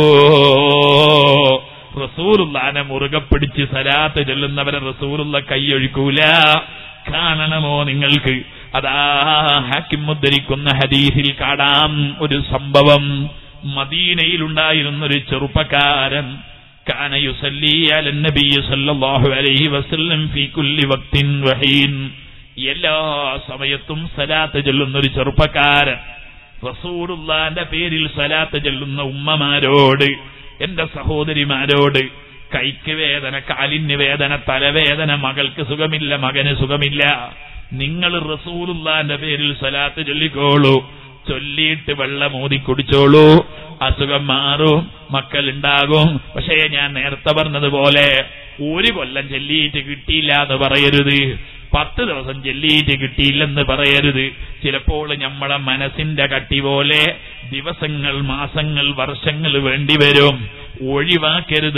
റസൂറുല്ലാനെ മുറുകെ പിടിച്ച് സലാത്ത് ചൊല്ലുന്നവരെ റസൂറുള്ള കൈയൊഴിക്കൂല കാണണമോ നിങ്ങൾക്ക് അതാ ഹാക്കിം ഉദ്ധരിക്കുന്ന ഹദീസിൽ കാണാം ഒരു സംഭവം മദീനയിലുണ്ടായിരുന്ന ഒരു ചെറുപ്പക്കാരൻ كان يصلي على النبي صلى الله عليه وسلم في كل وقت وحين എല്ലാ സമയത്തും സലാത്ത് ചൊല്ലുന്ന ഒരു ചെറുപ്പക്കാരൻ റസൂറുല്ലാന്റെ പേരിൽ സലാത്ത് ചൊല്ലുന്ന ഉമ്മമാരോട് എന്റെ സഹോദരിമാരോട് കൈക്ക് വേദന കാലിന് വേദന തലവേദന മകൾക്ക് സുഖമില്ല മകന് സുഖമില്ല നിങ്ങൾ റസൂലുല്ലാന്റെ പേരിൽ സലാത്ത് ചൊല്ലിക്കോളൂ ചൊല്ലിയിട്ട് വെള്ളം ഊതി കുടിച്ചോളൂ അസുഖം മാറും മക്കളുണ്ടാകും പക്ഷേ ഞാൻ നേരത്തെ പറഞ്ഞതുപോലെ ഒരു കൊല്ലം ചെല്ലിയിട്ട് കിട്ടിയില്ല എന്ന് പറയരുത് പത്ത് ദിവസം ചെല്ലിയിട്ട് കിട്ടിയില്ലെന്ന് പറയരുത് ചിലപ്പോൾ നമ്മളെ മനസ്സിന്റെ കട്ടി പോലെ ദിവസങ്ങൾ മാസങ്ങൾ വർഷങ്ങൾ വേണ്ടിവരും ഒഴിവാക്കരുത്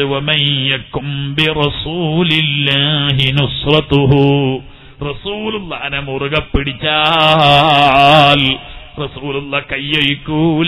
റസൂലുള്ളാനെ മുറുകെ പിടിച്ചാൽ റസൂലുള്ള കയ്യൊഴിക്കൂല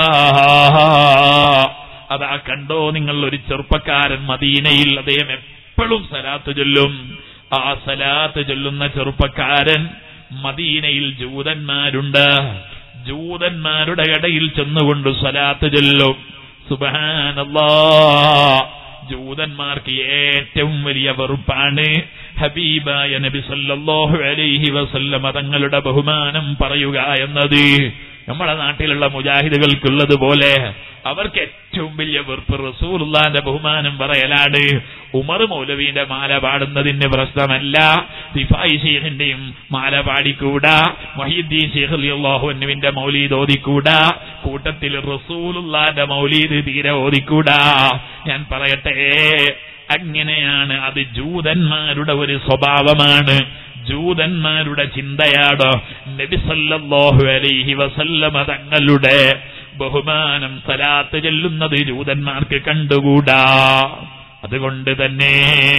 അതാ കണ്ടോ നിങ്ങൾ ഒരു ചെറുപ്പക്കാരൻ മദീനയിൽ അദ്ദേഹം എപ്പോഴും സലാത്ത് ചൊല്ലും ആ സലാത്ത് ചൊല്ലുന്ന ചെറുപ്പക്കാരൻ മദീനയിൽ ജൂതന്മാരുണ്ട് ജൂതന്മാരുടെ ഇടയിൽ ചെന്നുകൊണ്ട് സലാത്ത് ചൊല്ലും സുബാനല്ലാ ജൂതന്മാർക്ക് ഏറ്റവും വലിയ വെറുപ്പാണ് ഹബീബായ നബി സല്ലല്ലാഹു അലൈഹി വസല്ലമ തങ്ങളുടെ ബഹുമാനം പറയുക എന്നത് നമ്മുടെ നാട്ടിലുള്ള മുജാഹിദുകൾക്കുള്ളത് പോലെ അവർക്ക് ഏറ്റവും വലിയ വെറുപ്പ് റസൂലുള്ളാന്റെ ബഹുമാനം പറയലാണ് ഉമർ മൗലവീന്റെ മാല പാടുന്നതിന് പ്രശ്നമല്ല സിഫായി ഷെയ്ഖിന്റെയും മാല പാടിക്കൂടാ മൊഹീദ്ദീൻ ഷെയ്ഖ് അള്ളാഹുവിന്റെ മൗലീദ് ഓതിക്കൂടാ കൂട്ടത്തിൽ റസൂലുള്ളാന്റെ മൗലീദ് തീരെ ഓതിക്കൂടാ ഞാൻ പറയട്ടെ അങ്ങനെയാണ് അത് ജൂതന്മാരുടെ ഒരു സ്വഭാവമാണ് ജൂതന്മാരുടെ ചിന്തയാണ് നബിസല്ലാഹു അലൈഹി വസല്ലമ തങ്ങളുടെ ബഹുമാനം സലാത്ത് ചെല്ലുന്നത് ജൂതന്മാർക്ക് കണ്ടുകൂടാ അതുകൊണ്ട് തന്നെ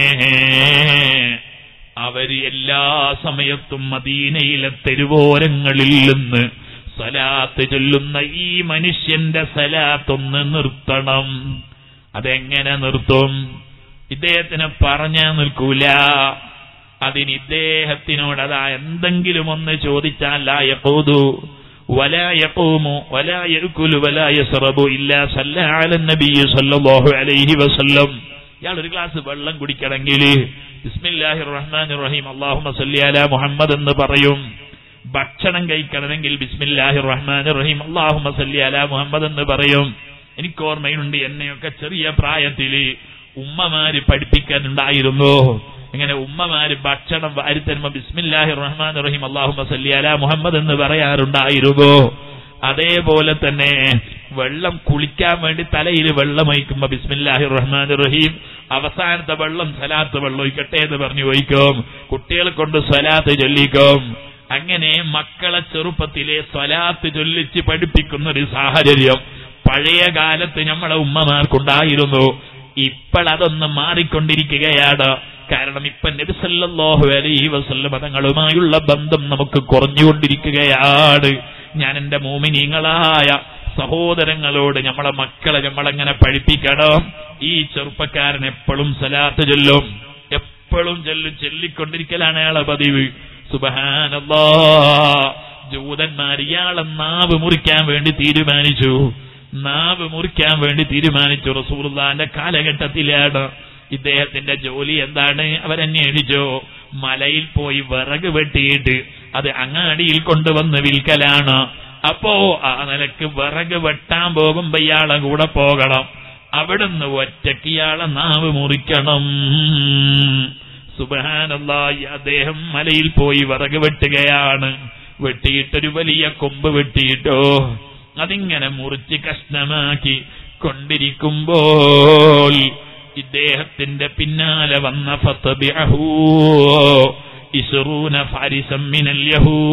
അവര് എല്ലാ സമയത്തും മദീനയിലെ തെരുവോരങ്ങളിൽ നിന്ന് സലാത്ത് ചൊല്ലുന്ന ഈ മനുഷ്യന്റെ സലാത്തൊന്ന് നിർത്തണം അതെങ്ങനെ നിർത്തും ഇദ്ദേഹത്തിന് പറഞ്ഞാ നിൽക്കൂല അതിന് ഇദ്ദേഹത്തിനോട് അതാ എന്തെങ്കിലും ഒന്ന് ചോദിച്ചാൽ ലായപ്പോതു വലായപ്പോമു വലായക്കുലു വലായസറബു ഇല്ല സല്ലാലന്നബിയു സല്ലല്ലാഹു അലൈഹി വസല്ലം ഇയാൾ ഒരു ഗ്ലാസ് വെള്ളം കുടിക്കണമെങ്കിൽ ബിസ്മില്ലാഹിർ റഹ്മാനിർ റഹീം അല്ലാഹുമ്മ സല്ലി അലാ മുഹമ്മദ് എന്ന് പറയും ഭക്ഷണം കഴിക്കണമെങ്കിൽ ബിസ്മില്ലാഹിർ റഹ്മാനിർ റഹീം അല്ലാഹുമ്മ സല്ലി അലാ മുഹമ്മദ് എന്ന് പറയും എനിക്ക് ഓർമ്മയുണ്ട് എന്നെയൊക്കെ ചെറിയ പ്രായത്തില് ഉമ്മമാര് പഠിപ്പിക്കാനുണ്ടായിരുന്നു ഇങ്ങനെ ഉമ്മമാര് ഭക്ഷണം വാരിത്തരുമ്പോ ബിസ്മില്ലാഹി റഹ്മാൻ റഹീം അള്ളാഹു സല്ലി അല മുഹമ്മദ് എന്ന് പറയാറുണ്ടായിരുന്നു അതേപോലെ തന്നെ വെള്ളം കുളിക്കാൻ വേണ്ടി തലയിൽ വെള്ളം ഒഴിക്കുമ്പോ ബിസ്മില്ലാഹി റഹ്മാൻ റഹീം അവസാനത്തെ വെള്ളം സലാത്ത് വെള്ളം ഒഴിക്കട്ടെ എന്ന് പറഞ്ഞു ഒഴിക്കും കുട്ടികളെ കൊണ്ട് സ്വലാത്ത് ചൊല്ലിക്കും അങ്ങനെ മക്കളെ ചെറുപ്പത്തിലെ സ്വലാത്ത് ചൊല്ലിച്ച് പഠിപ്പിക്കുന്ന ഒരു സാഹചര്യം പഴയ കാലത്ത് നമ്മളെ ഉമ്മമാർക്കുണ്ടായിരുന്നു ഇപ്പോൾ അതൊന്ന് മാറിക്കൊണ്ടിരിക്കുകയാണ് കാരണം ഇപ്പൊ നബി സല്ലല്ലാഹു അലൈഹി വസല്ലമ തങ്ങളുമായുള്ള ബന്ധം നമുക്ക് കുറഞ്ഞുകൊണ്ടിരിക്കുകയാണ് ഞാൻ എന്റെ മോമിനീങ്ങളായ സഹോദരങ്ങളോട് നമ്മളെ മക്കളെ നമ്മളെങ്ങനെ പഠിപ്പിക്കണം ഈ ചെറുപ്പക്കാരൻ എപ്പോഴും സലാത്ത് ചൊല്ലും എപ്പോഴും ചൊല്ലും ചൊല്ലിക്കൊണ്ടിരിക്കലാണ് അയാളെ പതിവ് സുബഹാനല്ലാ ജൂതന്മാർ ഇയാളെ നാവ് മുറിക്കാൻ വേണ്ടി തീരുമാനിച്ചു നാവ് മുറിക്കാൻ വേണ്ടി തീരുമാനിച്ചു റസൂലുള്ളാന്റെ കാലഘട്ടത്തിലാണ് ഇദ്ദേഹത്തിന്റെ ജോലി എന്താണ് അവരന്വേഷിച്ചോ മലയിൽ പോയി വിറക് വെട്ടിയിട്ട് അത് അങ്ങാടിയിൽ കൊണ്ടുവന്ന് വിൽക്കലാണ് അപ്പോ ആ നിലക്ക് വിറക് വെട്ടാൻ പോകുമ്പോ ഇയാളെ കൂടെ പോകണം അവിടുന്ന് ഒറ്റയ്ക്ക് ഇയാളെ നാവ് മുറിക്കണം സുബഹാനല്ലാഹി അദ്ദേഹം മലയിൽ പോയി വിറക് വെട്ടുകയാണ് വെട്ടിയിട്ടൊരു വലിയ കൊമ്പ് വെട്ടിയിട്ടോ അതിങ്ങനെ മുറിച്ച് കഷ്ണമാക്കി കൊണ്ടിരിക്കുമ്പോൾ ഇദ്ദേഹത്തിന്റെ പിന്നാലെ വന്ന ഫത്തബിഅഹു ഇസ്റൂന ഫാരിസം മിനൽ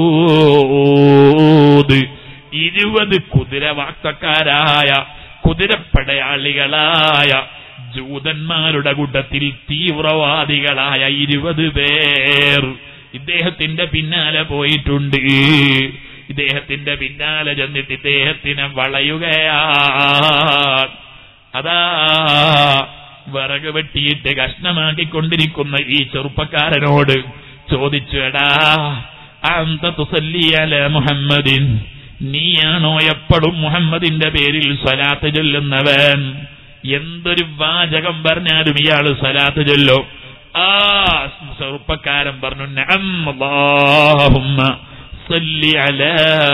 യഹൂദ് ഇരുപത് കുതിരവാക്തക്കാരായ കുതിരപ്പടയാളികളായ ജൂതന്മാരുടെ കൂട്ടത്തിൽ തീവ്രവാദികളായ ഇരുപത് പേർ ഇദ്ദേഹത്തിന്റെ പിന്നാലെ പോയിട്ടുണ്ട് ഇദ്ദേഹത്തിന്റെ പിന്നാലെ ചെന്നിട്ട് ഇദ്ദേഹത്തിനെ വളയുകയാണ് അതാ വിറക് വെട്ടിയിട്ട് കഷ്ണമാക്കിക്കൊണ്ടിരിക്കുന്ന ഈ ചെറുപ്പക്കാരനോട് ചോദിച്ചു എടാ അന്ത തുസല്ലിയല മുഹമ്മദിൻ നീയാണോ എപ്പോഴും മുഹമ്മദിന്റെ പേരിൽ സ്വലാത്ത് ചൊല്ലുന്നവൻ എന്തൊരു വാചകം പറഞ്ഞാലും ഇയാള് സ്വലാത്ത് ചൊല്ലും ആ ചെറുപ്പക്കാരൻ പറഞ്ഞു നഅം അല്ലാഹുമ്മ സല്ലി അലാ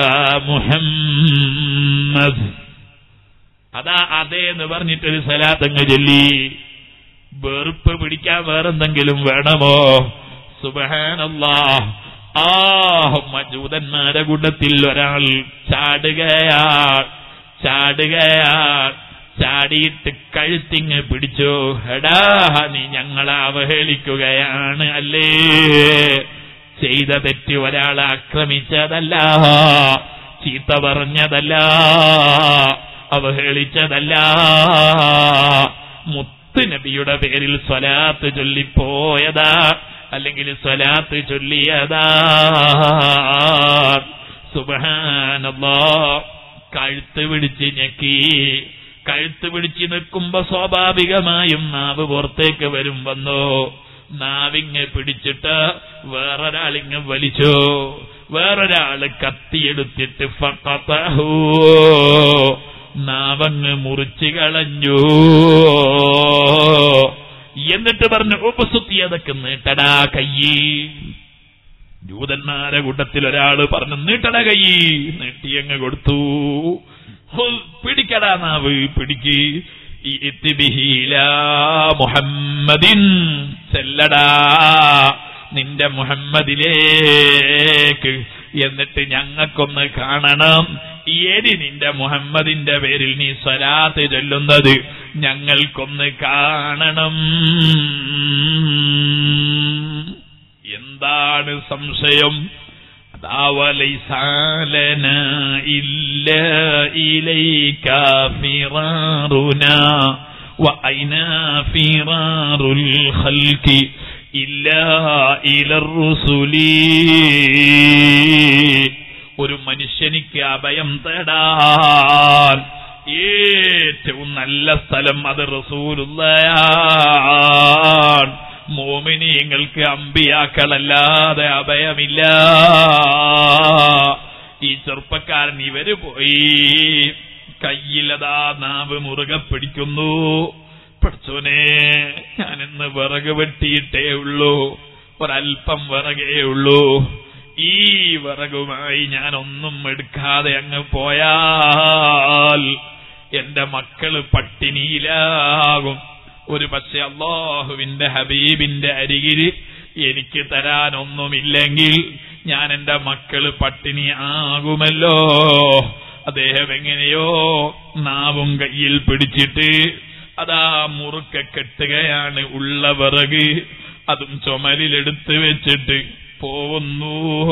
മുഹമ്മദ് അതാ അതേ എന്ന് പറഞ്ഞിട്ടൊരു സലാത്തങ്ങ് ചൊല്ലി വെറുപ്പ് പിടിക്കാൻ വേറെന്തെങ്കിലും വേണമോ സുബഹാനല്ലാ ആ ജൂതന്മാരെ കൂട്ടത്തിൽ ഒരാൾ ചാടുകയാ ചാടുകയാ ചാടിയിട്ട് കഴുത്തിങ്ങ് പിടിച്ചു എടാ നീ ഞങ്ങളെ അവഹേളിക്കുകയാണ് അല്ലേ ചെയ്ത തെറ്റ് ഒരാളെ ആക്രമിച്ചതല്ല ചീത്ത പറഞ്ഞതല്ല അവഹേളിച്ചതല്ല മുത്ത് നബിയുടെ പേരിൽ സ്വലാത്ത് ചൊല്ലിപ്പോയതാ അല്ലെങ്കിൽ സ്വലാത്ത് ചൊല്ലിയതാ സുബഹാനല്ലാ കഴുത്ത് പിടിച്ച് ഞെക്കി കഴുത്ത് പിടിച്ച് നിൽക്കുമ്പോ സ്വാഭാവികമായും നാവ് പുറത്തേക്ക് വരും വന്നോ നാവിങ്ങ് പിടിച്ചിട്ട് വേറൊരാളിങ്ങ് വലിച്ചു വേറൊരാള് കത്തിയെടുത്തിട്ട് ഫഖതഹു നാവങ്ങ് മുറിച്ചു കളഞ്ഞു എന്നിട്ട് പറഞ്ഞു ഉപസുത്തിയതൊക്കെ നീട്ടടാ കയ്യ് ജൂതന്മാരെ കൂട്ടത്തിൽ ഒരാള് പറഞ്ഞു നീട്ടട കയ്യ് നീട്ടിയങ്ങ് കൊടുത്തു ഹുൽ, പിടിക്കടാ നാവ് പിടിക്ക് ഇത്തിബിഹീല മുഹമ്മദിൻ ചെല്ലടാ നിന്റെ മുഹമ്മദിലേക്ക് എന്നിട്ട് ഞങ്ങൾക്കൊന്ന് കാണണം ഏതി നിന്റെ മുഹമ്മദിന്റെ പേരിൽ നീ സ്വലാത്ത് ചൊല്ലുന്നത് ഞങ്ങൾക്കൊന്ന് കാണണം എന്താണ് സംശയം ദാവലൈസാലന ഇല്ല ഇലൈക ഫിറാറുന وأين فرار الخلق إلا إلى الرسل ഒരു മനുഷ്യനിക്ക് അഭയം തേടാൻ ഏറ്റവും നല്ല സ്ഥലം അത് റസൂലുള്ളയാണ് മോമിനിയങ്ങൾക്ക് അമ്പിയാക്കളല്ലാതെ അഭയമില്ല ഈ ചെറുപ്പക്കാരൻ ഇവര് പോയി കയ്യിലതാ നാവ് മുറുകെ പിടിക്കുന്നു പഠിച്ചോനെ ഞാനിന്ന് വിറക് വെട്ടിയിട്ടേ ഉള്ളൂ ഒരൽപ്പം വിറകേ ഉള്ളൂ ഈ വിറകുമായി ഞാൻ ഒന്നും എടുക്കാതെ അങ്ങ് പോയാൽ എന്റെ മക്കള് പട്ടിണിയിലാകും ഒരു പക്ഷെ അള്ളാഹുവിന്റെ ഹബീബിന്റെ അരികിൽ എനിക്ക് തരാനൊന്നുമില്ലെങ്കിൽ ഞാൻ എന്റെ മക്കള് പട്ടിണി ആകുമല്ലോ അദ്ദേഹം എങ്ങനെയോ നാവും കയ്യിൽ പിടിച്ചിട്ട് അതാ മുറുക്കെ കെട്ടുകയാണ് ഉള്ള വിറക് അതും ചുമലിലെടുത്ത് വെച്ചിട്ട് പോകുന്നു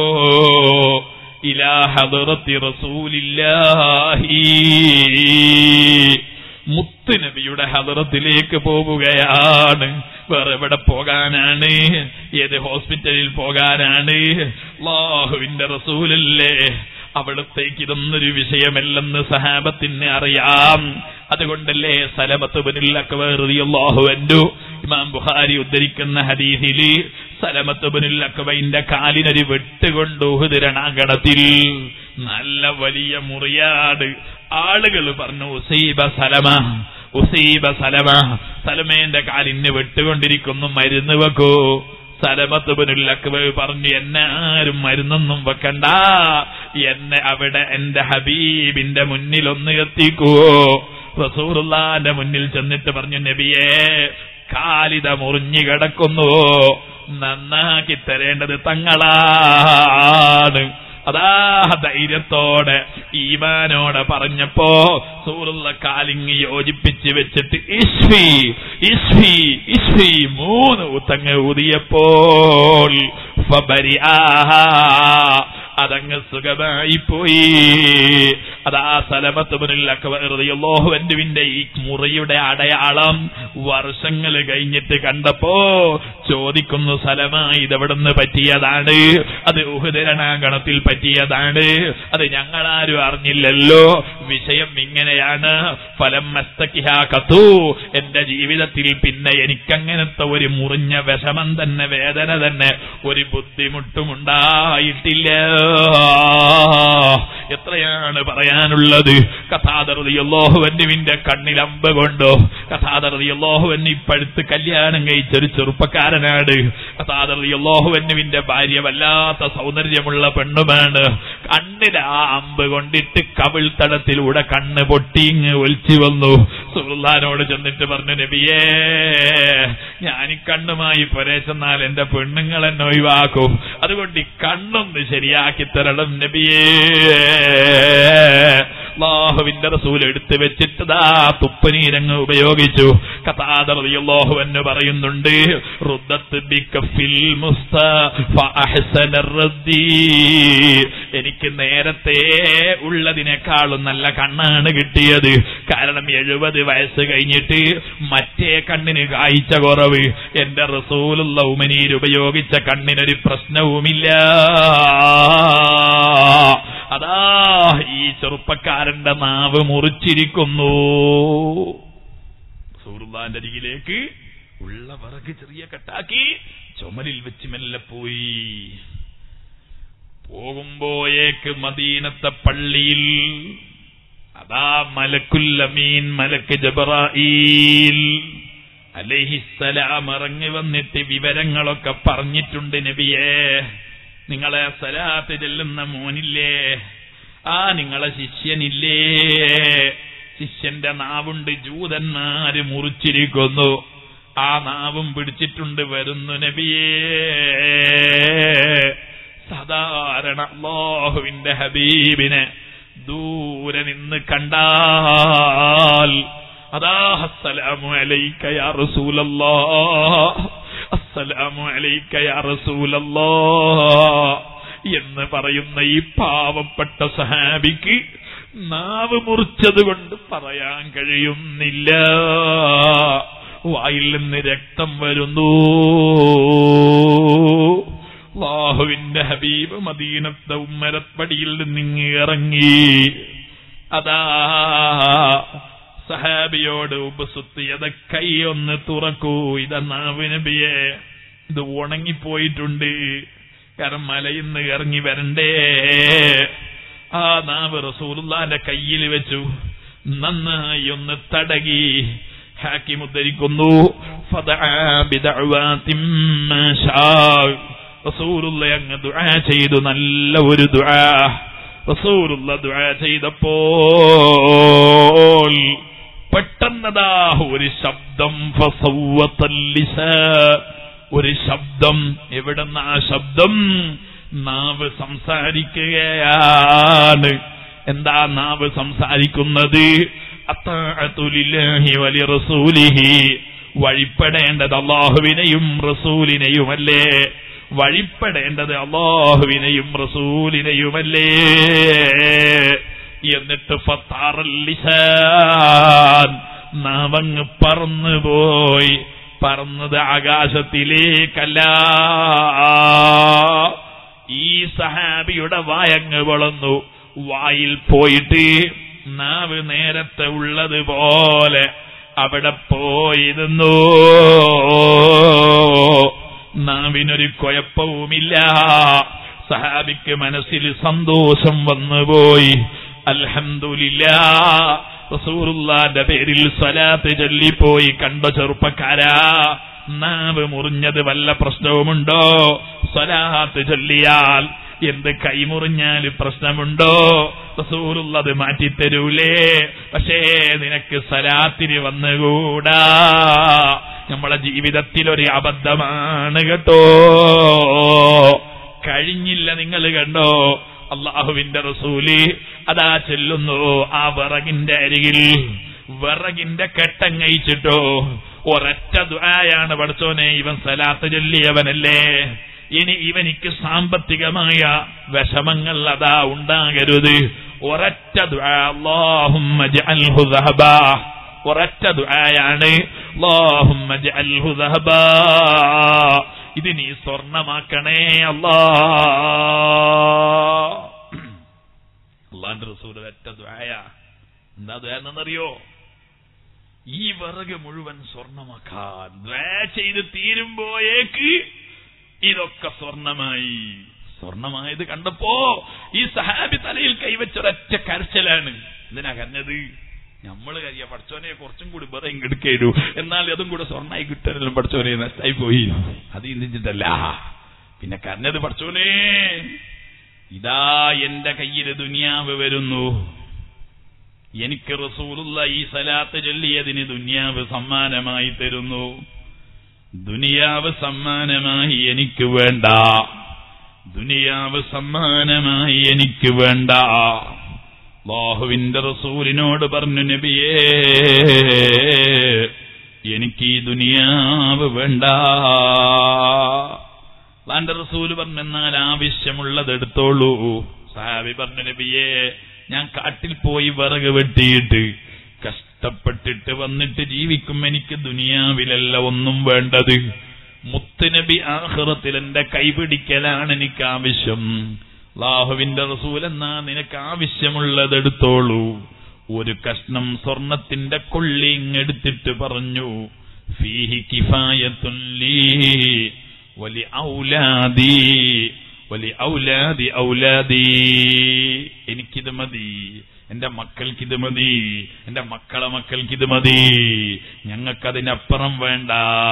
ഇലാ ഹദറത്തി റസൂലില്ലാഹി മുത്ത് നബിയുടെ നബിയുടെ ഹദറത്തിലേക്ക് പോവുകയാണ് വേറെ എവിടെ പോകാനാണ് ഏത് ഹോസ്പിറ്റലിൽ പോകാനാണ് അള്ളാഹുവിന്റെ റസൂലല്ലേ അവിടത്തേക്ക് ഇതൊന്നൊരു വിഷയമല്ലെന്ന് സഹാബത്തിന് അറിയാം അതുകൊണ്ടല്ലേ സലമത്തുബിനുൽ അക്ബറിയാഹു എൻഡു ഇമാം ബുഖാരി ഉദ്ധരിക്കുന്ന ഹദീസില് സലമത്തുബിനുൽ അക്ബൈന്റെ കാലിനൊരു വെട്ടുകൊണ്ട് ഉഹുദിരണാങ്കണത്തിൽ നല്ല വലിയ മുറിയാട് ആളുകൾ പറഞ്ഞു ഉസൈബ സലമ ഉസൈബ സലമ സലമേന്റെ കാലിന് വെട്ടുകൊണ്ടിരിക്കുന്നു മരുന്ന് വെക്കൂ സലമത്തുബിനുൽ അക്ബർ പറഞ്ഞു എന്നെ ആരും മരുന്നൊന്നും വെക്കണ്ട എന്നെ അവിടെ എന്റെ ഹബീബിന്റെ മുന്നിൽ ഒന്ന് എത്തിക്കുവോ റസൂറുല്ലാന്റെ മുന്നിൽ ചെന്നിട്ട് പറഞ്ഞു നബിയേ കാലിത മുറിഞ്ഞു കിടക്കുന്നു നന്നാക്കി തരേണ്ടത് തങ്ങളാണ് അതാ ധൈര്യത്തോടെ ഈമാനോടെ പറഞ്ഞപ്പോ സൂറുള്ള കാലിങ്ങി യോജിപ്പിച്ച് വെച്ചിട്ട് ഇസ്ഫി ഇസ്ഫി ഇസ്ഫി മൂന്ന് ഊത്തങ്ങ് ഊതിയപ്പോൾ അതങ്ങ് സുഖമായി പോയി അതാ സലമത്തുബിനുള്ളഹുവിന്റെ ഈ മുറിയുടെ അടയാളം വർഷങ്ങൾ കഴിഞ്ഞിട്ട് കണ്ടപ്പോ ചോദിക്കുന്നു സലമ ഇതെവിടുന്ന് പറ്റിയതാണ് അത് ഉഹുദരണാങ്കണത്തിൽ പറ്റിയതാണ് അത് ഞങ്ങളാരും അറിഞ്ഞില്ലല്ലോ വിഷയം ഇങ്ങനെയാണ് ഫലം കത്തു എന്റെ ജീവിതത്തിൽ പിന്നെ എനിക്കങ്ങനത്തെ ഒരു മുറിഞ്ഞ വിഷമം തന്നെ വേദന തന്നെ ഒരു ബുദ്ധിമുട്ടും ഉണ്ടായിട്ടില്ല എത്രയാണ് പറയാനുള്ളത് കഥാതറിയല്ലോഹുവന്നുവിന്റെ കണ്ണിൽ അമ്പ് കൊണ്ടോ കഥാതറിയല്ലോഹുവന് ഇപ്പടുത്ത് കല്യാണം കഴിച്ചൊരു ചെറുപ്പക്കാരനാണ് കഥാതറിയല്ലോഹുവന്നുവിന്റെ ഭാര്യ വല്ലാത്ത സൗന്ദര്യമുള്ള പെണ്ണുമാണ് കണ്ണിൽ ആ അമ്പ് കൊണ്ടിട്ട് കവിൾ തടത്തിലൂടെ കണ്ണ് പൊട്ടിങ് ഒലിച്ചു വന്നു സുൽത്താനോട് ചെന്നിട്ട് പറഞ്ഞു നബിയേ ഞാൻ ഈ കണ്ണുമായി പൊരേച്ചെന്നാൽ എന്റെ പെണ്ണുങ്ങൾ എന്നെ ഒഴിവാക്കും അതുകൊണ്ട് ഈ കണ്ണൊന്ന് ശരിയാക്കി തരണം നബിയേ അള്ളാഹുവിന്റെ റസൂൽ എടുത്തു വെച്ചിട്ട് ദാ തുപ്പനീരങ്ങ് ഉപയോഗിച്ചു കഥാതറിയല്ലാഹു എന്ന് പറയുന്നുണ്ട് റുദ്ദത്ത് ബിക്കഫിൽ മുസ്തഫ അഹ്സന റദ്ദി എനിക്ക് നേരത്തെ ഉള്ളതിനേക്കാളും നല്ല കണ്ണാണ് കിട്ടിയത് കാരണം എഴുപത് വയസ്സ് കഴിഞ്ഞിട്ട് മറ്റേ കണ്ണിന് കാഴ്ച കുറവ് എന്റെ റസൂലുള്ള ഉമനീർ ഉപയോഗിച്ച കണ്ണിനൊരു പ്രശ്നവുമില്ല അതാ ഈ ചെറുപ്പക്കാരന്റെ നാവ് മുറിച്ചിരിക്കുന്നു സൂറുല്ലാന്റെ അരികിലേക്ക് ഉള്ള വിറക് ചെറിയ കെട്ടാക്കി ചുമലിൽ വെച്ച് മെല്ലെ പോയി പോകുമ്പോയേക്ക് മദീനത്തെ പള്ളിയിൽ അതാ മലക്കുല്ലമീൻ മലക്ക് ജബറായിൽ അലഹിസലാം ഇറങ്ങി വന്നിട്ട് വിവരങ്ങളൊക്കെ പറഞ്ഞിട്ടുണ്ട് നബിയേ നിങ്ങളെ സലാത്ത് ചെല്ലുന്ന മോനില്ലേ ആ നിങ്ങളെ ശിഷ്യനില്ലേ ശിഷ്യന്റെ നാവുണ്ട് ജൂതന്മാര് മുറിച്ചിരിക്കുന്നു ആ നാവും പിടിച്ചിട്ടുണ്ട് വരുന്നു നബിയേ സാധാരണ അള്ളാഹുവിന്റെ ഹബീബിനെ ദൂരെ നിന്ന് കണ്ടാൽ അതാ അസ്സലാമു അലൈക യാ റസൂലല്ലാഹ് അസ്സലാമു അലൈക യാ റസൂലല്ലാഹ് എന്ന് പറയുന്ന ഈ പാവപ്പെട്ട സഹാബിക്ക് നാവ് മുറിച്ചത് കൊണ്ട് പറയാൻ കഴിയുന്നില്ല വായിൽ നിന്ന് രക്തം വരുന്നു അള്ളാഹുവിന്റെ ഹബീബ് മദീനത്തെ ഉമ്മരപ്പടിയിൽ നിന്ന് ഇറങ്ങി അതാ സഹാബിയോട് ഉപസുത്തിയത് കൈ ഒന്ന് തുറക്കൂ ഇതെന്നാവ് നബിയെ ഇത് ഉണങ്ങിപ്പോയിട്ടുണ്ട് കാരണം മലയിൽ നിന്ന് ഇറങ്ങി വരണ്ടേ ആ നാവ് റസൂലുള്ളാന്റെ കയ്യിൽ വെച്ചു നന്നായി ഒന്ന് തടകി ഹാക്കി മുദ്രിക്കുന്നു റസൂലുള്ള അങ്ങ് ദുആ ചെയ്തു നല്ല ഒരു ദുആ റസൂലുള്ള ദുആ ചെയ്തപ്പോൾ പെട്ടെന്നതാ ഒരു ശബ്ദം ഒരു ശബ്ദം എവിടെന്ന് ആ ശബ്ദം നാവ് സംസാരിക്കുകയാണ് എന്താ നാവ് സംസാരിക്കുന്നത് അത്താഅത്തുലില്ലാഹി വലി റസൂലിഹി വഴിപ്പെടേണ്ടത് അള്ളാഹുവിനെയും റസൂലിനെയുമല്ലേ വഴിപ്പെടേണ്ടത് അള്ളാഹുവിനെയും റസൂലിനെയുമല്ലേ എന്നിട്ട് ഫത്താറല്ലിസാൻ നാവങ്ങ് പറന്നുപോയി പറന്നത് ആകാശത്തിലേക്കല്ല ഈ സഹാബിയുടെ വായങ്ങ് വളർന്നു വായിൽ പോയിട്ട് നാവ് നേരത്തെ ഉള്ളതുപോലെ അവിടെ പോയിരുന്നു നാവിനൊരു കുഴപ്പവുമില്ല സഹാബിക്ക് മനസ്സിൽ സന്തോഷം വന്നുപോയി അൽഹംദുലില്ല റസൂറുല്ലാന്റെ പേരിൽ സ്വലാത്ത് ചൊല്ലിപ്പോയി കണ്ട ചെറുപ്പക്കാരാ നാവ് മുറിഞ്ഞത് വല്ല പ്രശ്നവുമുണ്ടോ സ്വലാത്ത് ചൊല്ലിയാൽ എന്ത് കൈമുറിഞ്ഞാൽ പ്രശ്നമുണ്ടോ റസൂറുള്ളത് മാറ്റിത്തരൂലേ പക്ഷേ നിനക്ക് സലാത്തിന് വന്നുകൂടാ നമ്മളെ ജീവിതത്തിൽ ഒരു അബദ്ധമാണ് കേട്ടോ കഴിഞ്ഞില്ല നിങ്ങൾ കണ്ടോ അള്ളാഹുവിന്റെ റസൂല് അതാ ചെല്ലുന്നു ആ വിറകിന്റെ അരികിൽ വിറകിന്റെ കെട്ടങ്ങയിച്ചിട്ടോ ഒരൊറ്റ ദുആയാണ് പഠിച്ചോനെ ഇവൻ സലാത്ത് ചൊല്ലിയവനല്ലേ ഇനി ഇവനിക്ക് സാമ്പത്തികമായ വിഷമങ്ങൾ അതാ ഉണ്ടാകരുത് ഒരൊറ്റ ദുആ അല്ലാഹുമ്മ ജഅൽഹു ദഹബാ ഒരൊറ്റ ദുആയാണ് അല്ലാഹുമ്മ ജഅൽഹു ദഹബാ ഇത് നീ സ്വർണമാക്കണേ അല്ലാ അള്ളാന്റെ റസൂൽ ഒറ്റ ദ്വായ എന്താ ദ്വാരെന്നറിയോ ഈ വിറക് മുഴുവൻ സ്വർണമാക്കാൻ ദ്വാ ചെയ്ത് തീരുമ്പോയേക്ക് ഇതൊക്കെ സ്വർണമായി സ്വർണമായത് കണ്ടപ്പോ ഈ സഹാബി തലയിൽ കൈവച്ചൊരൊറ്റ കരച്ചിലാണ് എന്തിനാ കരഞ്ഞത് നമ്മൾ കരിയ പഠിച്ചോനെ കുറച്ചും കൂടി വേറെ എടുക്കേരു എന്നാൽ അതും കൂടെ സ്വർണ്ണമായി കിട്ടാനെല്ലാം പഠിച്ചോനെ നഷ്ടായി പോയി അത് ചിന്തിച്ചിട്ടല്ല പിന്നെ കരഞ്ഞത് പഠിച്ചോനെ ഇതാ എന്റെ കയ്യിൽ ദുനിയാവ് വരുന്നു എനിക്ക് റസൂലുള്ള ഈ സലാത്ത് ചൊല്ലിയതിന് ദുനിയാവ് സമ്മാനമായി തരുന്നു ദുനിയാവ് സമ്മാനമായി എനിക്ക് വേണ്ട ദുനിയാവ് സമ്മാനമായി എനിക്ക് വേണ്ട ബാഹുവിന്റെ റസൂലിനോട് പറഞ്ഞു നബിയേ എനിക്ക് ഈ ദുനിയാവ് വേണ്ട അള്ളാന്റെ റസൂല് പറഞ്ഞെന്നാൽ ആവശ്യമുള്ളത് എടുത്തോളൂ സാബി പറഞ്ഞു നബിയെ ഞാൻ കാട്ടിൽ പോയി വിറക് വെട്ടിയിട്ട് കഷ്ടപ്പെട്ടിട്ട് വന്നിട്ട് ജീവിക്കും എനിക്ക് ദുനിയാവിലല്ല ഒന്നും വേണ്ടത് മുത്തുനബി ആഹ്റത്തിൽ എന്റെ കൈപിടിക്കലാണ് എനിക്ക് ആവശ്യം ലാഹുവിന്റെ റസൂൽ എന്നാ നിനക്ക് ആവശ്യമുള്ളത് എടുത്തോളൂ ഒരു കഷ്ണം സ്വർണത്തിന്റെ കൊള്ളി ഇങ്ങെടുത്തിട്ട് പറഞ്ഞു ഫീഹി കിഫായത്തുല്ലീ വലി ഔലാദി വലി ഔലാദി ഔലാദി എനിക്കിത് മതി എന്റെ മക്കൾക്കിത് മതി എന്റെ മക്കളെ മക്കൾക്കിത് മതി ഞങ്ങൾക്കതിനപ്പുറം വേണ്ട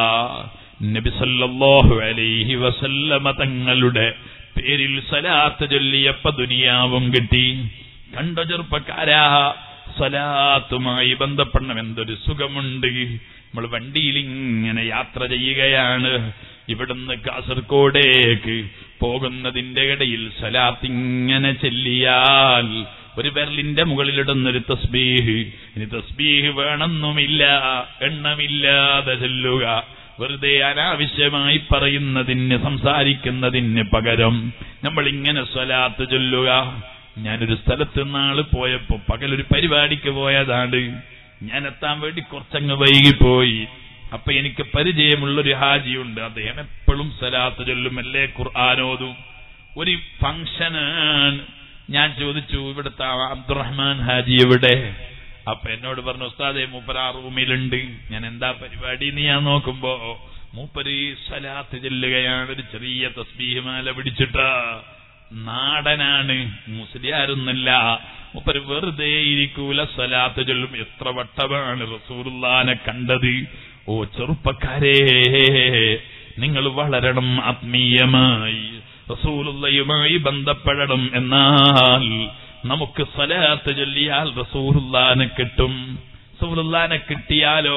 നബി സല്ലല്ലാഹു അലൈഹി വസല്ലമ തങ്ങളുടെ പേരിൽ സലാത്ത് ചൊല്ലിയപ്പ ദുനിയാവും കിട്ടി കണ്ട ചെറുപ്പക്കാരാ സലാത്തുമായി ബന്ധപ്പെടണം എന്തൊരു സുഖമുണ്ട് നമ്മൾ വണ്ടിയിൽ ഇങ്ങനെ യാത്ര ചെയ്യുകയാണ് ഇവിടുന്ന് കാസർഗോഡേക്ക് പോകുന്നതിന്റെ ഇടയിൽ സലാത്ത് ഇങ്ങനെ ചെല്ലിയാൽ ഒരു ബെർലിന്റെ മുകളിലിടുന്നൊരു തസ്ബീഹ് ഇനി തസ്ബീഹ് വേണമെന്നുമില്ല എണ്ണമില്ലാതെ ചെല്ലുക വെറുതെ അനാവശ്യമായി പറയുന്നതിന് സംസാരിക്കുന്നതിന് പകരം നമ്മൾ ഇങ്ങനെ സ്വലാത്ത് ചൊല്ലുക ഞാനൊരു സ്ഥലത്ത് നാള് പോയപ്പോ പകലൊരു പരിപാടിക്ക് പോയതാണ് ഞാൻ എത്താൻ വേണ്ടി കുറച്ചങ്ങ് വൈകിപ്പോയി അപ്പൊ എനിക്ക് പരിചയമുള്ളൊരു ഹാജിയുണ്ട് അദ്ദേഹം എപ്പോഴും സലാത്ത് ചൊല്ലും അല്ലേ ഖുർആാനോതും ഒരു ഫംഗ്ഷനാണ് ഞാൻ ചോദിച്ചു ഇവിടുത്തെ അബ്ദുറഹ്മാൻ ഹാജി എവിടെ അപ്പൊ എന്നോട് പറഞ്ഞു ഉസ്താദെ മൂപ്പര ആ റൂമിലുണ്ട് ഞാൻ എന്താ പരിപാടി എന്ന് ഞാൻ നോക്കുമ്പോ മൂപ്പര് സലാത്ത് ചെല്ലുകയാണ് ഒരു ചെറിയ തസ്ബീഹിമാല പിടിച്ചിട്ട് നാടനാണ് മുസ്ലിയാരൊന്നല്ല മൂപ്പര് വെറുതെ ഇരിക്കൂല സലാത്ത് ചൊല്ലും എത്ര വട്ടമാണ് റസൂറുല്ലാനെ കണ്ടത് ഓ ചെറുപ്പക്കാരേ നിങ്ങൾ വളരണം ആത്മീയമായി റസൂലുള്ളയുമായി ബന്ധപ്പെടണം എന്നാൽ നമുക്ക് സലാത്ത് ചൊല്ലിയാൽ റസൂലുള്ളാനെ കിട്ടും റസൂലുള്ളാനെ കിട്ടിയാലോ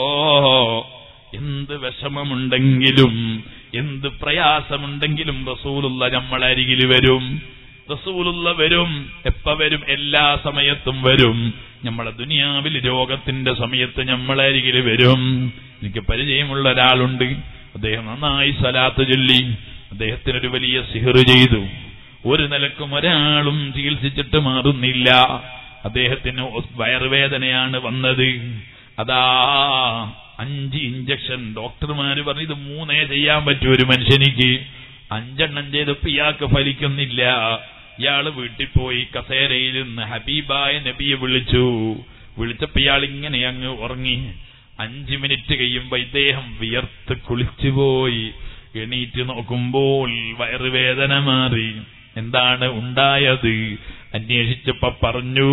എന്ത് വിഷമമുണ്ടെങ്കിലും എന്ത് പ്രയാസമുണ്ടെങ്കിലും റസൂലുള്ള നമ്മളരികിൽ വരും റസൂലുള്ള വരും എപ്പ വരും എല്ലാ സമയത്തും വരും നമ്മളെ ദുനിയാവിൽ രോഗത്തിന്റെ സമയത്ത് നമ്മളരികിൽ വരും എനിക്ക് പരിചയമുള്ള ഒരാളുണ്ട് അദ്ദേഹം നന്നായി സലാത്ത് ചൊല്ലി അദ്ദേഹത്തിനൊരു വലിയ സിഹർ ചെയ്തു ഒരു നിലക്കും ഒരാളും ചികിത്സിച്ചിട്ട് മാറുന്നില്ല അദ്ദേഹത്തിന് വയറുവേദനയാണ് വന്നത് അതാ അഞ്ച് ഇഞ്ചക്ഷൻ ഡോക്ടർമാര് പറഞ്ഞു ഇത് മൂന്നേ ചെയ്യാൻ പറ്റൂ ഒരു മനുഷ്യനിക്ക് അഞ്ചെണ്ണം ചെയ്തപ്പോ ഇയാൾക്ക് ഫലിക്കുന്നില്ല ഇയാള് വീട്ടിൽ പോയി കസേരയിൽ നിന്ന് ഹബീബായ നബിയെ വിളിച്ചു വിളിച്ചപ്പോ ഇയാൾ ഇങ്ങനെ അങ്ങ് ഉറങ്ങി അഞ്ചു മിനിറ്റ് കഴിയുമ്പോ ഇദ്ദേഹം വിയർത്ത് കുളിച്ചുപോയി എണീറ്റ് നോക്കുമ്പോൾ വയറുവേദന മാറി എന്താണ് ഉണ്ടായത് അന്വേഷിച്ചപ്പോ പറഞ്ഞു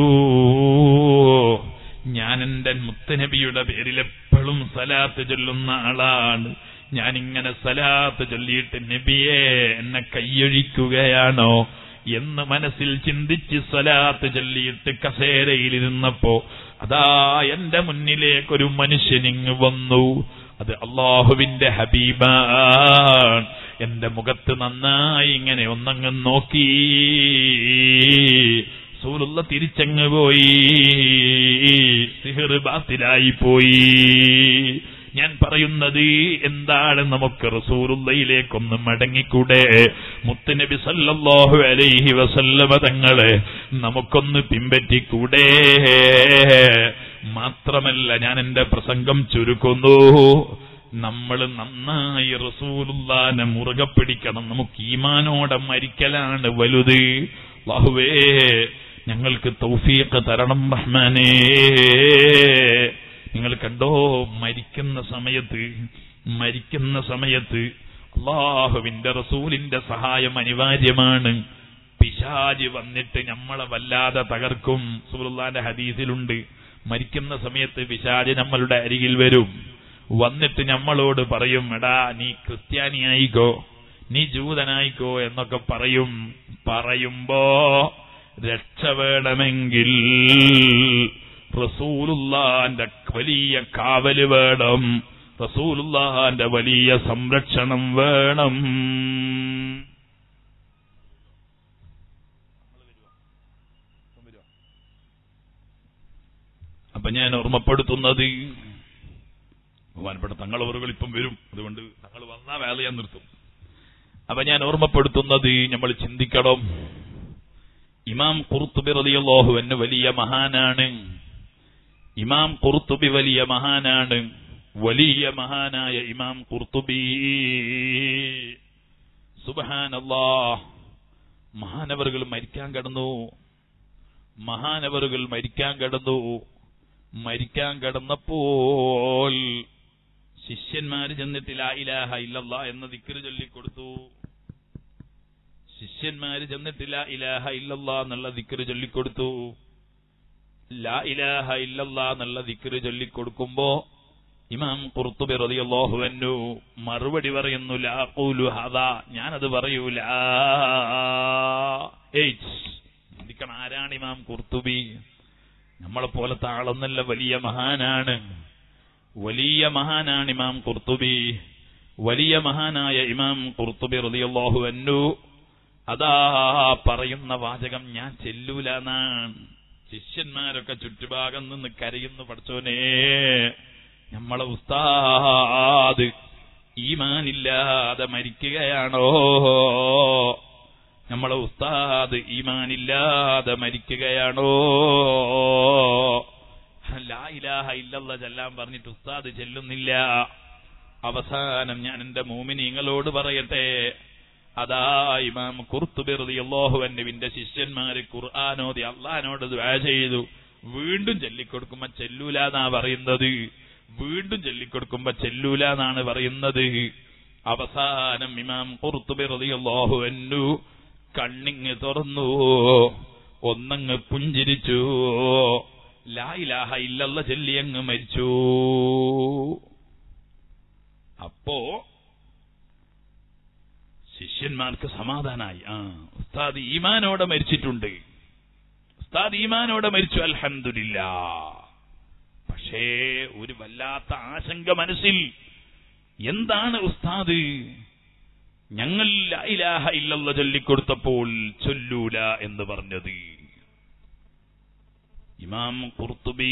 ഞാൻ എന്റെ മുത്തനബിയുടെ പേരിൽ എപ്പോഴും സലാത്ത് ചൊല്ലുന്ന ആളാണ് ഞാനിങ്ങനെ സലാത്ത് ചൊല്ലിയിട്ട് നബിയെ എന്നെ കൈയൊഴിക്കുകയാണോ എന്ന് മനസ്സിൽ ചിന്തിച്ച് സലാത്ത് ചൊല്ലിയിട്ട് കസേരയിലിരുന്നപ്പോ അതാ എന്റെ മുന്നിലേക്കൊരു മനുഷ്യനിങ് വന്നു അത് അള്ളാഹുവിന്റെ ഹബീബാൻ എന്റെ മുഖത്ത് നന്നായി ഇങ്ങനെ ഒന്നങ്ങ് നോക്കി സൂലുള്ള തിരിച്ചങ്ങ് പോയി സിഹിർ ബാത്തിലായി പോയി ഞാൻ പറയുന്നത് എന്താണ് നമുക്ക് റസൂറുള്ളയിലേക്കൊന്ന് മടങ്ങിക്കൂടെ മുത്തുനബി സല്ലല്ലാഹു അലൈഹി വസല്ലമ തങ്ങളെ നമുക്കൊന്ന് പിൻപറ്റിക്കൂടെ മാത്രമല്ല ഞാൻ എന്റെ പ്രസംഗം ചുരുക്കുന്നു നമ്മൾ നന്നായി റസൂലുള്ളാനെ മുറുകെ പിടിക്കണം നമുക്ക് ഈമാനോടെ മരിക്കലാണ് വലുത് ബാഹുവേ ഞങ്ങൾക്ക് തൗഫീഖ് തരണം റഹ്മാനേ നിങ്ങൾ കണ്ടോ മരിക്കുന്ന സമയത്ത് മരിക്കുന്ന സമയത്ത് അള്ളാഹുവിന്റെ റസൂലിന്റെ സഹായം അനിവാര്യമാണ് പിശാജ് വന്നിട്ട് നമ്മളെ വല്ലാതെ തകർക്കും സുഹൃല്ലാന്റെ ഹദീസിലുണ്ട് മരിക്കുന്ന സമയത്ത് പിശാജ് നമ്മളുടെ അരികിൽ വരും വന്നിട്ട് നമ്മളോട് പറയും എടാ നീ ക്രിസ്ത്യാനിയായിക്കോ നീ ജൂതനായിക്കോ എന്നൊക്കെ പറയും പറയുമ്പോ രക്ഷവേണമെങ്കിൽ റസൂലുള്ളാന്റെ വലിയ കാവല് വേണം റസൂലുള്ളാന്റെ വലിയ സംരക്ഷണം വേണം അപ്പൊ ഞാൻ ഓർമ്മപ്പെടുത്തുന്നത് ബഹുമാനപ്പെട്ട തങ്ങളവറുകൾ ഇപ്പം വരും അതുകൊണ്ട് തങ്ങൾ വന്നാ വേല ഞാൻ നിർത്തും അപ്പൊ ഞാൻ ഓർമ്മപ്പെടുത്തുന്നത് നമ്മൾ ചിന്തിക്കണം ഇമാം കുർത്തുബി റളിയല്ലാഹു എന്നെ വലിയ മഹാനാണ് ഇമാം കുർത്തുബി വലിയ മഹാനാണ് വലിയ മഹാനായ ഇമാം കുർത്തുബി സുബഹാനല്ലാ മഹാനവറുകൾ മരിക്കാൻ കിടന്നു മഹാനവറുകൾ മരിക്കാൻ കിടന്നു മരിക്കാൻ കിടന്നപ്പോൾ ശിഷ്യന്മാര് ചെന്നിട്ട് ലാ ഇലാഹ ഇല്ലല്ലാ എന്ന ദിക്കറ് ചൊല്ലിക്കൊടുത്തു ശിഷ്യന്മാര് ചെന്നിട്ട് ലാ ഇലാഹ ഇല്ലല്ലാ എന്നുള്ള ദിക്കറ് ചൊല്ലിക്കൊടുത്തു ലാ ഇലാഹ ഇല്ലല്ലാ എന്നുള്ള ദിക്കറ് ചൊല്ലിക്കൊടുക്കുമ്പോ ഇമാം ഖുർത്തുബി റളിയല്ലാഹു അൻഹു മറുപടി പറയുന്നു ലാ ഖൂലു ഹദാ ഞാനത് പറയൂല ഏയ് ചിന്തിക്കണം ആരാണ് ഇമാം ഖുർത്തുബി നമ്മളെ പോലത്തെ ആളൊന്നല്ല വലിയ മഹാനാണ് വലിയ മഹാനാണ് ഇമാം ഖുർത്തുബി വലിയ മഹാനായ ഇമാം ഖുർത്തുബി റളിയല്ലാഹു അൻഹു അതാ പറയുന്ന വാചകം ഞാൻ ചെല്ലൂല എന്നാണ് ശിഷ്യന്മാരൊക്കെ ചുറ്റുഭാഗം നിന്ന് കരയുന്നു പഠിച്ചോനെ നമ്മളെ ഉസ്താദ് ഈമാനില്ലാതെ മരിക്കുകയാണോ നമ്മളെ ഉസ്താദ് ഈമാനില്ലാതെ മരിക്കുകയാണോ ലാ ഇലാഹ ഇല്ലല്ല ചെല്ലാൻ പറഞ്ഞിട്ട് ഉസ്താദ് ചെല്ലുന്നില്ല അവസാനം ഞാൻ എന്റെ മൂമിനിങ്ങളോട് പറയട്ടെ അതാ ഇമാം കുർത്തുബി റളിയല്ലാഹു അൻഹുവിന്റെ ശിഷ്യന്മാര് ഖുർആാനോദി അള്ളഹാനോട് ദുആ ചെയ്തു വീണ്ടും ചൊല്ലിക്കൊടുക്കുമ്പോ ചെല്ലൂല എന്നാ പറയുന്നത് വീണ്ടും ചൊല്ലിക്കൊടുക്കുമ്പോ ചെല്ലൂല എന്നാണ് പറയുന്നത് അവസാനം ഇമാം കുർത്തുബി റളിയല്ലാഹു അൻഹു കണ്ണിങ് തുറന്നു ഒന്നങ്ങ് പുഞ്ചിരിച്ചു ലായിലാഹ ഇല്ലല്ല ചൊല്ലി അങ്ങ് മരിച്ചു അപ്പോ ശിഷ്യന്മാർക്ക് സമാധാനായി ആ ഉസ്താദ് ഈമാനോടെ മരിച്ചിട്ടുണ്ട് ഉസ്താദ് ഈമാനോടെ മരിച്ചു അൽഹംദുലില്ല പക്ഷേ ഒരു വല്ലാത്ത ആശങ്ക മനസ്സിൽ എന്താണ് ഉസ്താദ് ഞങ്ങൾ ലാ ഇലാഹ ഇല്ലല്ല ചൊല്ലിക്കൊടുത്തപ്പോൾ ചൊല്ലൂല എന്ന് പറഞ്ഞത് ഇമാം കുർത്തുബി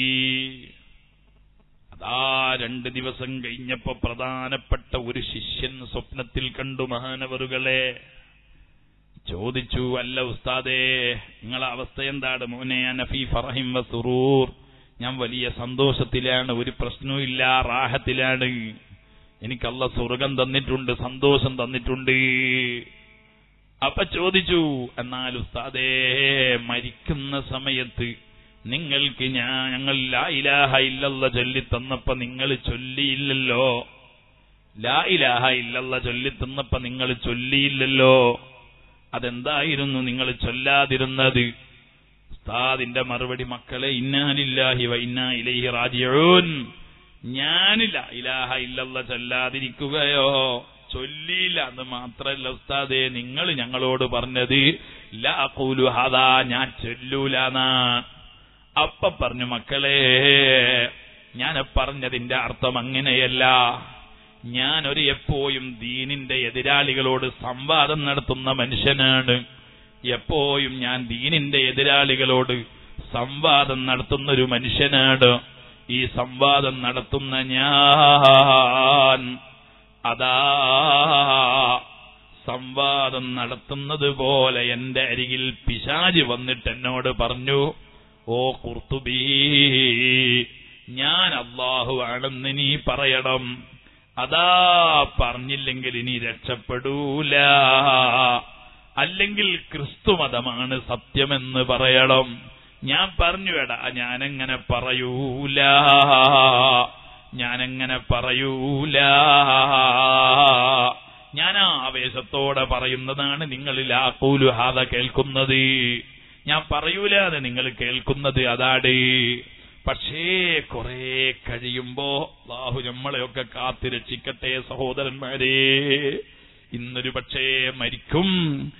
അതാ രണ്ട് ദിവസം കഴിഞ്ഞപ്പോ പ്രധാനപ്പെട്ട ഒരു ശിഷ്യൻ സ്വപ്നത്തിൽ കണ്ടു മഹാനവറുകളെ ചോദിച്ചു അല്ല ഉസ്താദേ നിങ്ങളെ അവസ്ഥ എന്താണ് മോനെ നഫി ഫറഹിം വസുറൂർ ഞാൻ വലിയ സന്തോഷത്തിലാണ് ഒരു പ്രശ്നവും ഇല്ല റാഹത്തിലാണ് എനിക്കല്ല സ്വർഗം തന്നിട്ടുണ്ട് സന്തോഷം തന്നിട്ടുണ്ട് അപ്പൊ ചോദിച്ചു എന്നാൽ ഉസ്താദേ മരിക്കുന്ന സമയത്ത് നിങ്ങൾക്ക് ഞാൻ ഞങ്ങൾ ലാ ഇലാഹ ഇല്ലല്ല ചൊല്ലി തന്നപ്പോ നിങ്ങൾ ചൊല്ലിയില്ലല്ലോ ലാ ഇലാഹ ഇല്ലല്ല ചൊല്ലി തന്നപ്പോ നിങ്ങൾ ചൊല്ലിയില്ലല്ലോ അതെന്തായിരുന്നു നിങ്ങൾ ചൊല്ലാതിരുന്നത് ഉസ്താദിന്റെ മറുപടി മക്കളെ ഇന്നാലില്ലാഹി വ ഇന്നാ ഇലൈഹി റാജിഊൻ ഞാനില്ല ഇലാഹ ഇല്ലല്ല ചൊല്ലാതിരിക്കുകയോ ചൊല്ലിയില്ല എന്ന് മാത്രല്ല ഉസ്താദേ നിങ്ങൾ ഞങ്ങളോട് പറഞ്ഞത് ലാ ഖൂലു ഹദാ ഞാൻ ചൊല്ലൂലാന്നാ അപ്പ പറഞ്ഞു മക്കളെ ഞാൻ പറഞ്ഞതിന്റെ അർത്ഥം അങ്ങനെയല്ല ഞാൻ ഒരു എപ്പോഴും ദീനിന്റെ എതിരാളികളോട് സംവാദം നടത്തുന്ന മനുഷ്യനാണ് എപ്പോഴും ഞാൻ ദീനിന്റെ എതിരാളികളോട് സംവാദം നടത്തുന്ന ഒരു മനുഷ്യനാണ് ഈ സംവാദം നടത്തുന്ന ഞാൻ അതാ സംവാദം നടത്തുന്നത് പോലെ എന്റെ അരികിൽ പിശാജ് വന്നിട്ട് എന്നോട് പറഞ്ഞു ഓ കുർത്തുബീ ഞാൻ അള്ളാഹു ആണെന്ന് നീ പറയണം അതാ പറഞ്ഞില്ലെങ്കിൽ ഇനി രക്ഷപ്പെടൂല അല്ലെങ്കിൽ ക്രിസ്തുമതമാണ് സത്യമെന്ന് പറയണം ഞാൻ പറഞ്ഞു എടാ ഞാനെങ്ങനെ പറയൂല ഞാനെങ്ങനെ പറയൂല ഞാൻ ആ ആവേശത്തോടെ പറയുന്നതാണ് നിങ്ങൾ ആക്കൂലു ഹാദ കേൾക്കുന്നത് ഞാൻ പറയൂല അത് നിങ്ങൾ കേൾക്കുന്നത് അതാണ് പക്ഷേ കുറെ കഴിയുമ്പോ ബാഹു നമ്മളെയൊക്കെ കാത്തു രക്ഷിക്കട്ടെ സഹോദരന്മാരെ ഇന്നൊരു പക്ഷേ മരിക്കും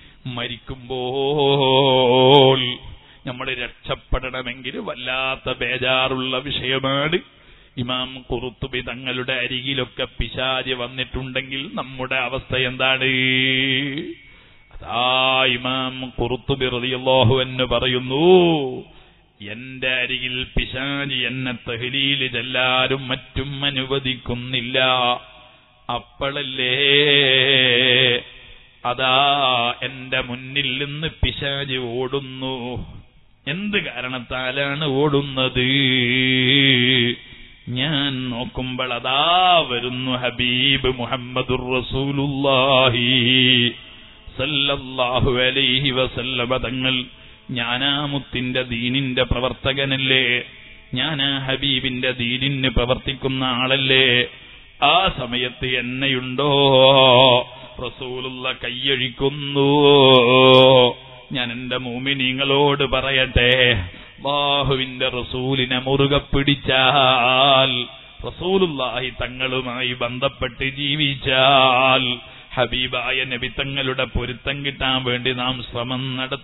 മരിക്കുമ്പോൾ നമ്മൾ രക്ഷപ്പെടണമെങ്കിൽ വല്ലാത്ത ബേജാറുള്ള വിഷയമാണ് ഇമാം കുറുത്തുബി തങ്ങളുടെ അരികിലൊക്കെ പിശാചി വന്നിട്ടുണ്ടെങ്കിൽ നമ്മുടെ അവസ്ഥ എന്താണ് അതാ ഇമാം കുറുത്തുബി റളിയല്ലാഹു എന്ന് പറയുന്നു എന്റെ അരികിൽ പിശാചി എന്നെ തഹലീല് ചെല്ലാരും മറ്റും അനുവദിക്കുന്നില്ല അപ്പോഴല്ലേ അതാ എന്റെ മുന്നിൽ നിന്ന് പിശാചി ഓടുന്നു എന്ത് കാരണത്താലാണ് ഓടുന്നത് ഞാൻ നോക്കുമ്പോൾ അതാ വരുന്നു ഹബീബ് മുഹമ്മദുർ റസൂലുള്ളാഹി സല്ലല്ലാഹു അലൈഹി വസല്ലമ തങ്ങൾ ഞാനാ മുത്തിന്റെ ദീനിന്റെ പ്രവർത്തകനല്ലേ ഞാനാ ഹബീബിന്റെ ദീനിന് പ്രവർത്തിക്കുന്ന ആളല്ലേ ആ സമയത്ത് എന്നെയുണ്ടോ റസൂലുള്ള കൈയഴിക്കുന്നു ഞാൻ എന്റെ മൂമിനീങ്ങളോട് പറയട്ടെ ബാഹുവിന്റെ റസൂലിനെ മുറുകെ പിടിച്ചാൽ റസൂലുള്ളാഹി തങ്ങളുമായി ബന്ധപ്പെട്ട് ജീവിച്ചാൽ ഹബീബായ നബി തങ്ങളുടെ പൊരുത്തം കിട്ടാൻ വേണ്ടി നാം ശ്രമം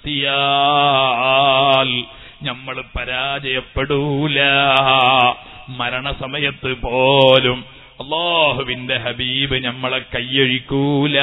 നടത്തിയാൽ നമ്മൾ പരാജയപ്പെടൂല മരണസമയത്ത് പോലും അള്ളാഹുവിന്റെ ഹബീബ് നമ്മളെ കൈയൊഴിക്കൂല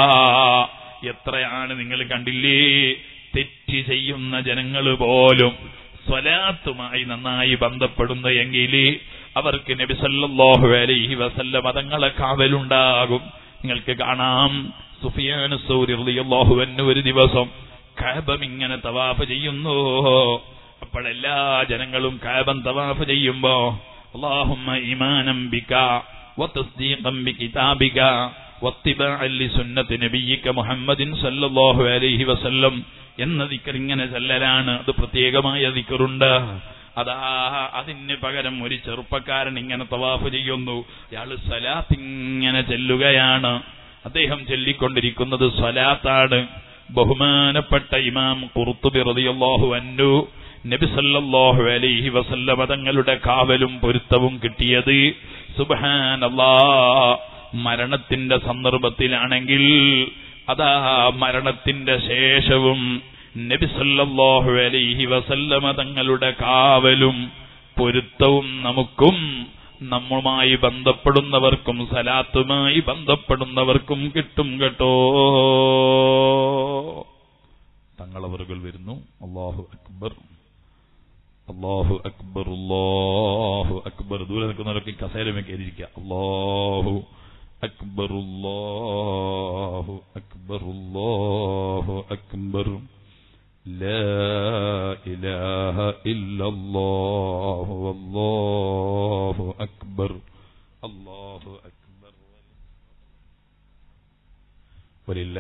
എത്രയാണ് നിങ്ങൾ കണ്ടില്ലേ തെറ്റ് ചെയ്യുന്ന ജനങ്ങൾ പോലും സ്വലാത്തുമായി നന്നായി ബന്ധപ്പെടുന്ന എങ്കിൽ അവർക്ക് നബി സല്ലല്ലാഹു അലൈഹി വസല്ല മതങ്ങളെ കാവലുണ്ടാകും നിങ്ങൾക്ക് കാണാം സുഫിയാൻ സൗരി റളിയല്ലാഹു അൻഹു ഒരു ദിവസം കാബം ഇങ്ങനെ തവാഫ് ചെയ്യുന്നു അപ്പോഴെല്ലാ ജനങ്ങളും കാബം തവാഫ് ചെയ്യുമ്പോ اللهم إيمانا بك وتصديقا بكتابك واتباعا لسنة نبيك محمد صلى الله عليه وسلم എന്ന ദിക്കർ ഇങ്ങനെ ചെല്ലലാണ് അത് പ്രത്യേകമായ ദിക്കറുണ്ട് അതാ അതിന് പകരം ഒരു ചെറുപ്പക്കാരൻ ഇങ്ങനെ തവാഫ് ചെയ്യുന്നു അയാള് സലാത്ത് ഇങ്ങനെ ചെല്ലുകയാണ് അദ്ദേഹം ചൊല്ലിക്കൊണ്ടിരിക്കുന്നത് സ്വലാത്താണ് ബഹുമാനപ്പെട്ട ഇമാം കുറുത്തുബി റളിയല്ലാഹു അൻഹു നബി സല്ലല്ലാഹു അലൈഹി വസല്ലമ തങ്ങളുടെ കാവലും പൊരുത്തവും കിട്ടിയത് സുബ്ഹാനല്ലാ മരണത്തിന്റെ സന്ദർഭത്തിലാണെങ്കിൽ അതാ മരണത്തിന്റെ ശേഷവും നബി സല്ലല്ലാഹു അലൈഹി വസല്ലമ തങ്ങളുടെ കാവലും പൊരുത്തവും നമുക്കും നമ്മുമായി ബന്ധപ്പെടുന്നവർക്കും സലാത്തുമായി ബന്ധപ്പെടുന്നവർക്കും കിട്ടും കേട്ടോ തങ്ങളവറുകൾ വരുന്നു അള്ളാഹു അക്ബർ അള്ളാഹു അക്ബർ അള്ളാഹു അക്ബർ ദൂരെ നിൽക്കുന്നവരൊക്കെ കസേരമേ കയറിയിരിക്കുക അള്ളാഹു അക്ബർ അള്ളാഹു അക്ബർ അള്ളാഹു അക്ബർ لا إله إلا الله والله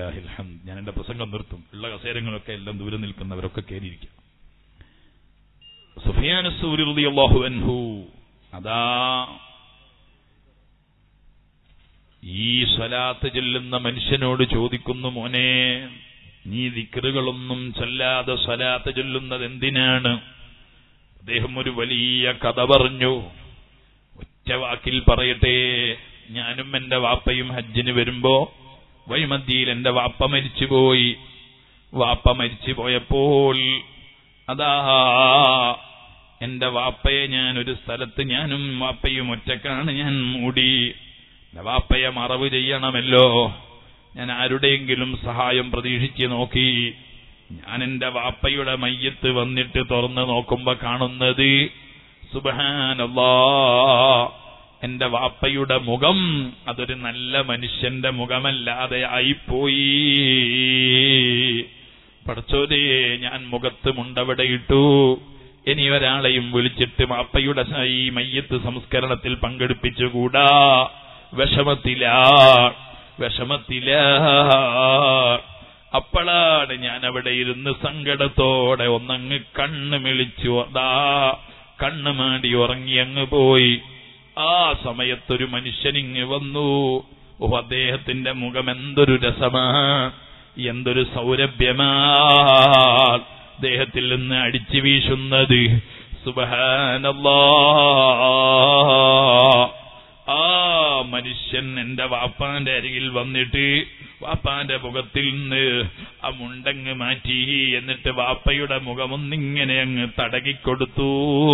വലില്ലാഹിൽ ഹംദ് ഞാൻ എന്റെ പ്രസംഗം നിർത്തും ഉള്ള കസേരങ്ങളൊക്കെ എല്ലാം ദൂരെ നിൽക്കുന്നവരൊക്കെ കയറിയിരിക്കാം സുഫിയാൻ സൂരി റളിയല്ലാഹു അൻഹു അതാ ഈ സ്വലാത്ത് ചെല്ലുന്ന മനുഷ്യനോട് ചോദിക്കുന്നു മോനെ നീ ദിക്കറുകളൊന്നും ചൊല്ലാതെ സ്വലാത്ത് ചൊല്ലുന്നത് എന്തിനാണ് അദ്ദേഹം ഒരു വലിയ കഥ പറഞ്ഞു ഒറ്റ വാക്കിൽ പറയട്ടെ ഞാനും എന്റെ വാപ്പയും ഹജ്ജിന് വരുമ്പോ വൈമദ്യയിൽ എന്റെ വാപ്പ മരിച്ചുപോയി വാപ്പ മരിച്ചു പോയപ്പോൾ അതാ എന്റെ വാപ്പയെ ഞാൻ ഒരു സ്ഥലത്ത് ഞാനും വാപ്പയും ഒറ്റക്കാണ് ഞാൻ മൂടി എന്റെ വാപ്പയെ മറവ് ചെയ്യണമല്ലോ ഞാൻ ആരുടെയെങ്കിലും സഹായം പ്രതീക്ഷിച്ച് നോക്കി ഞാൻ എന്റെ വാപ്പയുടെ മയ്യത്ത് വന്നിട്ട് തുറന്ന് നോക്കുമ്പോ കാണുന്നത് സുബഹാനല്ലാ എന്റെ വാപ്പയുടെ മുഖം അതൊരു നല്ല മനുഷ്യന്റെ മുഖമല്ലാതെ ആയിപ്പോയി പടച്ചോരേ ഞാൻ മുഖത്ത് മുണ്ടവിടെ ഇട്ടു ഇനി ഒരാളെയും വിളിച്ചിട്ട് വാപ്പയുടെ ഈ മയ്യത്ത് സംസ്കരണത്തിൽ പങ്കെടുപ്പിച്ചുകൂടാ വിഷമത്തില വിഷമത്തില അപ്പോഴാണ് ഞാൻ അവിടെ ഇരുന്ന് സങ്കടത്തോടെ ഒന്നങ്ങ് കണ്ണ് മിളിച്ചു അതാ കണ്ണ് മാടി ഉറങ്ങി അങ്ങ് പോയി ആ സമയത്തൊരു മനുഷ്യനിങ് വന്നു ഓ അദ്ദേഹത്തിന്റെ മുഖം എന്തൊരു രസമാ എന്തൊരു സൗരഭ്യമാ അദ്ദേഹത്തിൽ നിന്ന് അടിച്ചു വീശുന്നത് സുബഹാനല്ലാ ആ മനുഷ്യൻ എന്റെ വാപ്പാന്റെ അരികിൽ വന്നിട്ട് വാപ്പാന്റെ മുഖത്തിൽ നിന്ന് ആ മുണ്ടങ്ങ് മാറ്റി എന്നിട്ട് വാപ്പയുടെ മുഖമൊന്നിങ്ങനെ അങ്ങ് തടകിക്കൊടുത്തു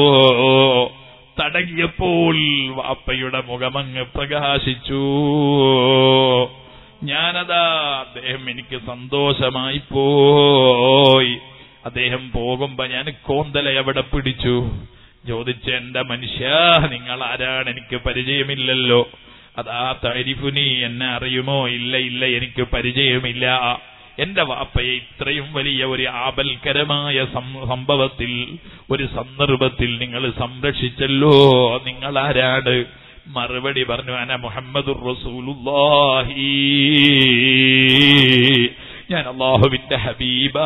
തടകിയപ്പോൾ വാപ്പയുടെ മുഖമങ്ങ് പ്രകാശിച്ചു ഞാനതാ അദ്ദേഹം എനിക്ക് സന്തോഷമായി പോയി അദ്ദേഹം പോകുമ്പോ ഞാൻ കോന്തല എവിടെ പിടിച്ചു ചോദിച്ച എന്റെ മനുഷ്യ നിങ്ങൾ ആരാണ് എനിക്ക് പരിചയമില്ലല്ലോ അതാ തരിഫുനി എന്നെ അറിയുമോ ഇല്ല ഇല്ല എനിക്ക് പരിചയമില്ല എന്റെ വാപ്പയെ ഇത്രയും വലിയ ഒരു ആപൽക്കരമായ സംഭവത്തിൽ ഒരു സന്ദർഭത്തിൽ നിങ്ങൾ സംരക്ഷിച്ചല്ലോ നിങ്ങൾ ആരാണ് മറുപടി പറഞ്ഞു അന മുഹമ്മദുർ റസൂലുള്ളാഹി ഞാൻ അള്ളാഹുവിന്റെ ഹബീബാ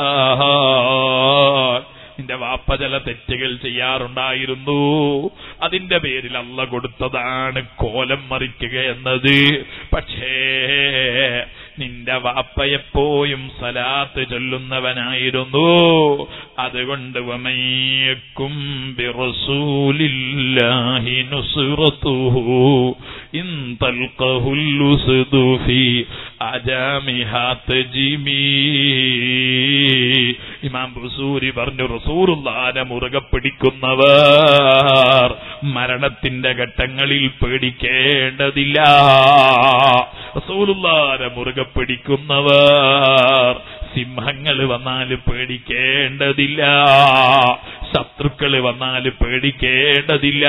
നിന്റെ വാപ്പ ചില തെറ്റുകൾ ചെയ്യാറുണ്ടായിരുന്നു അതിന്റെ പേരിൽ അല്ല കൊടുത്തതാണ് കോലം മറിക്കുക എന്നത് പക്ഷേ നിന്റെ വാപ്പ എപ്പോഴും സലാത്ത് ചൊല്ലുന്നവനായിരുന്നു അതുകൊണ്ട് വമയ്യക്കും ബിറസൂലില്ലാഹി നുസ്റതുഹു ഇൻ തൽഖഹുൽ ഉസ്ദു ഫി അജാമിഹാത്ത് ജിമീ ഇമാം ബുസൂരി പറഞ്ഞു റസൂറുല്ലാനെ മുറുകെ പിടിക്കുന്നവർ മരണത്തിന്റെ ഘട്ടങ്ങളിൽ പേടിക്കേണ്ടതില്ല റസൂലുല്ലാനെ മുറുകെ പിടിക്കുന്നവർ സിംഹങ്ങൾ വന്നാൽ പേടിക്കേണ്ടതില്ല ശത്രുക്കൾ വന്നാൽ പേടിക്കേണ്ടതില്ല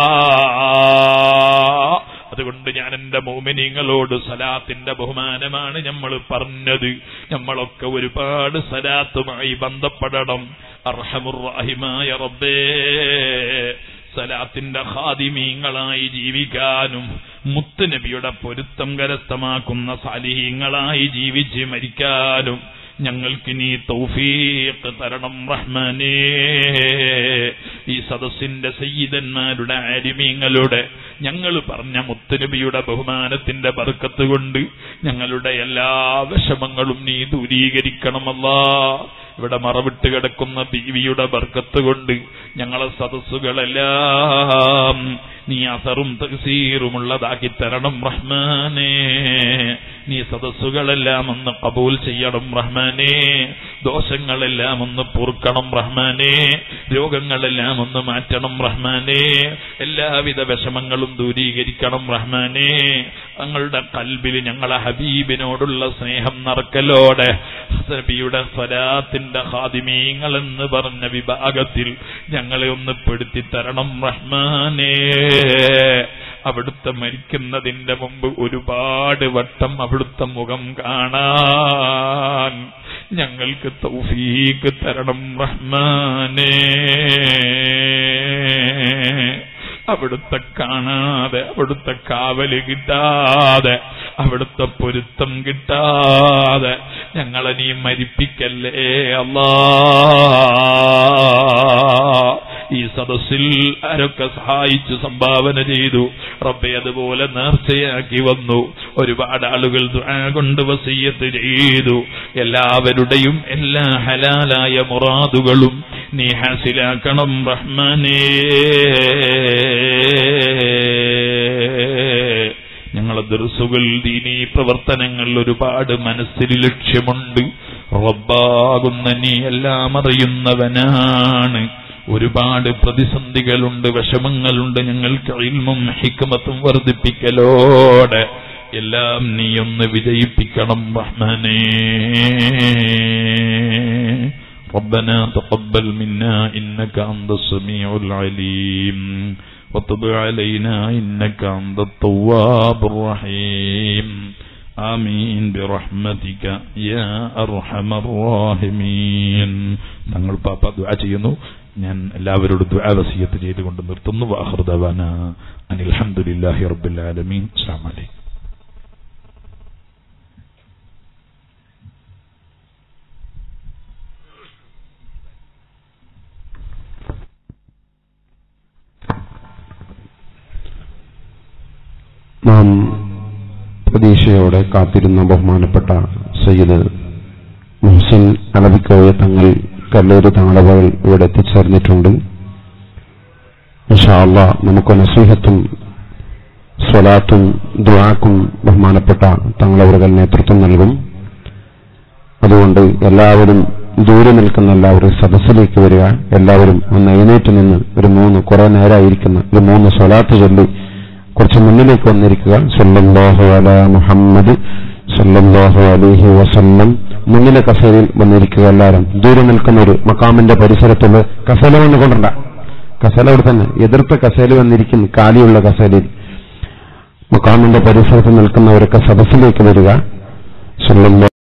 അതുകൊണ്ട് ഞാൻ എന്റെ മോമിനിങ്ങളോട് സലാത്തിന്റെ ബഹുമാനമാണ് നമ്മൾ പറഞ്ഞത് നമ്മളൊക്കെ ഒരുപാട് സലാത്തുമായി ബന്ധപ്പെടണം അർഹമുറാഹിമായ റബ്ബേ സലാത്തിന്റെ ഹാദിമീങ്ങളായി ജീവിക്കാനും മുത്തുനബിയുടെ പൊരുത്തം കരസ്ഥമാക്കുന്ന സാലിഹീങ്ങളായി ജീവിച്ച് മരിക്കാനും ഞങ്ങൾക്ക് നീ തൗഫീഖ് തരണം റഹ്മാനേ ഈ സദസ്സിന്റെ സയ്യിദന്മാരുടെ ആരിമീങ്ങളുടെ ഞങ്ങൾ പറഞ്ഞ മുത്തുനബിയുടെ ബഹുമാനത്തിന്റെ ബർക്കത്ത് കൊണ്ട് ഞങ്ങളുടെ എല്ലാ വിഷമങ്ങളും നീ ദൂരീകരിക്കണമല്ലാ ഇവിടെ മറവിട്ട് കിടക്കുന്ന ബീവിയുടെ ബർക്കത്ത് കൊണ്ട് ഞങ്ങളെ സദസ്സുകളെല്ലാം നീ അസറും തഹസീറുമുള്ളതാക്കി തരണം റഹ്മാനേ നീ സദസ്സുകളെല്ലാം ഒന്ന് കബൂൽ ചെയ്യണം റഹ്മാനേ ദോഷങ്ങളെല്ലാം ഒന്ന് പൊറുക്കണം റഹ്മാനേ രോഗങ്ങളെല്ലാം ഒന്ന് മാറ്റണം റഹ്മാനേ എല്ലാവിധ വിഷമങ്ങളും ദൂരീകരിക്കണം റഹ്മാനേ ഞങ്ങളുടെ കൽബിൽ ഞങ്ങളെ ഹബീബിനോടുള്ള സ്നേഹം നറക്കലോടെ നബിയുടെ സ്വലാത്തിന്റെ ഹാദിമീങ്ങൾ എന്ന് പറഞ്ഞ വിഭാഗത്തിൽ ഞങ്ങളെ ഒന്ന് പെടുത്തി തരണം റഹ്മാനേ അവിടുത്തെ മരിക്കുന്നതിന്റെ മുമ്പ് ഒരുപാട് വട്ടം അവിടുത്തെ മുഖം കാണാൻ ഞങ്ങൾക്ക് തൗഫീക്ക് തരണം റഹ്മാനേ അവിടുത്തെ കാണാതെ അവിടുത്തെ കാവല് കിട്ടാതെ അവിടുത്തെ പൊരുത്തം കിട്ടാതെ ഞങ്ങളെ നീ മരിപ്പിക്കല്ലേ അല്ലാ ഈ സദസ്സിൽ ആരൊക്കെ സഹായിച്ചു സംഭാവന ചെയ്തു റബ്ബെ അതുപോലെ നേർച്ചയാക്കി വന്നു ഒരുപാട് ആളുകൾ ദുആ കൊണ്ട് വസീയത്ത് ചെയ്തു എല്ലാവരുടെയും എല്ലാ ഹലാലായ മുറാദുകളും നീ ഹാസിലാക്കണം റഹ്മാനേ ഞങ്ങളെ ദർസുകൾ ദീനീ പ്രവർത്തനങ്ങൾ ഒരുപാട് മനസ്സിൽ ലക്ഷ്യമുണ്ട് റബ്ബാകുന്ന നീ എല്ലാം അറിയുന്നവനാണ് ഒരുപാട് പ്രതിസന്ധികളുണ്ട് വിഷമങ്ങളുണ്ട് ഞങ്ങൾക്ക് ഇൽമും ഹിക്മത്തും വർദ്ധിപ്പിക്കലോടെ എല്ലാം നീ ഒന്ന് വിജയിപ്പിക്കണം റഹ്മാനേ ربنا تقبل منا إنك أنت السميع العليم وتب علينا إنك أنت التواب الرحيم آمين برحمتك يا أرحم الراحمين തങ്ങൾ പാപ്പ ദുആ ചെയ്യുന്നു ഞാൻ എല്ലാവരോടും ദുആ വസിയത്ത് ചെയ്തുകൊണ്ട് നിർത്തുന്നു വാഹൃദവാന അനിൽഹംദുലില്ലാഹി റബ്ബിൽ ആലമീൻ അസ്സലാമു അലൈക്കും നാം പ്രതീക്ഷയോടെ കാത്തിരുന്ന ബഹുമാനപ്പെട്ട സയ്യിദ് മുഹസിൻ അലബിക്കോയ തങ്ങൾ കല്ലൂര് തങ്ങളവകൾ ഇവിടെ എത്തിച്ചേർന്നിട്ടുണ്ട് ഇൻഷാല്ല നമുക്ക് നസീഹത്തും സ്വലാത്തും ദുആക്കും ബഹുമാനപ്പെട്ട തങ്ങളവറുകൾ നേതൃത്വം നൽകും അതുകൊണ്ട് എല്ലാവരും ദൂരെ നിൽക്കുന്ന എല്ലാവരും സദസ്സിലേക്ക് വരിക എല്ലാവരും ഒന്ന് എഴുന്നേറ്റ് നിന്ന് ഒരു മൂന്ന് കുറെ നേരമായിരിക്കുന്ന ഒരു മൂന്ന് സ്വലാത്ത് ചൊല്ലി കുറച്ച് മുന്നിലേക്ക് വന്നിരിക്കുക സല്ലല്ലാഹു അലാ മുഹമ്മദ് സല്ലല്ലാഹു അലൈഹി വസല്ലം മുന്നിലെ കസേരയിൽ വന്നിരിക്കുക എല്ലാവരും ദൂരെ നിൽക്കുന്ന ഒരു മക്കാമിന്റെ പരിസരത്തുള്ള കസേല വന്ന് കൊണ്ടണ്ട കസേല അവിടെ തന്നെ എതിർത്ത കസേല വന്നിരിക്കുന്നു കാലിയുള്ള കസേലയിൽ മക്കാമിന്റെ പരിസരത്ത് നിൽക്കുന്നവരൊക്കെ സദസ്സിലേക്ക് വരിക സല്ലല്ലാഹു